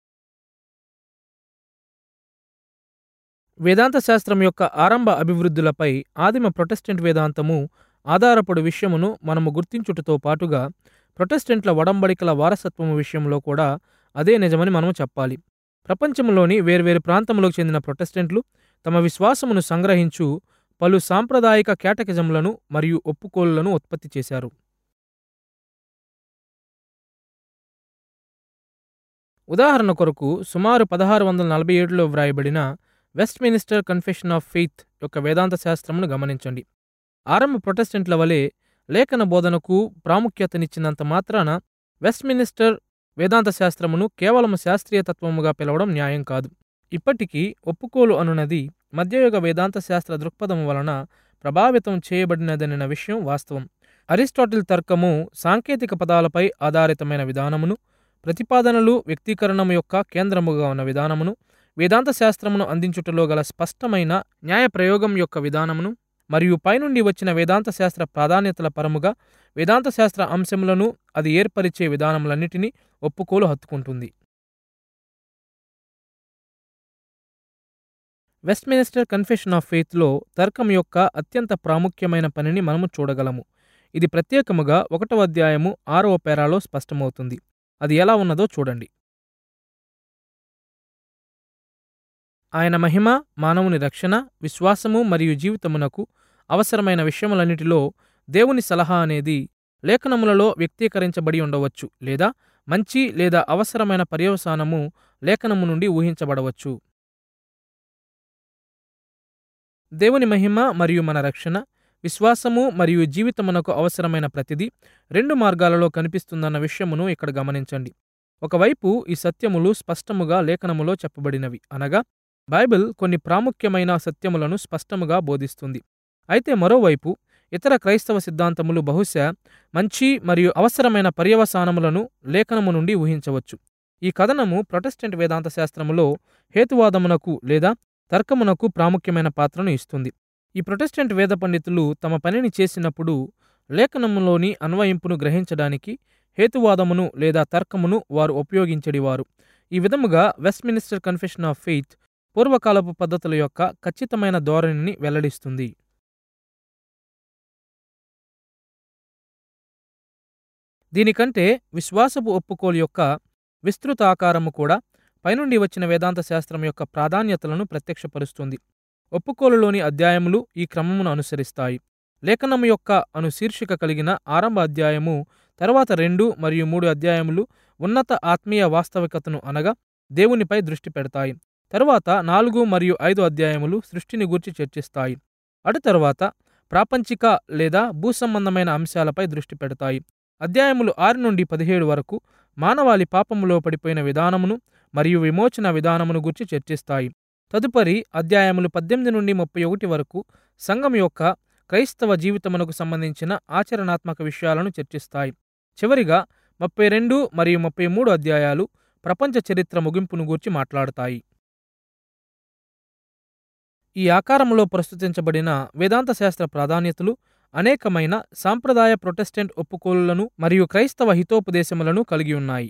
వేదాంత శాస్త్రం యొక్క ఆరంభ అభివృద్ధులపై ఆదిమ ప్రొటెస్టెంట్ వేదాంతము ఆధారపడు విషయమును మనము గుర్తించుటతో పాటుగా ప్రొటెస్టెంట్ల వడంబడికల వారసత్వము విషయంలో కూడా అదే నిజమని మనము చెప్పాలి ప్రపంచంలోని వేర్వేరు ప్రాంతములకు చెందిన ప్రొటెస్టెంట్లు తమ విశ్వాసమును సంగ్రహించు పలు సాంప్రదాయిక కేటకిజములను మరియు ఒప్పుకోలులను ఉత్పత్తి చేశారు ఉదాహరణ కొరకు సుమారు పదహారు వందల నలభై ఏడులో వ్రాయబడిన Westminster confession of faith యొక్క వేదాంత శాస్త్రమును గమనించండి ఆరంభ ప్రొటెస్టెంట్ల వలె లేఖన బోధనకు ప్రాముఖ్యతనిచ్చినంత మాత్రాన వెస్ట్ మినిస్టర్ వేదాంత శాస్త్రమును కేవలం శాస్త్రీయ తత్వముగా పిలవడం న్యాయం కాదు ఇప్పటికీ ఒప్పుకోలు అనున్నది మధ్యయుగ వేదాంత శాస్త్ర దృక్పథం వలన ప్రభావితం చేయబడినదనిన విషయం వాస్తవం అరిస్టాటిల్ తర్కము సాంకేతిక పదాలపై ఆధారితమైన విధానమును ప్రతిపాదనలు వ్యక్తీకరణము యొక్క కేంద్రముగా ఉన్న విధానమును వేదాంత శాస్త్రమును అందించుటలో గల స్పష్టమైన న్యాయ ప్రయోగం యొక్క విధానమును మరియు పైనుండి వచ్చిన వేదాంత శాస్త్ర ప్రాధాన్యతల పరముగా వేదాంత శాస్త్ర అంశములను అది ఏర్పరిచే విధానములన్నిటినీ ఒప్పుకోలు హత్తుకుంటుంది వెస్ట్మినిస్టర్ కన్ఫెషన్ ఆఫ్ ఫెయిత్లో తర్కం యొక్క అత్యంత ప్రాముఖ్యమైన పనిని మనము చూడగలము ఇది ప్రత్యేకముగా ఒకటవ అధ్యాయము ఆరవ పేరాలో స్పష్టమవుతుంది అది ఎలా ఉన్నదో చూడండి ఆయన మహిమ మానవుని రక్షణ విశ్వాసము మరియు జీవితమునకు అవసరమైన విషయములన్నిటిలో దేవుని సలహా అనేది లేఖనములలో వ్యక్తీకరించబడి ఉండవచ్చు లేదా మంచి లేదా అవసరమైన పర్యవసానము లేఖనము నుండి ఊహించబడవచ్చు దేవుని మహిమ మరియు మన రక్షణ విశ్వాసము మరియు జీవితమునకు అవసరమైన ప్రతిదీ రెండు మార్గాలలో కనిపిస్తుందన్న విషయమును ఇక్కడ గమనించండి ఒకవైపు ఈ సత్యములు స్పష్టముగా లేఖనములో చెప్పబడినవి అనగా బైబిల్ కొన్ని ప్రాముఖ్యమైన సత్యములను స్పష్టముగా బోధిస్తుంది అయితే మరోవైపు ఇతర క్రైస్తవ సిద్ధాంతములు బహుశా మంచి మరియు అవసరమైన పర్యవసానములను లేఖనము నుండి ఊహించవచ్చు ఈ కథనము ప్రొటెస్టెంట్ వేదాంత శాస్త్రములో హేతువాదమునకు లేదా తర్కమునకు ప్రాముఖ్యమైన పాత్రను ఇస్తుంది ఈ ప్రొటెస్టెంట్ వేద పండితులు తమ పనిని చేసినప్పుడు లేఖనములోని అన్వయింపును గ్రహించడానికి హేతువాదమును లేదా తర్కమును వారు ఉపయోగించడివారు ఈ విధముగా వెస్ట్మినిస్టర్ కన్ఫెషన్ ఆఫ్ ఫెయిత్ పూర్వకాలపు పద్ధతుల యొక్క ఖచ్చితమైన ధోరణిని వెల్లడిస్తుంది దీనికంటే విశ్వాసపు ఒప్పుకోలు యొక్క విస్తృత ఆకారము కూడా పైనుండి వచ్చిన వేదాంత శాస్త్రం యొక్క ప్రాధాన్యతలను ప్రత్యక్షపరుస్తుంది ఒప్పుకోలులోని అధ్యాయములు ఈ క్రమమును అనుసరిస్తాయి లేఖనము యొక్క అను శీర్షిక కలిగిన ఆరంభ అధ్యాయము తర్వాత రెండు మరియు మూడు అధ్యాయములు ఉన్నత ఆత్మీయ వాస్తవికతను అనగా దేవునిపై దృష్టి పెడతాయి తరువాత నాలుగు మరియు ఐదు అధ్యాయములు సృష్టిని గూర్చి చర్చిస్తాయి అటు తరువాత ప్రాపంచిక లేదా భూసంబంధమైన అంశాలపై దృష్టి పెడతాయి అధ్యాయములు ఆరు నుండి పదిహేడు వరకు మానవాళి పాపములో పడిపోయిన విధానమును మరియు విమోచన విధానమును గురించి చర్చిస్తాయి తదుపరి అధ్యాయములు పద్దెనిమిది నుండి ముప్పై ఒకటి వరకు సంఘం యొక్క క్రైస్తవ జీవితమునకు సంబంధించిన ఆచరణాత్మక విషయాలను చర్చిస్తాయి చివరిగా ముప్పై రెండు మరియు ముప్పై మూడు అధ్యాయాలు ప్రపంచ చరిత్ర ముగింపును గూర్చి మాట్లాడతాయి ఈ ఆకారంలో ప్రస్తుతించబడిన వేదాంత శాస్త్ర ప్రాధాన్యతలు అనేకమైన సాంప్రదాయ ప్రొటెస్టెంట్ ఒప్పుకోలులను మరియు క్రైస్తవ హితోపదేశములను కలిగి ఉన్నాయి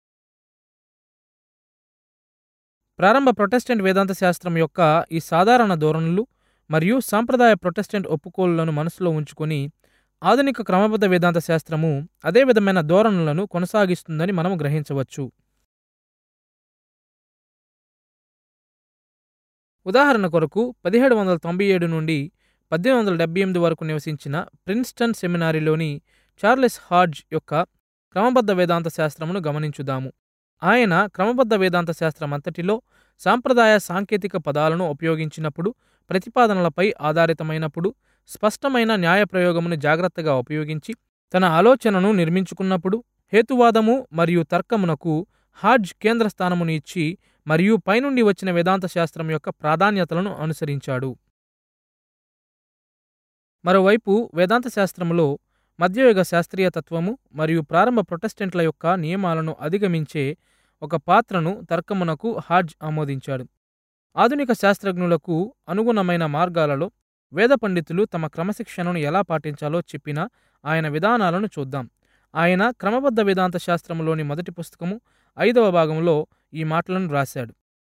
ప్రారంభ ప్రొటెస్టెంట్ వేదాంత శాస్త్రం యొక్క ఈ సాధారణ ధోరణులు మరియు సాంప్రదాయ ప్రొటెస్టెంట్ ఒప్పుకోలులను మనసులో ఉంచుకొని ఆధునిక క్రమబద్ధ వేదాంత శాస్త్రము అదే విధమైన ధోరణులను కొనసాగిస్తుందని మనం గ్రహించవచ్చు ఉదాహరణ కొరకు పదిహేడు వందల తొంభై ఏడు నుండి పద్దెనిమిది వందల డెబ్బై ఎనిమిది వరకు నివసించిన ప్రిన్స్టన్ సెమినారీలోని చార్లెస్ హాడ్జ్ యొక్క క్రమబద్ధ వేదాంత శాస్త్రమును గమనించుదాము ఆయన క్రమబద్ధ వేదాంత శాస్త్రం అంతటిలో సాంప్రదాయ సాంకేతిక పదాలను ఉపయోగించినప్పుడు ప్రతిపాదనలపై ఆధారితమైనప్పుడు స్పష్టమైన న్యాయ ప్రయోగమును జాగ్రత్తగా ఉపయోగించి తన ఆలోచనను నిర్మించుకున్నప్పుడు హేతువాదము మరియు తర్కమునకు హాడ్జ్ కేంద్ర స్థానమును ఇచ్చి మరియు పైనుండి వచ్చిన వేదాంత శాస్త్రం యొక్క ప్రాధాన్యతలను అనుసరించాడు మరోవైపు వేదాంత శాస్త్రములో మధ్యయుగ శాస్త్రీయ తత్వము మరియు ప్రారంభ ప్రొటెస్టెంట్ల యొక్క నియమాలను అధిగమించే ఒక పాత్రను తర్కమునకు హాడ్జ్ ఆమోదించాడు ఆధునిక శాస్త్రజ్ఞులకు అనుగుణమైన మార్గాలలో వేద పండితులు తమ క్రమశిక్షణను ఎలా పాటించాలో చెప్పిన ఆయన విధానాలను చూద్దాం ఆయన క్రమబద్ధ వేదాంత శాస్త్రములోని మొదటి పుస్తకము ఐదవ భాగంలో ఈ మాటలను రాశాడు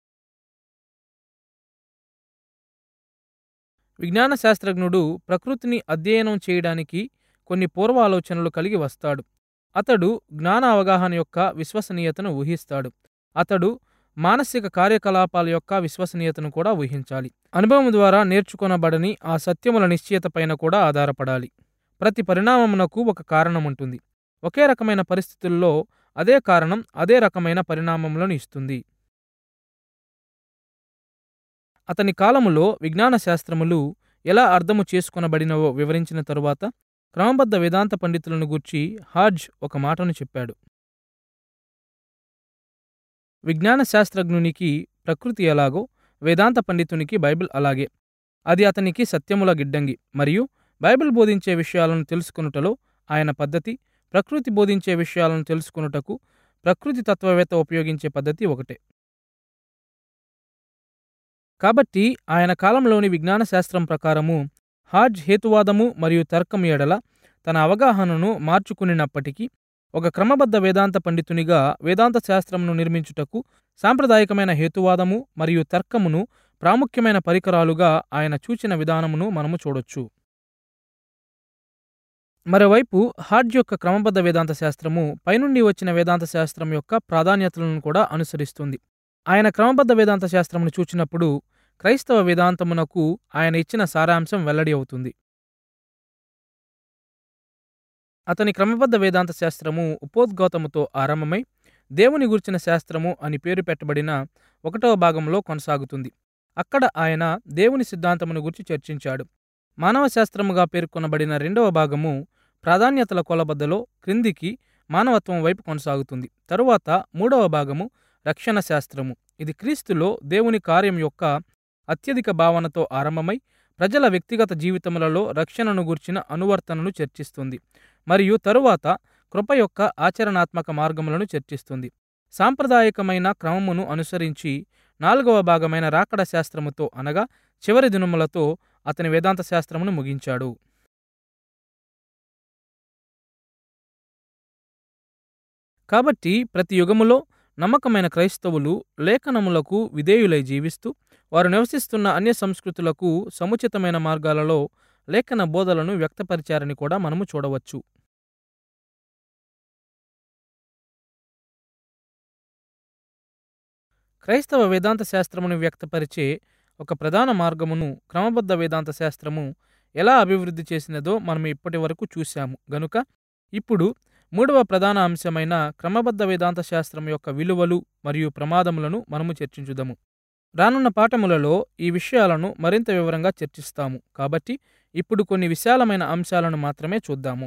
విజ్ఞాన శాస్త్రజ్ఞుడు ప్రకృతిని అధ్యయనం చేయడానికి కొన్ని పూర్వ ఆలోచనలు కలిగి వస్తాడు అతడు జ్ఞాన అవగాహన యొక్క విశ్వసనీయతను ఊహిస్తాడు అతడు మానసిక కార్యకలాపాల యొక్క విశ్వసనీయతను కూడా ఊహించాలి అనుభవం ద్వారా నేర్చుకొనబడని ఆ సత్యముల నిశ్చయత పైన కూడా ఆధారపడాలి ప్రతి పరిణామమునకు ఒక కారణం ఉంటుంది ఒకే రకమైన పరిస్థితుల్లో అదే కారణం అదే రకమైన పరిణామములను ఇస్తుంది అతని కాలములో విజ్ఞాన శాస్త్రములు ఎలా అర్థము చేసుకొనబడినవో వివరించిన తరువాత క్రమబద్ధ వేదాంత పండితులను గూర్చి హాడ్జ్ ఒక మాటను చెప్పాడు విజ్ఞాన శాస్త్రజ్ఞునికి ప్రకృతి ఎలాగో వేదాంత పండితునికి బైబిల్ అలాగే అది అతనికి సత్యముల గిడ్డంగి మరియు బైబిల్ బోధించే విషయాలను తెలుసుకొనుటలో ఆయన పద్ధతి ప్రకృతి బోధించే విషయాలను తెలుసుకొనుటకు ప్రకృతి తత్వవేత్త ఉపయోగించే పద్ధతి ఒకటే కాబట్టి ఆయన కాలంలోని విజ్ఞాన శాస్త్రం ప్రకారము హాడ్జ్ హేతువాదము మరియు తర్కం ఎడల తన అవగాహనను మార్చుకునినప్పటికీ ఒక క్రమబద్ధ వేదాంత పండితునిగా వేదాంత శాస్త్రమును నిర్మించుటకు సాంప్రదాయకమైన హేతువాదము మరియు తర్కమును ప్రాముఖ్యమైన పరికరాలుగా ఆయన చూచిన విధానమును మనము చూడొచ్చు మరోవైపు హాడ్జ్ యొక్క క్రమబద్ధ వేదాంత శాస్త్రము పైనుండి వచ్చిన వేదాంత శాస్త్రం యొక్క ప్రాధాన్యతలను కూడా అనుసరిస్తుంది ఆయన క్రమబద్ధ వేదాంత శాస్త్రమును చూచినప్పుడు క్రైస్తవ వేదాంతమునకు ఆయన ఇచ్చిన సారాంశం వెల్లడి అవుతుంది అతని క్రమబద్ధ వేదాంత శాస్త్రము ఉపోద్ఘాతముతో ఆరంభమై దేవుని గుర్చిన శాస్త్రము అని పేరు పెట్టబడిన ఒకటవ భాగంలో కొనసాగుతుంది అక్కడ ఆయన దేవుని సిద్ధాంతమును గురించి చర్చించాడు మానవ శాస్త్రముగా పేర్కొనబడిన రెండవ భాగము ప్రాధాన్యతల కొలబద్దలో క్రిందికి మానవత్వం వైపు కొనసాగుతుంది తరువాత మూడవ భాగము రక్షణ శాస్త్రము ఇది క్రీస్తులో దేవుని కార్యం యొక్క అత్యధిక భావనతో ఆరంభమై ప్రజల వ్యక్తిగత జీవితములలో రక్షణను గుర్చిన అనువర్తనను చర్చిస్తుంది మరియు తరువాత కృప యొక్క ఆచరణాత్మక మార్గములను చర్చిస్తుంది సాంప్రదాయకమైన క్రమమును అనుసరించి నాలుగవ భాగమైన రాకడ శాస్త్రముతో అనగా చివరి దినములతో అతని వేదాంత శాస్త్రమును ముగించాడు కాబట్టి ప్రతి యుగములో నమ్మకమైన క్రైస్తవులు లేఖనములకు విధేయులై జీవిస్తూ వారు నివసిస్తున్న అన్య సంస్కృతులకు సముచితమైన మార్గాలలో లేఖన బోధలను వ్యక్తపరిచారని కూడా మనము చూడవచ్చు క్రైస్తవ వేదాంత శాస్త్రమును వ్యక్తపరిచే ఒక ప్రధాన మార్గమును క్రమబద్ధ వేదాంత శాస్త్రము ఎలా అభివృద్ధి చేసినదో మనం ఇప్పటి వరకు చూశాము గనుక ఇప్పుడు మూడవ ప్రధాన అంశమైన క్రమబద్ధ వేదాంత శాస్త్రం యొక్క విలువలు మరియు ప్రమాదములను మనము చర్చించుదాము రానున్న పాఠములలో ఈ విషయాలను మరింత వివరంగా చర్చిస్తాము కాబట్టి ఇప్పుడు కొన్ని విశాలమైన అంశాలను మాత్రమే చూద్దాము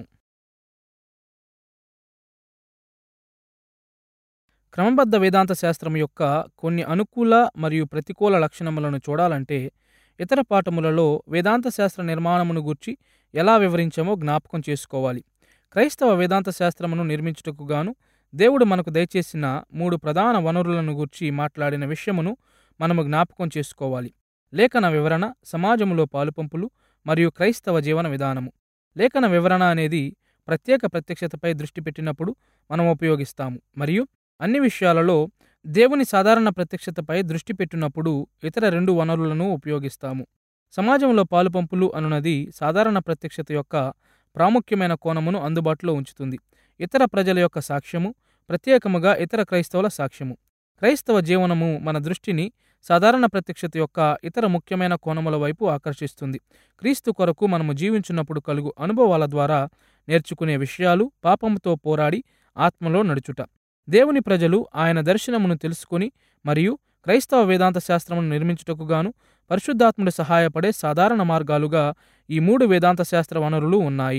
క్రమబద్ధ వేదాంత శాస్త్రం యొక్క కొన్ని అనుకూల మరియు ప్రతికూల లక్షణములను చూడాలంటే ఇతర పాఠములలో వేదాంత శాస్త్ర నిర్మాణమును గూర్చి ఎలా వివరించామో జ్ఞాపకం చేసుకోవాలి క్రైస్తవ వేదాంత శాస్త్రమును నిర్మించుటకు గాను దేవుడు మనకు దయచేసిన మూడు ప్రధాన వనరులను గూర్చి మాట్లాడిన విషయమును మనము జ్ఞాపకం చేసుకోవాలి లేఖన వివరణ సమాజములో పాలుపంపులు మరియు క్రైస్తవ జీవన విధానము లేఖన వివరణ అనేది ప్రత్యేక ప్రత్యక్షతపై దృష్టి పెట్టినప్పుడు మనం ఉపయోగిస్తాము మరియు అన్ని విషయాలలో దేవుని సాధారణ ప్రత్యక్షతపై దృష్టి పెట్టినప్పుడు ఇతర రెండు వనరులను ఉపయోగిస్తాము సమాజంలో పాలుపంపులు అనున్నది సాధారణ ప్రత్యక్షత యొక్క ప్రాముఖ్యమైన కోణమును అందుబాటులో ఉంచుతుంది ఇతర ప్రజల యొక్క సాక్ష్యము ప్రత్యేకముగా ఇతర క్రైస్తవుల సాక్ష్యము క్రైస్తవ జీవనము మన దృష్టిని సాధారణ ప్రత్యక్షత యొక్క ఇతర ముఖ్యమైన కోణముల వైపు ఆకర్షిస్తుంది క్రీస్తు కొరకు మనము జీవించున్నప్పుడు కలుగు అనుభవాల ద్వారా నేర్చుకునే విషయాలు పాపముతో పోరాడి ఆత్మలో నడుచుట దేవుని ప్రజలు ఆయన దర్శనమును తెలుసుకుని మరియు క్రైస్తవ వేదాంత శాస్త్రమును నిర్మించుటకు గాను పరిశుద్ధాత్ముడు సహాయపడే సాధారణ మార్గాలుగా ఈ మూడు వేదాంత శాస్త్ర వనరులు ఉన్నాయి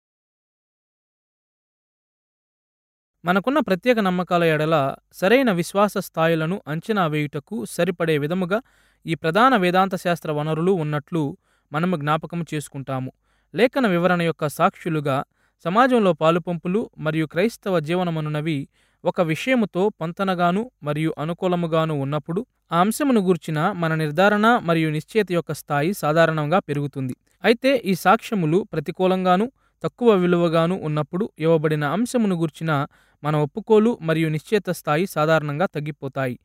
మనకున్న ప్రత్యేక నమ్మకాల ఎడల సరైన విశ్వాస స్థాయిలను అంచనా వేయుటకు సరిపడే విధముగా ఈ ప్రధాన వేదాంత శాస్త్ర వనరులు ఉన్నట్లు మనము జ్ఞాపకం చేసుకుంటాము లేఖన వివరణ యొక్క సాక్షులుగా సమాజంలో పాలుపంపులు మరియు క్రైస్తవ జీవనమనునవి ఒక విషయముతో పొంతనగాను మరియు అనుకూలముగాను ఉన్నప్పుడు ఆ అంశమును గూర్చిన మన నిర్ధారణ మరియు నిశ్చయత యొక్క స్థాయి సాధారణంగా పెరుగుతుంది అయితే ఈ సాక్ష్యములు ప్రతికూలంగాను తక్కువ విలువగాను ఉన్నప్పుడు ఇవ్వబడిన అంశమును గూర్చిన మన ఒప్పుకోలు మరియు నిశ్చయత స్థాయి సాధారణంగా తగ్గిపోతాయి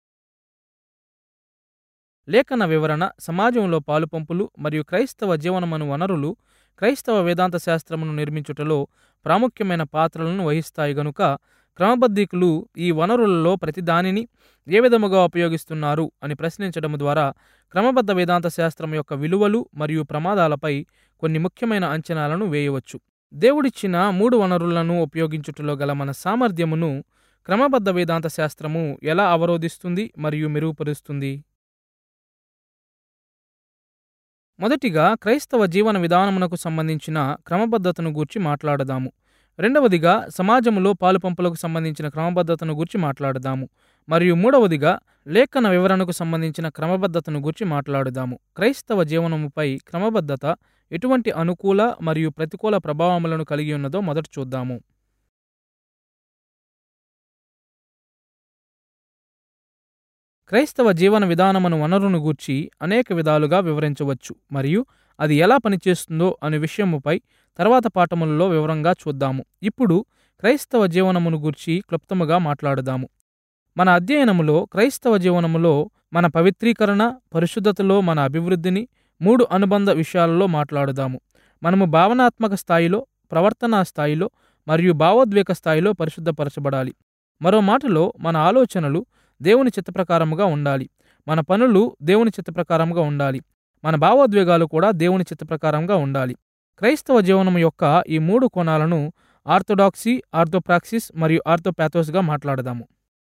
లేఖన వివరణ సమాజంలో పాలుపంపులు మరియు క్రైస్తవ జీవనమను వనరులు క్రైస్తవ వేదాంత శాస్త్రమును నిర్మించుటలో ప్రాముఖ్యమైన పాత్రలను వహిస్తాయి గనుక క్రమబద్ధీకులు ఈ వనరులలో ప్రతి దానిని ఏ విధముగా ఉపయోగిస్తున్నారు అని ప్రశ్నించడం ద్వారా క్రమబద్ధ వేదాంత శాస్త్రం యొక్క విలువలు మరియు ప్రమాదాలపై కొన్ని ముఖ్యమైన అంచనాలను వేయవచ్చు దేవుడిచ్చిన మూడు వనరులను ఉపయోగించుటలో గల మన సామర్థ్యమును క్రమబద్ధ వేదాంత శాస్త్రము ఎలా అవరోధిస్తుంది మరియు మెరుగుపరుస్తుంది మొదటిగా క్రైస్తవ జీవన విధానమునకు సంబంధించిన క్రమబద్ధతను గూర్చి మాట్లాడదాము రెండవదిగా సమాజములో పాలుపంపులకు సంబంధించిన క్రమబద్ధతను గూర్చి మాట్లాడదాము మరియు మూడవదిగా లేఖన వివరణకు సంబంధించిన క్రమబద్ధతను గూర్చి మాట్లాడుదాము క్రైస్తవ జీవనముపై క్రమబద్ధత ఎటువంటి అనుకూల మరియు ప్రతికూల ప్రభావములను కలిగి ఉన్నదో మొదట చూద్దాము క్రైస్తవ జీవన విధానమును వనరును గూర్చి అనేక విధాలుగా వివరించవచ్చు మరియు అది ఎలా పనిచేస్తుందో అనే విషయముపై తర్వాత పాఠములలో వివరంగా చూద్దాము ఇప్పుడు క్రైస్తవ జీవనమును గూర్చి క్లుప్తముగా మాట్లాడుదాము మన అధ్యయనములో క్రైస్తవ జీవనములో మన పవిత్రీకరణ పరిశుద్ధతలో మన అభివృద్ధిని మూడు అనుబంధ విషయాలలో మాట్లాడుదాము మనము భావనాత్మక స్థాయిలో ప్రవర్తనా స్థాయిలో మరియు భావోద్వేగ స్థాయిలో పరిశుద్ధపరచబడాలి మరో మాటలో మన ఆలోచనలు దేవుని చిత్తప్రకారముగా ఉండాలి మన పనులు దేవుని చిత్తప్రకారముగా ఉండాలి మన భావోద్వేగాలు కూడా దేవుని చిత్తప్రకారంగా ఉండాలి క్రైస్తవ జీవనం యొక్క ఈ మూడు కోణాలను ఆర్థోడాక్సీ ఆర్థోప్రాక్సిస్ మరియు ఆర్థోపాథోస్గా మాట్లాడదాము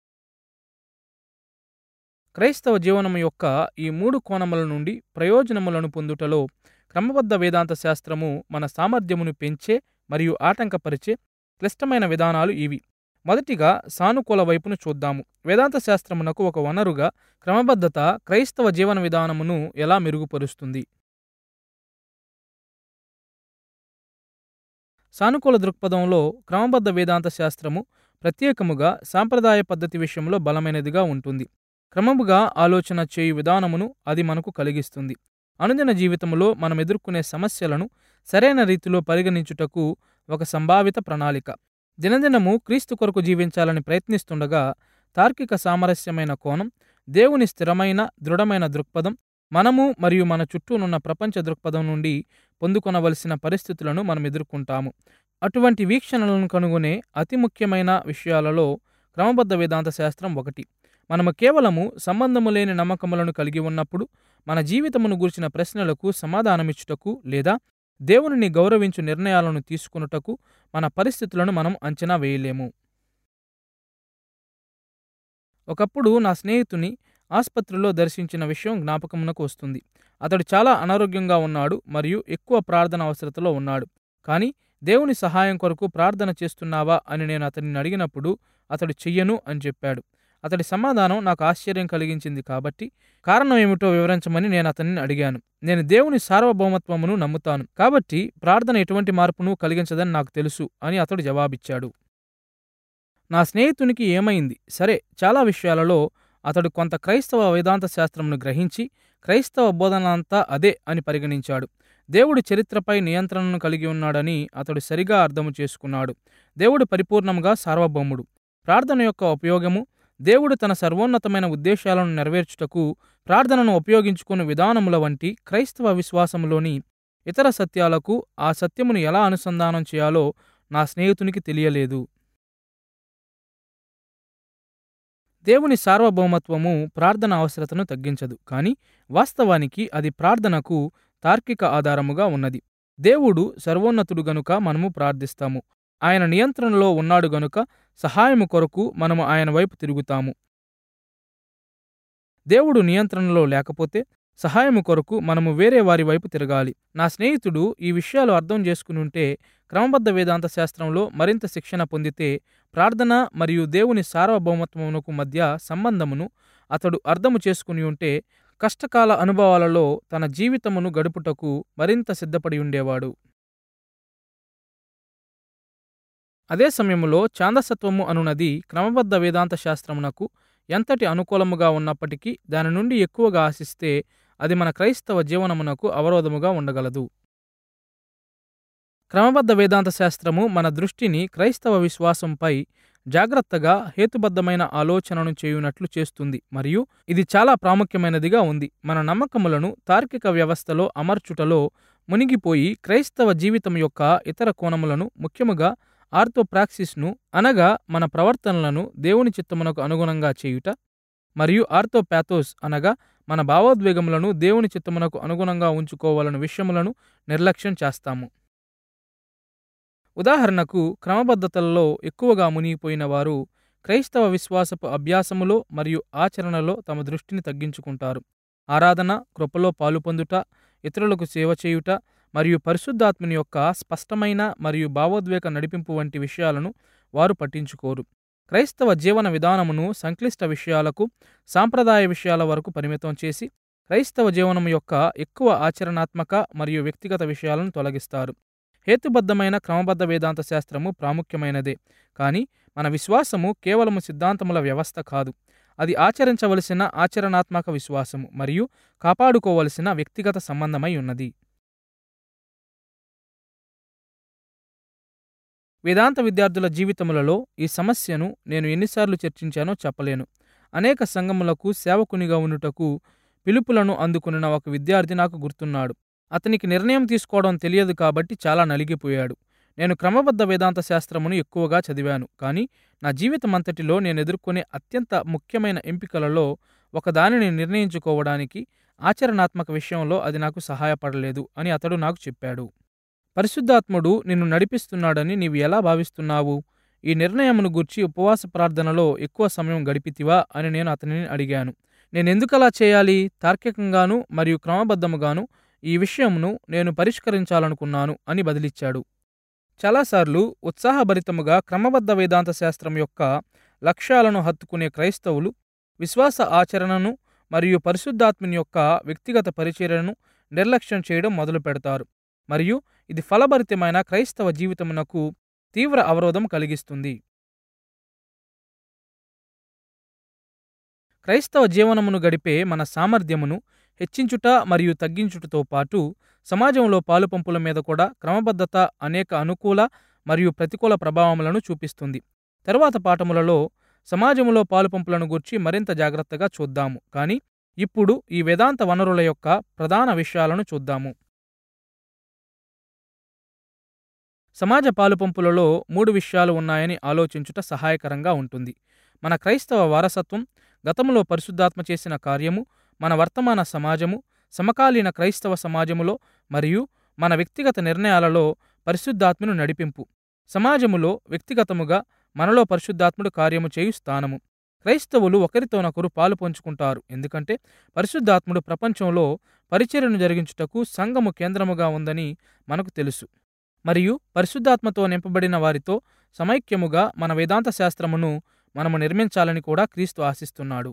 క్రైస్తవ జీవనం యొక్క ఈ మూడు కోణముల నుండి ప్రయోజనములను పొందుటలో క్రమబద్ధ వేదాంత శాస్త్రము మన సామర్థ్యమును పెంచే మరియు ఆటంకపరిచే క్లిష్టమైన విధానాలు ఇవి మొదటిగా సానుకూల వైపును చూద్దాము వేదాంత శాస్త్రమునకు ఒక వనరుగా క్రమబద్ధత క్రైస్తవ జీవన విధానమును ఎలా మెరుగుపరుస్తుంది సానుకూల దృక్పథంలో క్రమబద్ధ వేదాంత శాస్త్రము ప్రత్యేకముగా సాంప్రదాయ పద్ధతి విషయంలో బలమైనదిగా ఉంటుంది క్రమముగా ఆలోచన చేయు విధానమును అది మనకు కలిగిస్తుంది అనుదిన జీవితంలో మనం ఎదుర్కొనే సమస్యలను సరైన రీతిలో పరిగణించుటకు ఒక సంభావిత ప్రణాళిక దినదినము క్రీస్తు కొరకు జీవించాలని ప్రయత్నిస్తుండగా తార్కిక సామరస్యమైన కోణం దేవుని స్థిరమైన దృఢమైన దృక్పథం మనము మరియు మన చుట్టూనున్న ప్రపంచ దృక్పథం నుండి పొందుకొనవలసిన పరిస్థితులను మనం ఎదుర్కొంటాము అటువంటి వీక్షణలను కనుగొనే అతి ముఖ్యమైన విషయాలలో క్రమబద్ధ వేదాంత శాస్త్రం ఒకటి మనము కేవలము సంబంధము లేని నమ్మకములను కలిగి ఉన్నప్పుడు మన జీవితమును గురించిన ప్రశ్నలకు సమాధానమిచ్చుటకు లేదా దేవునిని గౌరవించు నిర్ణయాలను తీసుకున్నటకు మన పరిస్థితులను మనం అంచనా వేయలేము ఒకప్పుడు నా స్నేహితుని ఆసుపత్రిలో దర్శించిన విషయం జ్ఞాపకమునకు వస్తుంది అతడు చాలా అనారోగ్యంగా ఉన్నాడు మరియు ఎక్కువ ప్రార్థన అవసరతలో ఉన్నాడు కానీ దేవుని సహాయం కొరకు ప్రార్థన చేస్తున్నావా అని నేను అతనిని అడిగినప్పుడు అతడు చెయ్యను అని చెప్పాడు అతడి సమాధానం నాకు ఆశ్చర్యం కలిగించింది కాబట్టి కారణం ఏమిటో వివరించమని నేను అతనిని అడిగాను నేను దేవుని సార్వభౌమత్వమును నమ్ముతాను కాబట్టి ప్రార్థన ఎటువంటి మార్పును కలిగించదని నాకు తెలుసు అని అతడు జవాబిచ్చాడు నా స్నేహితునికి ఏమైంది సరే చాలా విషయాలలో అతడు కొంత క్రైస్తవ వేదాంత శాస్త్రమును గ్రహించి క్రైస్తవ బోధన అంతా అదే అని పరిగణించాడు దేవుడు చరిత్రపై నియంత్రణను కలిగి ఉన్నాడని అతడు సరిగా అర్థము చేసుకున్నాడు దేవుడు పరిపూర్ణంగా సార్వభౌముడు ప్రార్థన యొక్క ఉపయోగము దేవుడు తన సర్వోన్నతమైన ఉద్దేశాలను నెరవేర్చుటకు ప్రార్థనను ఉపయోగించుకుని విధానముల వంటి క్రైస్తవ విశ్వాసములోని ఇతర సత్యాలకు ఆ సత్యమును ఎలా అనుసంధానం చేయాలో నా స్నేహితునికి తెలియలేదు దేవుని సార్వభౌమత్వము ప్రార్థన అవసరతను తగ్గించదు కానీ వాస్తవానికి అది ప్రార్థనకు తార్కిక ఆధారముగా ఉన్నది దేవుడు సర్వోన్నతుడు గనుక మనము ప్రార్థిస్తాము ఆయన నియంత్రణలో ఉన్నాడు గనుక సహాయము కొరకు మనము ఆయన వైపు తిరుగుతాము దేవుడు నియంత్రణలో లేకపోతే సహాయము కొరకు మనము వేరే వారి వైపు తిరగాలి నా స్నేహితుడు ఈ విషయాలు అర్థం చేసుకుని ఉంటే క్రమబద్ధ వేదాంత శాస్త్రంలో మరింత శిక్షణ పొందితే ప్రార్థన మరియు దేవుని సార్వభౌమత్వమునకు మధ్య సంబంధమును అతడు అర్థము చేసుకుని ఉంటే కష్టకాల అనుభవాలలో తన జీవితమును గడుపుటకు మరింత సిద్ధపడి ఉండేవాడు అదే సమయంలో ఛాందసత్వము అనునది క్రమబద్ధ వేదాంత శాస్త్రమునకు ఎంతటి అనుకూలముగా ఉన్నప్పటికీ దాని నుండి ఎక్కువగా ఆశిస్తే అది మన క్రైస్తవ జీవనమునకు అవరోధముగా ఉండగలదు క్రమబద్ధ వేదాంత శాస్త్రము మన దృష్టిని క్రైస్తవ విశ్వాసంపై జాగ్రత్తగా హేతుబద్ధమైన ఆలోచనను చేయునట్లు చేస్తుంది మరియు ఇది చాలా ప్రాముఖ్యమైనదిగా ఉంది మన నమ్మకములను తార్కిక వ్యవస్థలో అమర్చుటలో మునిగిపోయి క్రైస్తవ జీవితం యొక్క ఇతర కోణములను ముఖ్యముగా ఆర్థోప్రాక్సిస్ను అనగా మన ప్రవర్తనలను దేవుని చిత్తమునకు అనుగుణంగా చేయుట మరియు ఆర్థోపాథోస్ అనగా మన భావోద్వేగములను దేవుని చిత్తమునకు అనుగుణంగా ఉంచుకోవాలని విషయములను నిర్లక్ష్యం చేస్తాము ఉదాహరణకు క్రమబద్ధతలలో ఎక్కువగా మునిగిపోయిన వారు క్రైస్తవ విశ్వాసపు అభ్యాసములో మరియు ఆచరణలో తమ దృష్టిని తగ్గించుకుంటారు ఆరాధన కృపలో పాలుపొందుట ఇతరులకు సేవ చేయుట మరియు పరిశుద్ధాత్మని యొక్క స్పష్టమైన మరియు భావోద్వేగ నడిపింపు వంటి విషయాలను వారు పట్టించుకోరు క్రైస్తవ జీవన విధానమును సంక్లిష్ట విషయాలకు సాంప్రదాయ విషయాల వరకు పరిమితం చేసి క్రైస్తవ జీవనం యొక్క ఎక్కువ ఆచరణాత్మక మరియు వ్యక్తిగత విషయాలను తొలగిస్తారు హేతుబద్ధమైన క్రమబద్ధ వేదాంత శాస్త్రము ప్రాముఖ్యమైనదే కానీ మన విశ్వాసము కేవలము సిద్ధాంతముల వ్యవస్థ కాదు అది ఆచరించవలసిన ఆచరణాత్మక విశ్వాసము మరియు కాపాడుకోవలసిన వ్యక్తిగత సంబంధమై ఉన్నది వేదాంత విద్యార్థుల జీవితములలో ఈ సమస్యను నేను ఎన్నిసార్లు చర్చించానో చెప్పలేను అనేక సంఘములకు సేవకునిగా ఉండుటకు పిలుపులను అందుకున్న ఒక విద్యార్థి నాకు గుర్తున్నాడు అతనికి నిర్ణయం తీసుకోవడం తెలియదు కాబట్టి చాలా నలిగిపోయాడు నేను క్రమబద్ధ వేదాంత శాస్త్రమును ఎక్కువగా చదివాను కానీ నా జీవితం అంతటిలో నేను ఎదుర్కొనే అత్యంత ముఖ్యమైన ఎంపికలలో ఒకదానిని నిర్ణయించుకోవడానికి ఆచరణాత్మక విషయంలో అది నాకు సహాయపడలేదు అని అతడు నాకు చెప్పాడు పరిశుద్ధాత్ముడు నిన్ను నడిపిస్తున్నాడని నీవు ఎలా భావిస్తున్నావు ఈ నిర్ణయమును గూర్చి ఉపవాస ప్రార్థనలో ఎక్కువ సమయం గడిపితివా అని నేను అతనిని అడిగాను నేనెందుకలా చేయాలి తార్కికంగాను మరియు క్రమబద్ధముగాను ఈ విషయమును నేను పరిష్కరించాలనుకున్నాను అని బదిలిచ్చాడు చాలాసార్లు ఉత్సాహభరితముగా క్రమబద్ధ వేదాంత శాస్త్రం యొక్క లక్ష్యాలను హత్తుకునే క్రైస్తవులు విశ్వాస ఆచరణను మరియు పరిశుద్ధాత్మని యొక్క వ్యక్తిగత పరిచర్యను నిర్లక్ష్యం చేయడం మొదలు పెడతారు మరియు ఇది ఫలభరితమైన క్రైస్తవ జీవితమునకు తీవ్ర అవరోధం కలిగిస్తుంది క్రైస్తవ జీవనమును గడిపే మన సామర్థ్యమును హెచ్చించుట మరియు తగ్గించుటతో పాటు సమాజంలో పాలుపంపుల మీద కూడా క్రమబద్ధత అనేక అనుకూల మరియు ప్రతికూల ప్రభావములను చూపిస్తుంది తరువాత పాఠములలో సమాజంలో పాలుపంపులను గురించి మరింత జాగ్రత్తగా చూద్దాము కానీ ఇప్పుడు ఈ వేదాంత వనరుల యొక్క ప్రధాన విషయాలను చూద్దాము సమాజ పాలుపంపులలో మూడు విషయాలు ఉన్నాయని ఆలోచించుట సహాయకరంగా ఉంటుంది మన క్రైస్తవ వారసత్వం గతంలో పరిశుద్ధాత్మ చేసిన కార్యము మన వర్తమాన సమాజము సమకాలీన క్రైస్తవ సమాజములో మరియు మన వ్యక్తిగత నిర్ణయాలలో పరిశుద్ధాత్మను నడిపింపు సమాజములో వ్యక్తిగతముగా మనలో పరిశుద్ధాత్ముడు కార్యము చేయు స్థానము క్రైస్తవులు ఒకరితోనొకరు పాలు పంచుకుంటారు ఎందుకంటే పరిశుద్ధాత్ముడు ప్రపంచంలో పరిచర్యను జరిగించుటకు సంఘము కేంద్రముగా ఉందని మనకు తెలుసు మరియు పరిశుద్ధాత్మతో నింపబడిన వారితో సమైక్యముగా మన వేదాంత శాస్త్రమును మనము నిర్మించాలని కూడా క్రీస్తు ఆశిస్తున్నాడు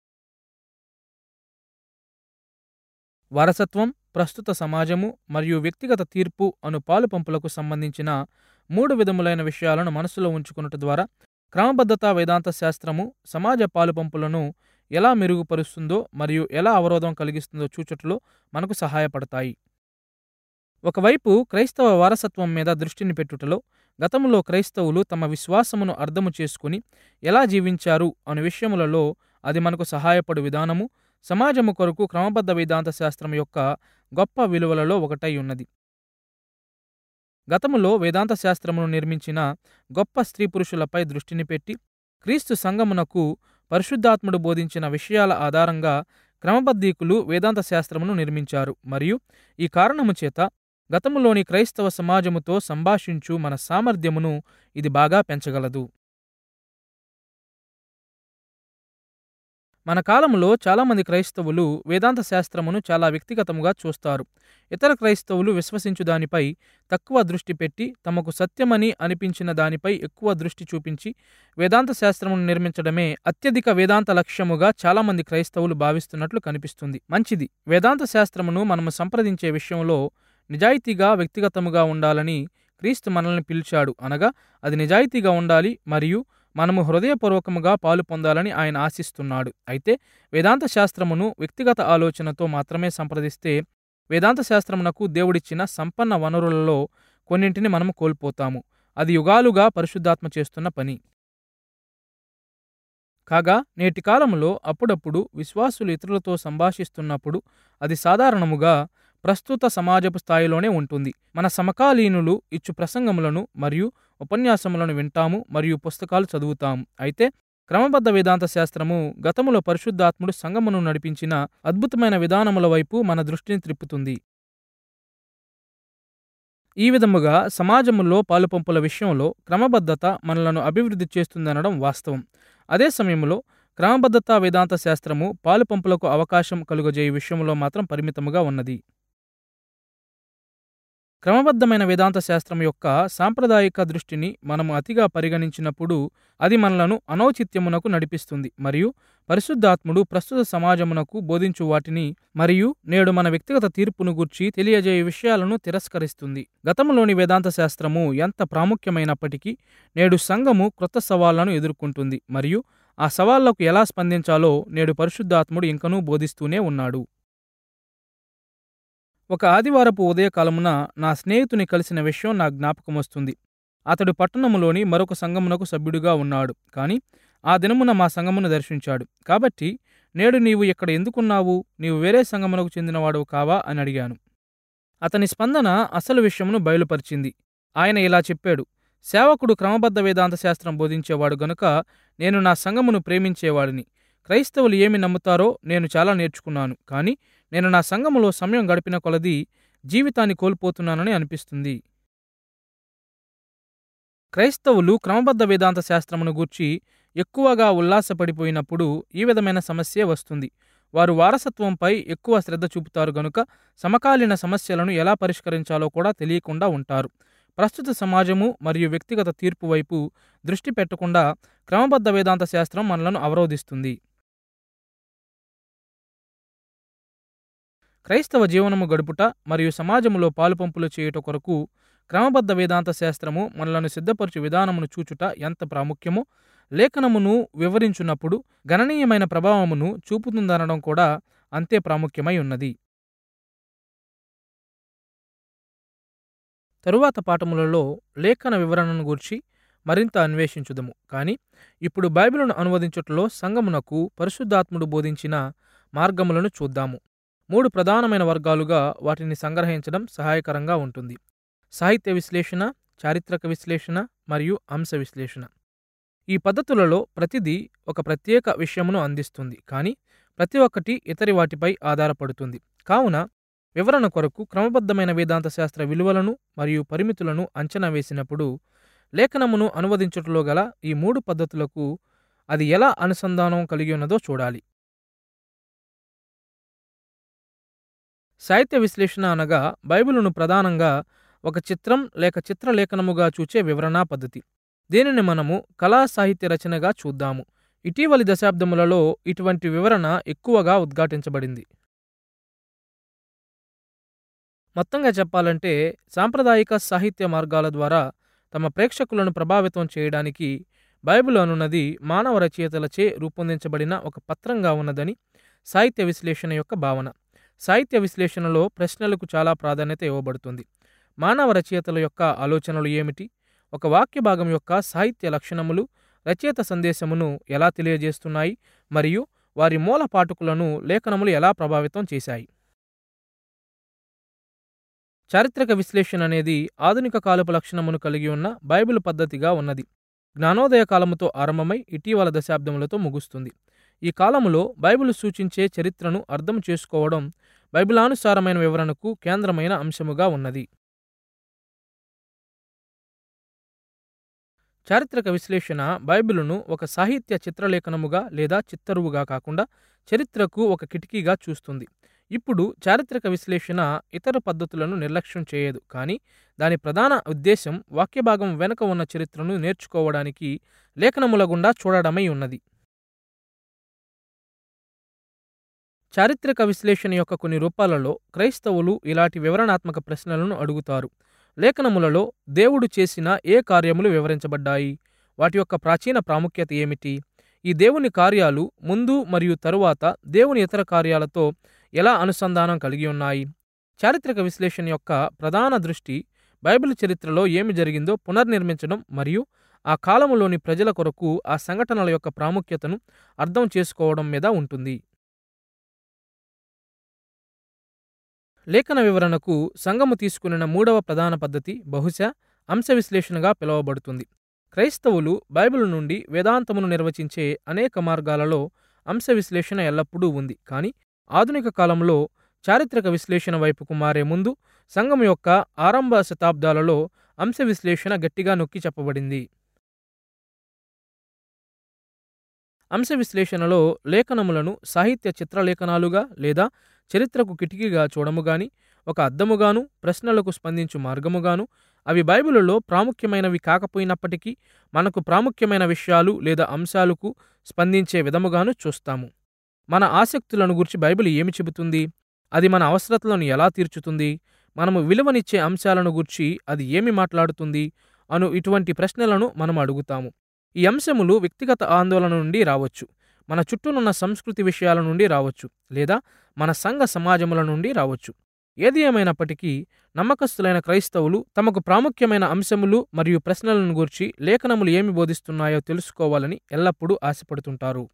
వారసత్వం ప్రస్తుత సమాజము మరియు వ్యక్తిగత తీర్పు అను పాలు పంపులకు సంబంధించిన మూడు విధములైన విషయాలను మనసులో ఉంచుకున్నట ద్వారా క్రమబద్ధత వేదాంత శాస్త్రము సమాజ పాలు పంపులను ఎలా మెరుగుపరుస్తుందో మరియు ఎలా అవరోధం కలిగిస్తుందో చూచుటలో మనకు సహాయపడతాయి ఒకవైపు క్రైస్తవ వారసత్వం మీద దృష్టిని పెట్టుటలో గతంలో క్రైస్తవులు తమ విశ్వాసమును అర్థము చేసుకుని ఎలా జీవించారు అను విషయములలో అది మనకు సహాయపడు విధానము సమాజము కొరకు క్రమబద్ధ వేదాంత శాస్త్రం యొక్క గొప్ప విలువలలో ఒకటై ఉన్నది గతములో వేదాంత శాస్త్రమును నిర్మించిన గొప్ప స్త్రీ పురుషులపై దృష్టిని పెట్టి క్రీస్తు సంగమునకు పరిశుద్ధాత్ముడు బోధించిన విషయాల ఆధారంగా క్రమబద్ధీకులు వేదాంత శాస్త్రమును నిర్మించారు మరియు ఈ కారణము చేత గతములోని క్రైస్తవ సమాజముతో సంభాషించు మన సామర్థ్యమును ఇది బాగా పెంచగలదు మన కాలంలో చాలామంది క్రైస్తవులు వేదాంత శాస్త్రమును చాలా వ్యక్తిగతముగా చూస్తారు ఇతర క్రైస్తవులు విశ్వసించు దానిపై తక్కువ దృష్టి పెట్టి తమకు సత్యమని అనిపించిన దానిపై ఎక్కువ దృష్టి చూపించి వేదాంత శాస్త్రమును నిర్మించడమే అత్యధిక వేదాంత లక్ష్యముగా చాలామంది క్రైస్తవులు భావిస్తున్నట్లు కనిపిస్తుంది మంచిది వేదాంత శాస్త్రమును మనము సంప్రదించే విషయంలో నిజాయితీగా వ్యక్తిగతముగా ఉండాలని క్రీస్తు మనల్ని పిలిచాడు అనగా అది నిజాయితీగా ఉండాలి మరియు మనము హృదయపూర్వకముగా పాలు పొందాలని ఆయన ఆశిస్తున్నాడు అయితే వేదాంత శాస్త్రమును వ్యక్తిగత ఆలోచనతో మాత్రమే సంప్రదిస్తే వేదాంత శాస్త్రమునకు దేవుడిచ్చిన సంపన్న వనరులలో కొన్నింటిని మనము కోల్పోతాము అది యుగాలుగా పరిశుద్ధాత్మ చేస్తున్న పని కాగా నేటి కాలంలో అప్పుడప్పుడు విశ్వాసులు ఇతరులతో సంభాషిస్తున్నప్పుడు అది సాధారణముగా ప్రస్తుత సమాజపు స్థాయిలోనే ఉంటుంది మన సమకాలీనులు ఇచ్చు ప్రసంగములను మరియు ఉపన్యాసములను వింటాము మరియు పుస్తకాలు చదువుతాము అయితే క్రమబద్ధ వేదాంత శాస్త్రము గతములో పరిశుద్ధాత్ముడు సంగమును నడిపించిన అద్భుతమైన విధానముల వైపు మన దృష్టిని త్రిప్పుతుంది ఈ విధముగా సమాజములో పాలుపంపుల విషయంలో క్రమబద్ధత మనలను అభివృద్ధి చేస్తుందనడం వాస్తవం అదే సమయంలో క్రమబద్ధత వేదాంత శాస్త్రము పాలుపంపులకు అవకాశం కలుగజేయు విషయంలో మాత్రం పరిమితముగా ఉన్నది క్రమబద్ధమైన వేదాంత శాస్త్రం యొక్క సాంప్రదాయిక దృష్టిని మనము అతిగా పరిగణించినప్పుడు అది మనలను అనౌచిత్యమునకు నడిపిస్తుంది మరియు పరిశుద్ధాత్ముడు ప్రస్తుత సమాజమునకు బోధించు వాటిని మరియు నేడు మన వ్యక్తిగత తీర్పును గూర్చి తెలియజేయు విషయాలను తిరస్కరిస్తుంది గతంలోని వేదాంత శాస్త్రము ఎంత ప్రాముఖ్యమైనప్పటికీ నేడు సంఘము క్రొత్త సవాళ్లను ఎదుర్కొంటుంది మరియు ఆ సవాళ్లకు ఎలా స్పందించాలో నేడు పరిశుద్ధాత్ముడు ఇంకనూ బోధిస్తూనే ఉన్నాడు ఒక ఆదివారపు ఉదయకాలమున నా స్నేహితుని కలిసిన విషయం నా జ్ఞాపకం వస్తుంది అతడు పట్టణములోని మరొక సంఘమునకు సభ్యుడిగా ఉన్నాడు కానీ ఆ దినమున మా సంఘమును దర్శించాడు కాబట్టి నేడు నీవు ఇక్కడ ఎందుకున్నావు నీవు వేరే సంఘమునకు చెందినవాడవు కావా అని అడిగాను అతని స్పందన అసలు విషయమును బయలుపరిచింది ఆయన ఇలా చెప్పాడు సేవకుడు క్రమబద్ధ వేదాంత శాస్త్రం బోధించేవాడు గనుక నేను నా సంఘమును ప్రేమించేవాడిని క్రైస్తవులు ఏమి నమ్ముతారో నేను చాలా నేర్చుకున్నాను కానీ నేను నా సంఘములో సమయం గడిపిన కొలది జీవితాన్ని కోల్పోతున్నానని అనిపిస్తుంది క్రైస్తవులు క్రమబద్ధ వేదాంత శాస్త్రమును గూర్చి ఎక్కువగా ఉల్లాసపడిపోయినప్పుడు ఈ విధమైన సమస్యే వస్తుంది వారు వారసత్వంపై ఎక్కువ శ్రద్ధ చూపుతారు గనుక సమకాలీన సమస్యలను ఎలా పరిష్కరించాలో కూడా తెలియకుండా ఉంటారు ప్రస్తుత సమాజము మరియు వ్యక్తిగత తీర్పు వైపు దృష్టి పెట్టకుండా క్రమబద్ధ వేదాంత శాస్త్రం మనలను అవరోధిస్తుంది క్రైస్తవ జీవనము గడుపుట మరియు సమాజములో పాలుపంపులు చేయుట కొరకు క్రమబద్ధ వేదాంత శాస్త్రము మనలను సిద్ధపరచు విధానమును చూచుట ఎంత ప్రాముఖ్యమో లేఖనమును వివరించున్నప్పుడు గణనీయమైన ప్రభావమును చూపుతుందనడం కూడా అంతే ప్రాముఖ్యమై ఉన్నది తరువాత పాఠములలో లేఖన వివరణను గూర్చి మరింత అన్వేషించుదము కానీ ఇప్పుడు బైబిలును అనువదించుటలో సంగమునకు పరిశుద్ధాత్ముడు బోధించిన మార్గములను చూద్దాము మూడు ప్రధానమైన వర్గాలుగా వాటిని సంగ్రహించడం సహాయకరంగా ఉంటుంది సాహిత్య విశ్లేషణ చారిత్రక విశ్లేషణ మరియు అంశ విశ్లేషణ ఈ పద్ధతులలో ప్రతిదీ ఒక ప్రత్యేక విషయమును అందిస్తుంది కానీ ప్రతి ఒక్కటి ఇతరి వాటిపై ఆధారపడుతుంది కావున వివరణ కొరకు క్రమబద్ధమైన వేదాంత శాస్త్ర విలువలను మరియు పరిమితులను అంచనా వేసినప్పుడు లేఖనమును అనువదించుటలో గల ఈ మూడు పద్ధతులకు అది ఎలా అనుసంధానం కలిగి ఉన్నదో చూడాలి సాహిత్య విశ్లేషణ అనగా బైబిలును ప్రధానంగా ఒక చిత్రం లేక చిత్రలేఖనముగా చూచే వివరణా పద్ధతి దీనిని మనము కళా సాహిత్య రచనగా చూద్దాము ఇటీవలి దశాబ్దములలో ఇటువంటి వివరణ ఎక్కువగా ఉద్ఘాటించబడింది మొత్తంగా చెప్పాలంటే సాంప్రదాయిక సాహిత్య మార్గాల ద్వారా తమ ప్రేక్షకులను ప్రభావితం చేయడానికి బైబిల్ అనున్నది మానవ రచయితలచే రూపొందించబడిన ఒక పత్రంగా ఉన్నదని సాహిత్య విశ్లేషణ యొక్క భావన సాహిత్య విశ్లేషణలో ప్రశ్నలకు చాలా ప్రాధాన్యత ఇవ్వబడుతుంది మానవ రచయితల యొక్క ఆలోచనలు ఏమిటి ఒక వాక్య భాగం యొక్క సాహిత్య లక్షణములు రచయిత సందేశమును ఎలా తెలియజేస్తున్నాయి మరియు వారి మూల పాఠకులను లేఖనములు ఎలా ప్రభావితం చేశాయి చారిత్రక విశ్లేషణ అనేది ఆధునిక కాలపు లక్షణమును కలిగి ఉన్న బైబిల్ పద్ధతిగా ఉన్నది జ్ఞానోదయ కాలముతో ఆరంభమై ఇటీవల దశాబ్దములతో ముగుస్తుంది ఈ కాలములో బైబిల్ సూచించే చరిత్రను అర్థం చేసుకోవడం బైబిలానుసారమైన వివరణకు కేంద్రమైన అంశముగా ఉన్నది చారిత్రక విశ్లేషణ బైబిలును ఒక సాహిత్య చిత్రలేఖనముగా లేదా చిత్తరువుగా కాకుండా చరిత్రకు ఒక కిటికీగా చూస్తుంది ఇప్పుడు చారిత్రక విశ్లేషణ ఇతర పద్ధతులను నిర్లక్ష్యం చేయదు కానీ దాని ప్రధాన ఉద్దేశం వాక్యభాగం వెనుక ఉన్న చరిత్రను నేర్చుకోవడానికి లేఖనముల గుండా చూడడమై ఉన్నది చారిత్రక విశ్లేషణ యొక్క కొన్ని రూపాలలో క్రైస్తవులు ఇలాంటి వివరణాత్మక ప్రశ్నలను అడుగుతారు లేఖనములలో దేవుడు చేసిన ఏ కార్యములు వివరించబడ్డాయి వాటి యొక్క ప్రాచీన ప్రాముఖ్యత ఏమిటి ఈ దేవుని కార్యాలు ముందు మరియు తరువాత దేవుని ఇతర కార్యాలతో ఎలా అనుసంధానం కలిగి ఉన్నాయి చారిత్రక విశ్లేషణ యొక్క ప్రధాన దృష్టి బైబిల్ చరిత్రలో ఏమి జరిగిందో పునర్నిర్మించడం మరియు ఆ కాలములోని ప్రజల కొరకు ఆ సంఘటనల యొక్క ప్రాముఖ్యతను అర్థం చేసుకోవడం మీద ఉంటుంది లేఖన వివరణకు సంఘము తీసుకున్న మూడవ ప్రధాన పద్ధతి బహుశా అంశ విశ్లేషణగా పిలువబడుతుంది క్రైస్తవులు బైబిల్ నుండి వేదాంతమును నిర్వచించే అనేక మార్గాలలో అంశ విశ్లేషణ ఎల్లప్పుడూ ఉంది కానీ ఆధునిక కాలంలో చారిత్రక విశ్లేషణ వైపుకు మారే ముందు సంఘం యొక్క ఆరంభ శతాబ్దాలలో అంశ విశ్లేషణ గట్టిగా నొక్కి చెప్పబడింది అంశ విశ్లేషణలో లేఖనములను సాహిత్య చిత్రలేఖనాలుగా లేదా చరిత్రకు కిటికీగా చూడముగాని ఒక అద్దముగాను ప్రశ్నలకు స్పందించు మార్గముగాను అవి బైబిలులో ప్రాముఖ్యమైనవి కాకపోయినప్పటికీ మనకు ప్రాముఖ్యమైన విషయాలు లేదా అంశాలకు స్పందించే విధముగాను చూస్తాము మన ఆసక్తులను గురించి బైబిల్ ఏమి చెబుతుంది అది మన అవసరతలను ఎలా తీర్చుతుంది మనము విలువనిచ్చే అంశాలను గురించి అది ఏమి మాట్లాడుతుంది అను ఇటువంటి ప్రశ్నలను మనం అడుగుతాము ఈ అంశములు వ్యక్తిగత ఆందోళన నుండి రావచ్చు మన చుట్టూనున్న సంస్కృతి విషయాల నుండి రావచ్చు లేదా మన సంఘ సమాజముల నుండి రావచ్చు ఏది ఏమైనప్పటికీ నమ్మకస్తులైన క్రైస్తవులు తమకు ప్రాముఖ్యమైన అంశములు మరియు ప్రశ్నలను గూర్చి లేఖనములు ఏమి బోధిస్తున్నాయో తెలుసుకోవాలని ఎల్లప్పుడూ ఆశపడుతుంటారు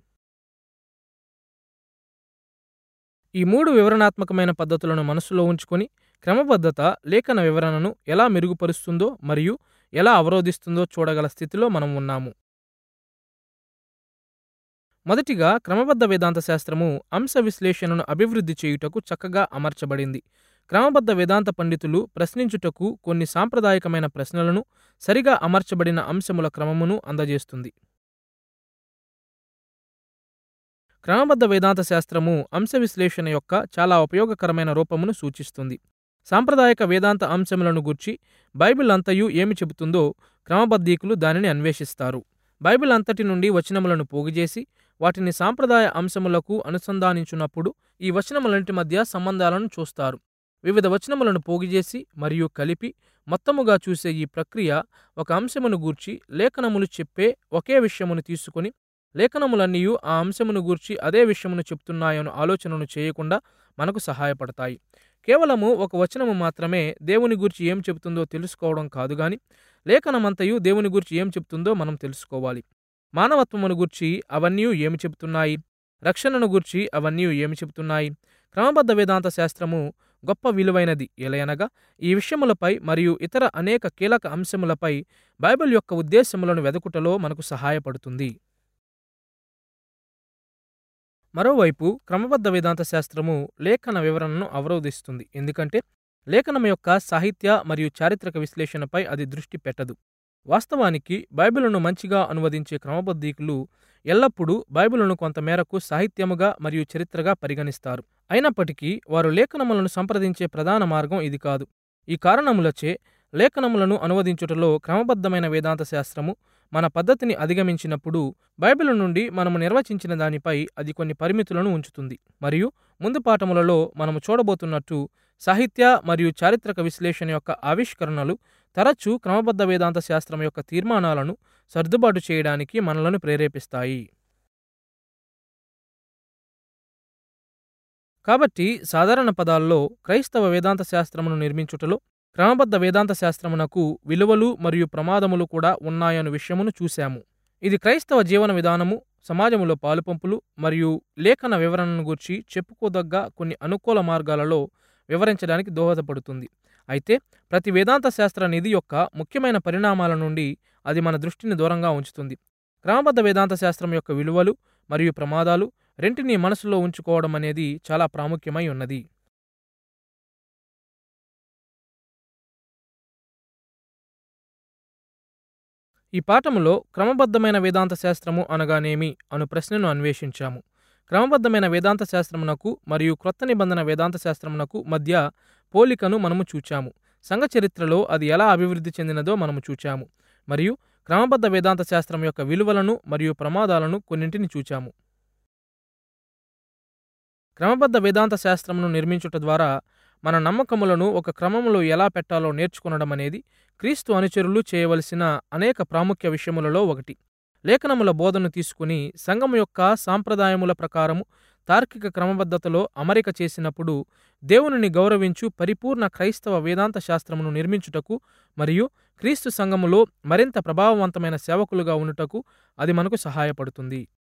ఈ మూడు వివరణాత్మకమైన పద్ధతులను మనసులో ఉంచుకొని క్రమబద్ధత లేఖన వివరణను ఎలా మెరుగుపరుస్తుందో మరియు ఎలా అవరోధిస్తుందో చూడగల స్థితిలో మనం ఉన్నాము మొదటిగా క్రమబద్ధ వేదాంత శాస్త్రము అంశ విశ్లేషణను అభివృద్ధి చేయుటకు చక్కగా అమర్చబడింది క్రమబద్ధ వేదాంత పండితులు ప్రశ్నించుటకు కొన్ని సాంప్రదాయకమైన ప్రశ్నలను సరిగా అమర్చబడిన అంశముల క్రమమును అందజేస్తుంది క్రమబద్ధ వేదాంత శాస్త్రము అంశ విశ్లేషణ యొక్క చాలా ఉపయోగకరమైన రూపమును సూచిస్తుంది సాంప్రదాయక వేదాంత అంశములను గూర్చి బైబిల్ అంతయు ఏమి చెబుతుందో క్రమబద్ధీకులు దానిని అన్వేషిస్తారు బైబిల్ అంతటి నుండి వచనములను పోగుచేసి వాటిని సాంప్రదాయ అంశములకు అనుసంధానించున్నప్పుడు ఈ వచనములన్నిటి మధ్య సంబంధాలను చూస్తారు వివిధ వచనములను పోగుచేసి మరియు కలిపి మొత్తముగా చూసే ఈ ప్రక్రియ ఒక అంశమును గూర్చి లేఖనములు చెప్పే ఒకే విషయమును తీసుకుని లేఖనములన్నీ ఆ అంశమును గూర్చి అదే విషయమును చెప్తున్నాయను ఆలోచనను చేయకుండా మనకు సహాయపడతాయి కేవలము ఒక వచనము మాత్రమే దేవుని గూర్చి ఏం చెబుతుందో తెలుసుకోవడం కాదు గాని లేఖనమంతయు దేవుని గూర్చి ఏం చెబుతుందో మనం తెలుసుకోవాలి మానవత్వమును గూర్చి అవన్నీ ఏమి చెబుతున్నాయి రక్షణను గూర్చి అవన్నీ ఏమి చెబుతున్నాయి క్రమబద్ధ వేదాంత శాస్త్రము గొప్ప విలువైనది ఎలయనగా ఈ విషయములపై మరియు ఇతర అనేక కీలక అంశములపై బైబిల్ యొక్క ఉద్దేశములను వెదకుటలో మనకు సహాయపడుతుంది మరోవైపు క్రమబద్ధ వేదాంత శాస్త్రము లేఖన వివరణను అవరోధిస్తుంది ఎందుకంటే లేఖనం యొక్క సాహిత్య మరియు చారిత్రక విశ్లేషణపై అది దృష్టి పెట్టదు వాస్తవానికి బైబిలును మంచిగా అనువదించే క్రమబద్ధీకులు ఎల్లప్పుడూ బైబిలును కొంతమేరకు సాహిత్యముగా మరియు చరిత్రగా పరిగణిస్తారు అయినప్పటికీ వారు లేఖనములను సంప్రదించే ప్రధాన మార్గం ఇది కాదు ఈ కారణములచే లేఖనములను అనువదించుటలో క్రమబద్ధమైన వేదాంత శాస్త్రము మన పద్ధతిని అధిగమించినప్పుడు బైబిల్ నుండి మనము నిర్వచించిన దానిపై అది కొన్ని పరిమితులను ఉంచుతుంది మరియు ముందు పాఠములలో మనము చూడబోతున్నట్టు సాహిత్య మరియు చారిత్రక విశ్లేషణ యొక్క ఆవిష్కరణలు తరచూ క్రమబద్ధ వేదాంత శాస్త్రం యొక్క తీర్మానాలను సర్దుబాటు చేయడానికి మనలను ప్రేరేపిస్తాయి కాబట్టి సాధారణ పదాల్లో క్రైస్తవ వేదాంత శాస్త్రమును నిర్మించుటలో క్రమబద్ధ వేదాంత శాస్త్రమునకు విలువలు మరియు ప్రమాదములు కూడా ఉన్నాయను విషయమును చూశాము ఇది క్రైస్తవ జీవన విధానము సమాజములో పాలుపంపులు మరియు లేఖన వివరణను గూర్చి చెప్పుకోదగ్గ కొన్ని అనుకూల మార్గాలలో వివరించడానికి దోహదపడుతుంది అయితే ప్రతి వేదాంత శాస్త్ర నిధి యొక్క ముఖ్యమైన పరిణామాల నుండి అది మన దృష్టిని దూరంగా ఉంచుతుంది క్రమబద్ధ వేదాంత శాస్త్రం యొక్క విలువలు మరియు ప్రమాదాలు రెంటిని మనసులో ఉంచుకోవడం అనేది చాలా ప్రాముఖ్యమై ఉన్నది ఈ పాఠములో క్రమబద్ధమైన వేదాంత శాస్త్రము అనగానేమి అను ప్రశ్నను అన్వేషించాము క్రమబద్ధమైన వేదాంత శాస్త్రమునకు మరియు క్రొత్త నిబంధన వేదాంత శాస్త్రమునకు మధ్య పోలికను మనము చూచాము సంఘ చరిత్రలో అది ఎలా అభివృద్ధి చెందినదో మనము చూచాము మరియు క్రమబద్ధ వేదాంత శాస్త్రం యొక్క విలువలను మరియు ప్రమాదాలను కొన్నింటిని చూచాము క్రమబద్ధ వేదాంత శాస్త్రమును నిర్మించుట ద్వారా మన నమ్మకములను ఒక క్రమములో ఎలా పెట్టాలో నేర్చుకునడం అనేది క్రీస్తు అనుచరులు చేయవలసిన అనేక ప్రాముఖ్య విషయములలో ఒకటి లేఖనముల బోధను తీసుకుని సంఘము యొక్క సాంప్రదాయముల ప్రకారము తార్కిక క్రమబద్ధతలో అమరిక చేసినప్పుడు దేవునిని గౌరవించు పరిపూర్ణ క్రైస్తవ వేదాంత శాస్త్రమును నిర్మించుటకు మరియు క్రీస్తు సంఘములో మరింత ప్రభావవంతమైన సేవకులుగా ఉండుటకు అది మనకు సహాయపడుతుంది